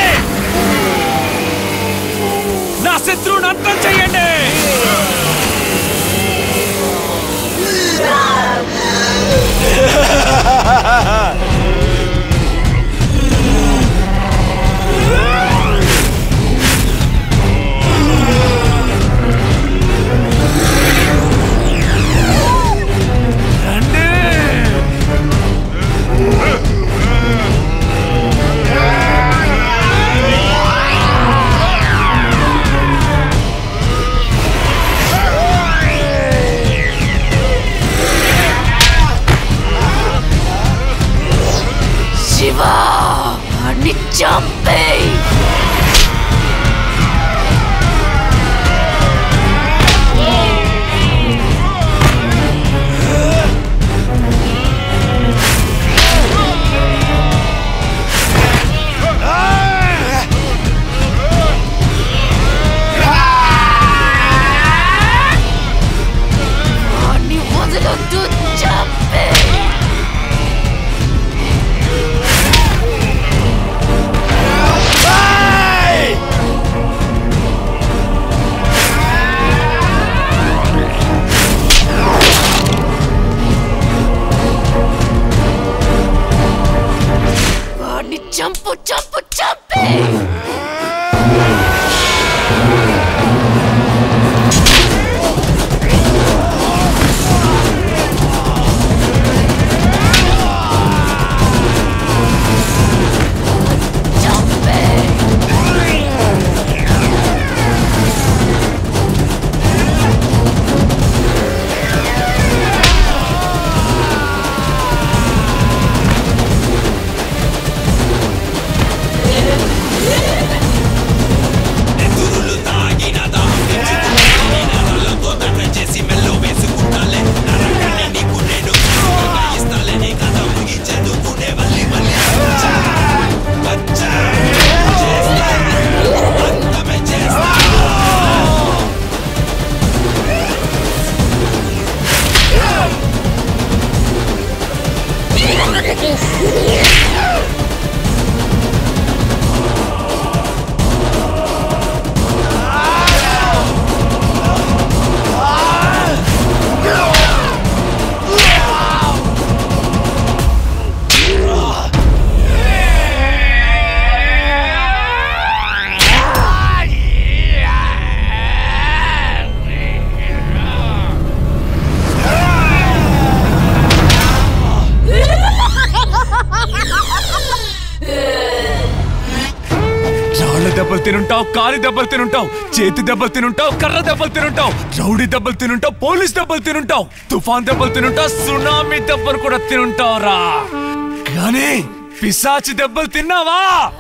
నా శత్రువుని అంతం చెయ్యండి శివ వాణ్ణి చంపేయ్ వాణ్ణి వదలొద్దు చంపేయ్ వాడిని చంపు చంపు చంపే రాళ్ళ దెబ్బలు తినుంటావు కాలి దెబ్బలు తినుంటావు చేతి దెబ్బలు తినుంటావు కర్ర దెబ్బలు తినుంటావు రౌడీ దెబ్బలు తినుంటావు పోలీస్ దెబ్బలు తినుంటావు తుఫాన్ దెబ్బలు తినుంటావు సునామీ దెబ్బలు కూడా తినుంటావు రా కానీ పిశాచి దెబ్బలు తిన్నావా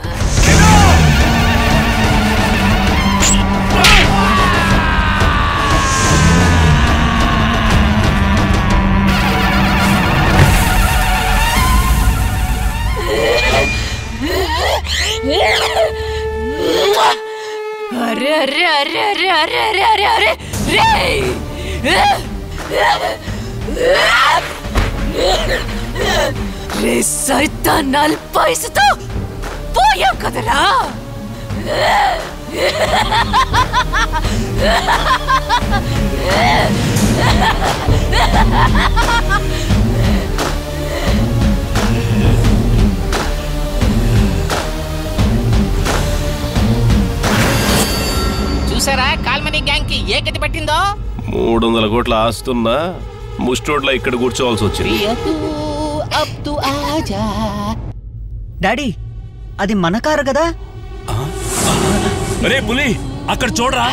అరే అరే అరే అరే అరే అరే అరే అరే రే రే సైతాన్ పైసతో పోయాం కదరా చూసారా కాల్మనీ గ్యాంగ్ కి ఏ గతి పట్టిందో మూడు వందల కోట్ల ఆస్తున్నా ముస్టోడ్లా ఇక్కడ కూర్చోవాల్సి వచ్చింది డాడీ అది మన కారు కదా రే పులి అక్కడ చూడరా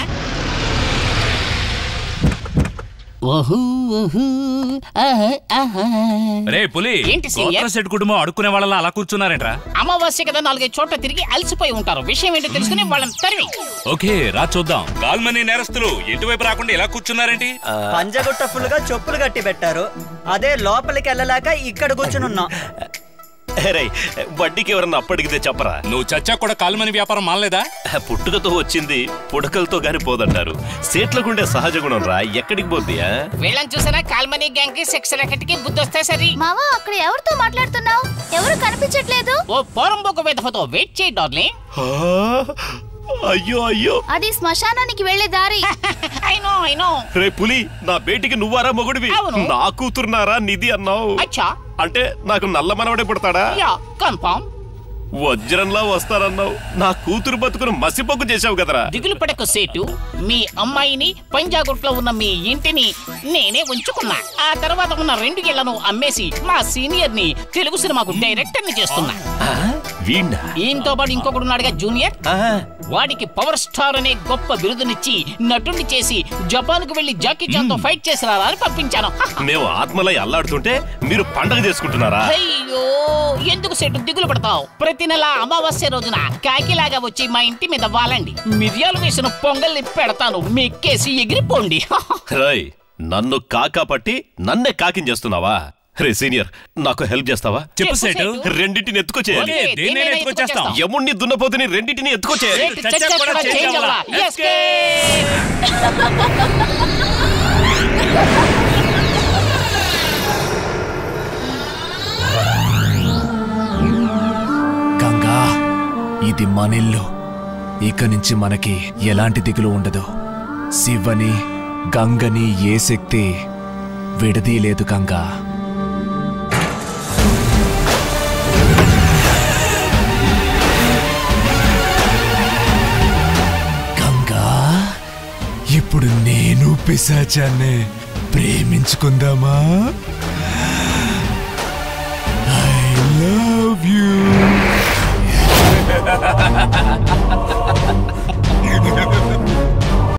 ఓహూ ఓహూ ఆహా, ఆహా. రే పులి ఏంటి సీనియర్? గోత్ర సెట్ కుటుంబం అడుక్కునే వాళ్ళ అలా కూర్చున్నారేంట్రా అమావాస్య కదా నాలుగైదు చోట్ల తిరిగి అలసిపోయి ఉంటారు విషయం ఏంటో తెలుసుకుని వాళ్ళని తరివి ఓకే రా చూద్దాం కాల్మనీ నేరస్తులు ఇంటివైపు రాకుండా ఇలా కూర్చున్నారేంటి పంజగుట్ట ఫుల్ గా చెప్పులు కట్టి పెట్టారు అదే లోపలికి వెళ్ళలేక ఇక్కడ కూర్చునున్నాం రే వడ్డీకి ఎవరన్నా అప్పడిగితే చెప్పరా నువ్వు చచ్చా కూడా కాల్మనీ వ్యాపారం మానలేదా పుట్టుకతో వచ్చింది పుడకలతో గాని పోదంటారు సేట్లకుండే సహజ గుణం రా ఎక్కడికి పోద్దియా వీళ్ళని చూసారా కాల్మనీ గ్యాంగ్ కి సెక్స్ కి బుద్ధి వస్తే సరి మావా అక్కడ ఎవరితో మాట్లాడుతున్నావు ఎవరు కనిపించట్లేదు ఓ పోరంబోకు వెధఫతో వెయిట్ చేయి డార్లింగ్ అయ్యో అయ్యో అది శ్మశానానికి వెళ్లే దారి అయినో అయినో రే పులి నా బేటికి నువ్వారా మొగుడివి అవును. నా కూతురున్నారా నిధి అన్నావు అచ్చా అంటే నాకు నల్ల మనవడే పుడతాడా యా కన్ఫర్మ్ వజ్రంలా వస్తారన్నావు నా కూతురు బతుకును మసిపొక్కు చేసావు కదరా దిగులు పడకు సేటు మీ అమ్మాయిని పంజాగుట్లో ఉన్న మీ ఇంటిని నేనే ఉంచుకున్నా ఆ తర్వాత ఉన్న రెండు ఇళ్లను అమ్మేసి మా సీనియర్ ని తెలుగు సినిమాకు డైరెక్టర్ ని చేస్తున్నా వీణ్ణా ఈయనతో పాటు ఇంకొకడు ఉన్నాడుగా జూనియర్ వాడికి పవర్ స్టార్ అనే గొప్ప బిరుదునిచ్చి నటుడిని చేసి జపాన్ కు వెళ్లి జాకీ చాన్ తో ఫైట్ చేసి రారా అని పంపించాను మేము ఆత్మలై అల్లాడుతుంటే మీరు పండగ చేసుకుంటున్నారా అయ్యో ఎందుకు సెటు దిగులు పడతావు ప్రతి నెల అమావాస్య రోజున కాకిలాగా వచ్చి మా ఇంటి మీద వాలండి మిరియాలు వేసిన పొంగల్ని పెడతాను మెక్కేసి ఎగిరిపోండి రాయ్ నన్ను కాకా పట్టి నన్నే కాకించేస్తున్నావా రే సీనియర్ నాకు హెల్ప్ చేస్తావా చెప్పు సేటు. రెండింటిని ఎత్తుకొచ్చేయాలి ఓకే, దేన్నైనా ఎత్తుకొచ్చేస్తాం. యముణ్ణి దున్నపోతుని రెండింటిని ఎత్తుకొచ్చేయాలి రేటు చచ్చా కూడా చేంజ్ అవ్వరా? Escape! గంగా ఇది మనిల్లు ఇక నుంచి మనకి ఎలాంటి దిగులు ఉండదు శివని గంగని ఏ శక్తి విడదీయలేదు గంగా గంగా ఇప్పుడు నేను పిశాచాన్ని ప్రేమించుకుందామా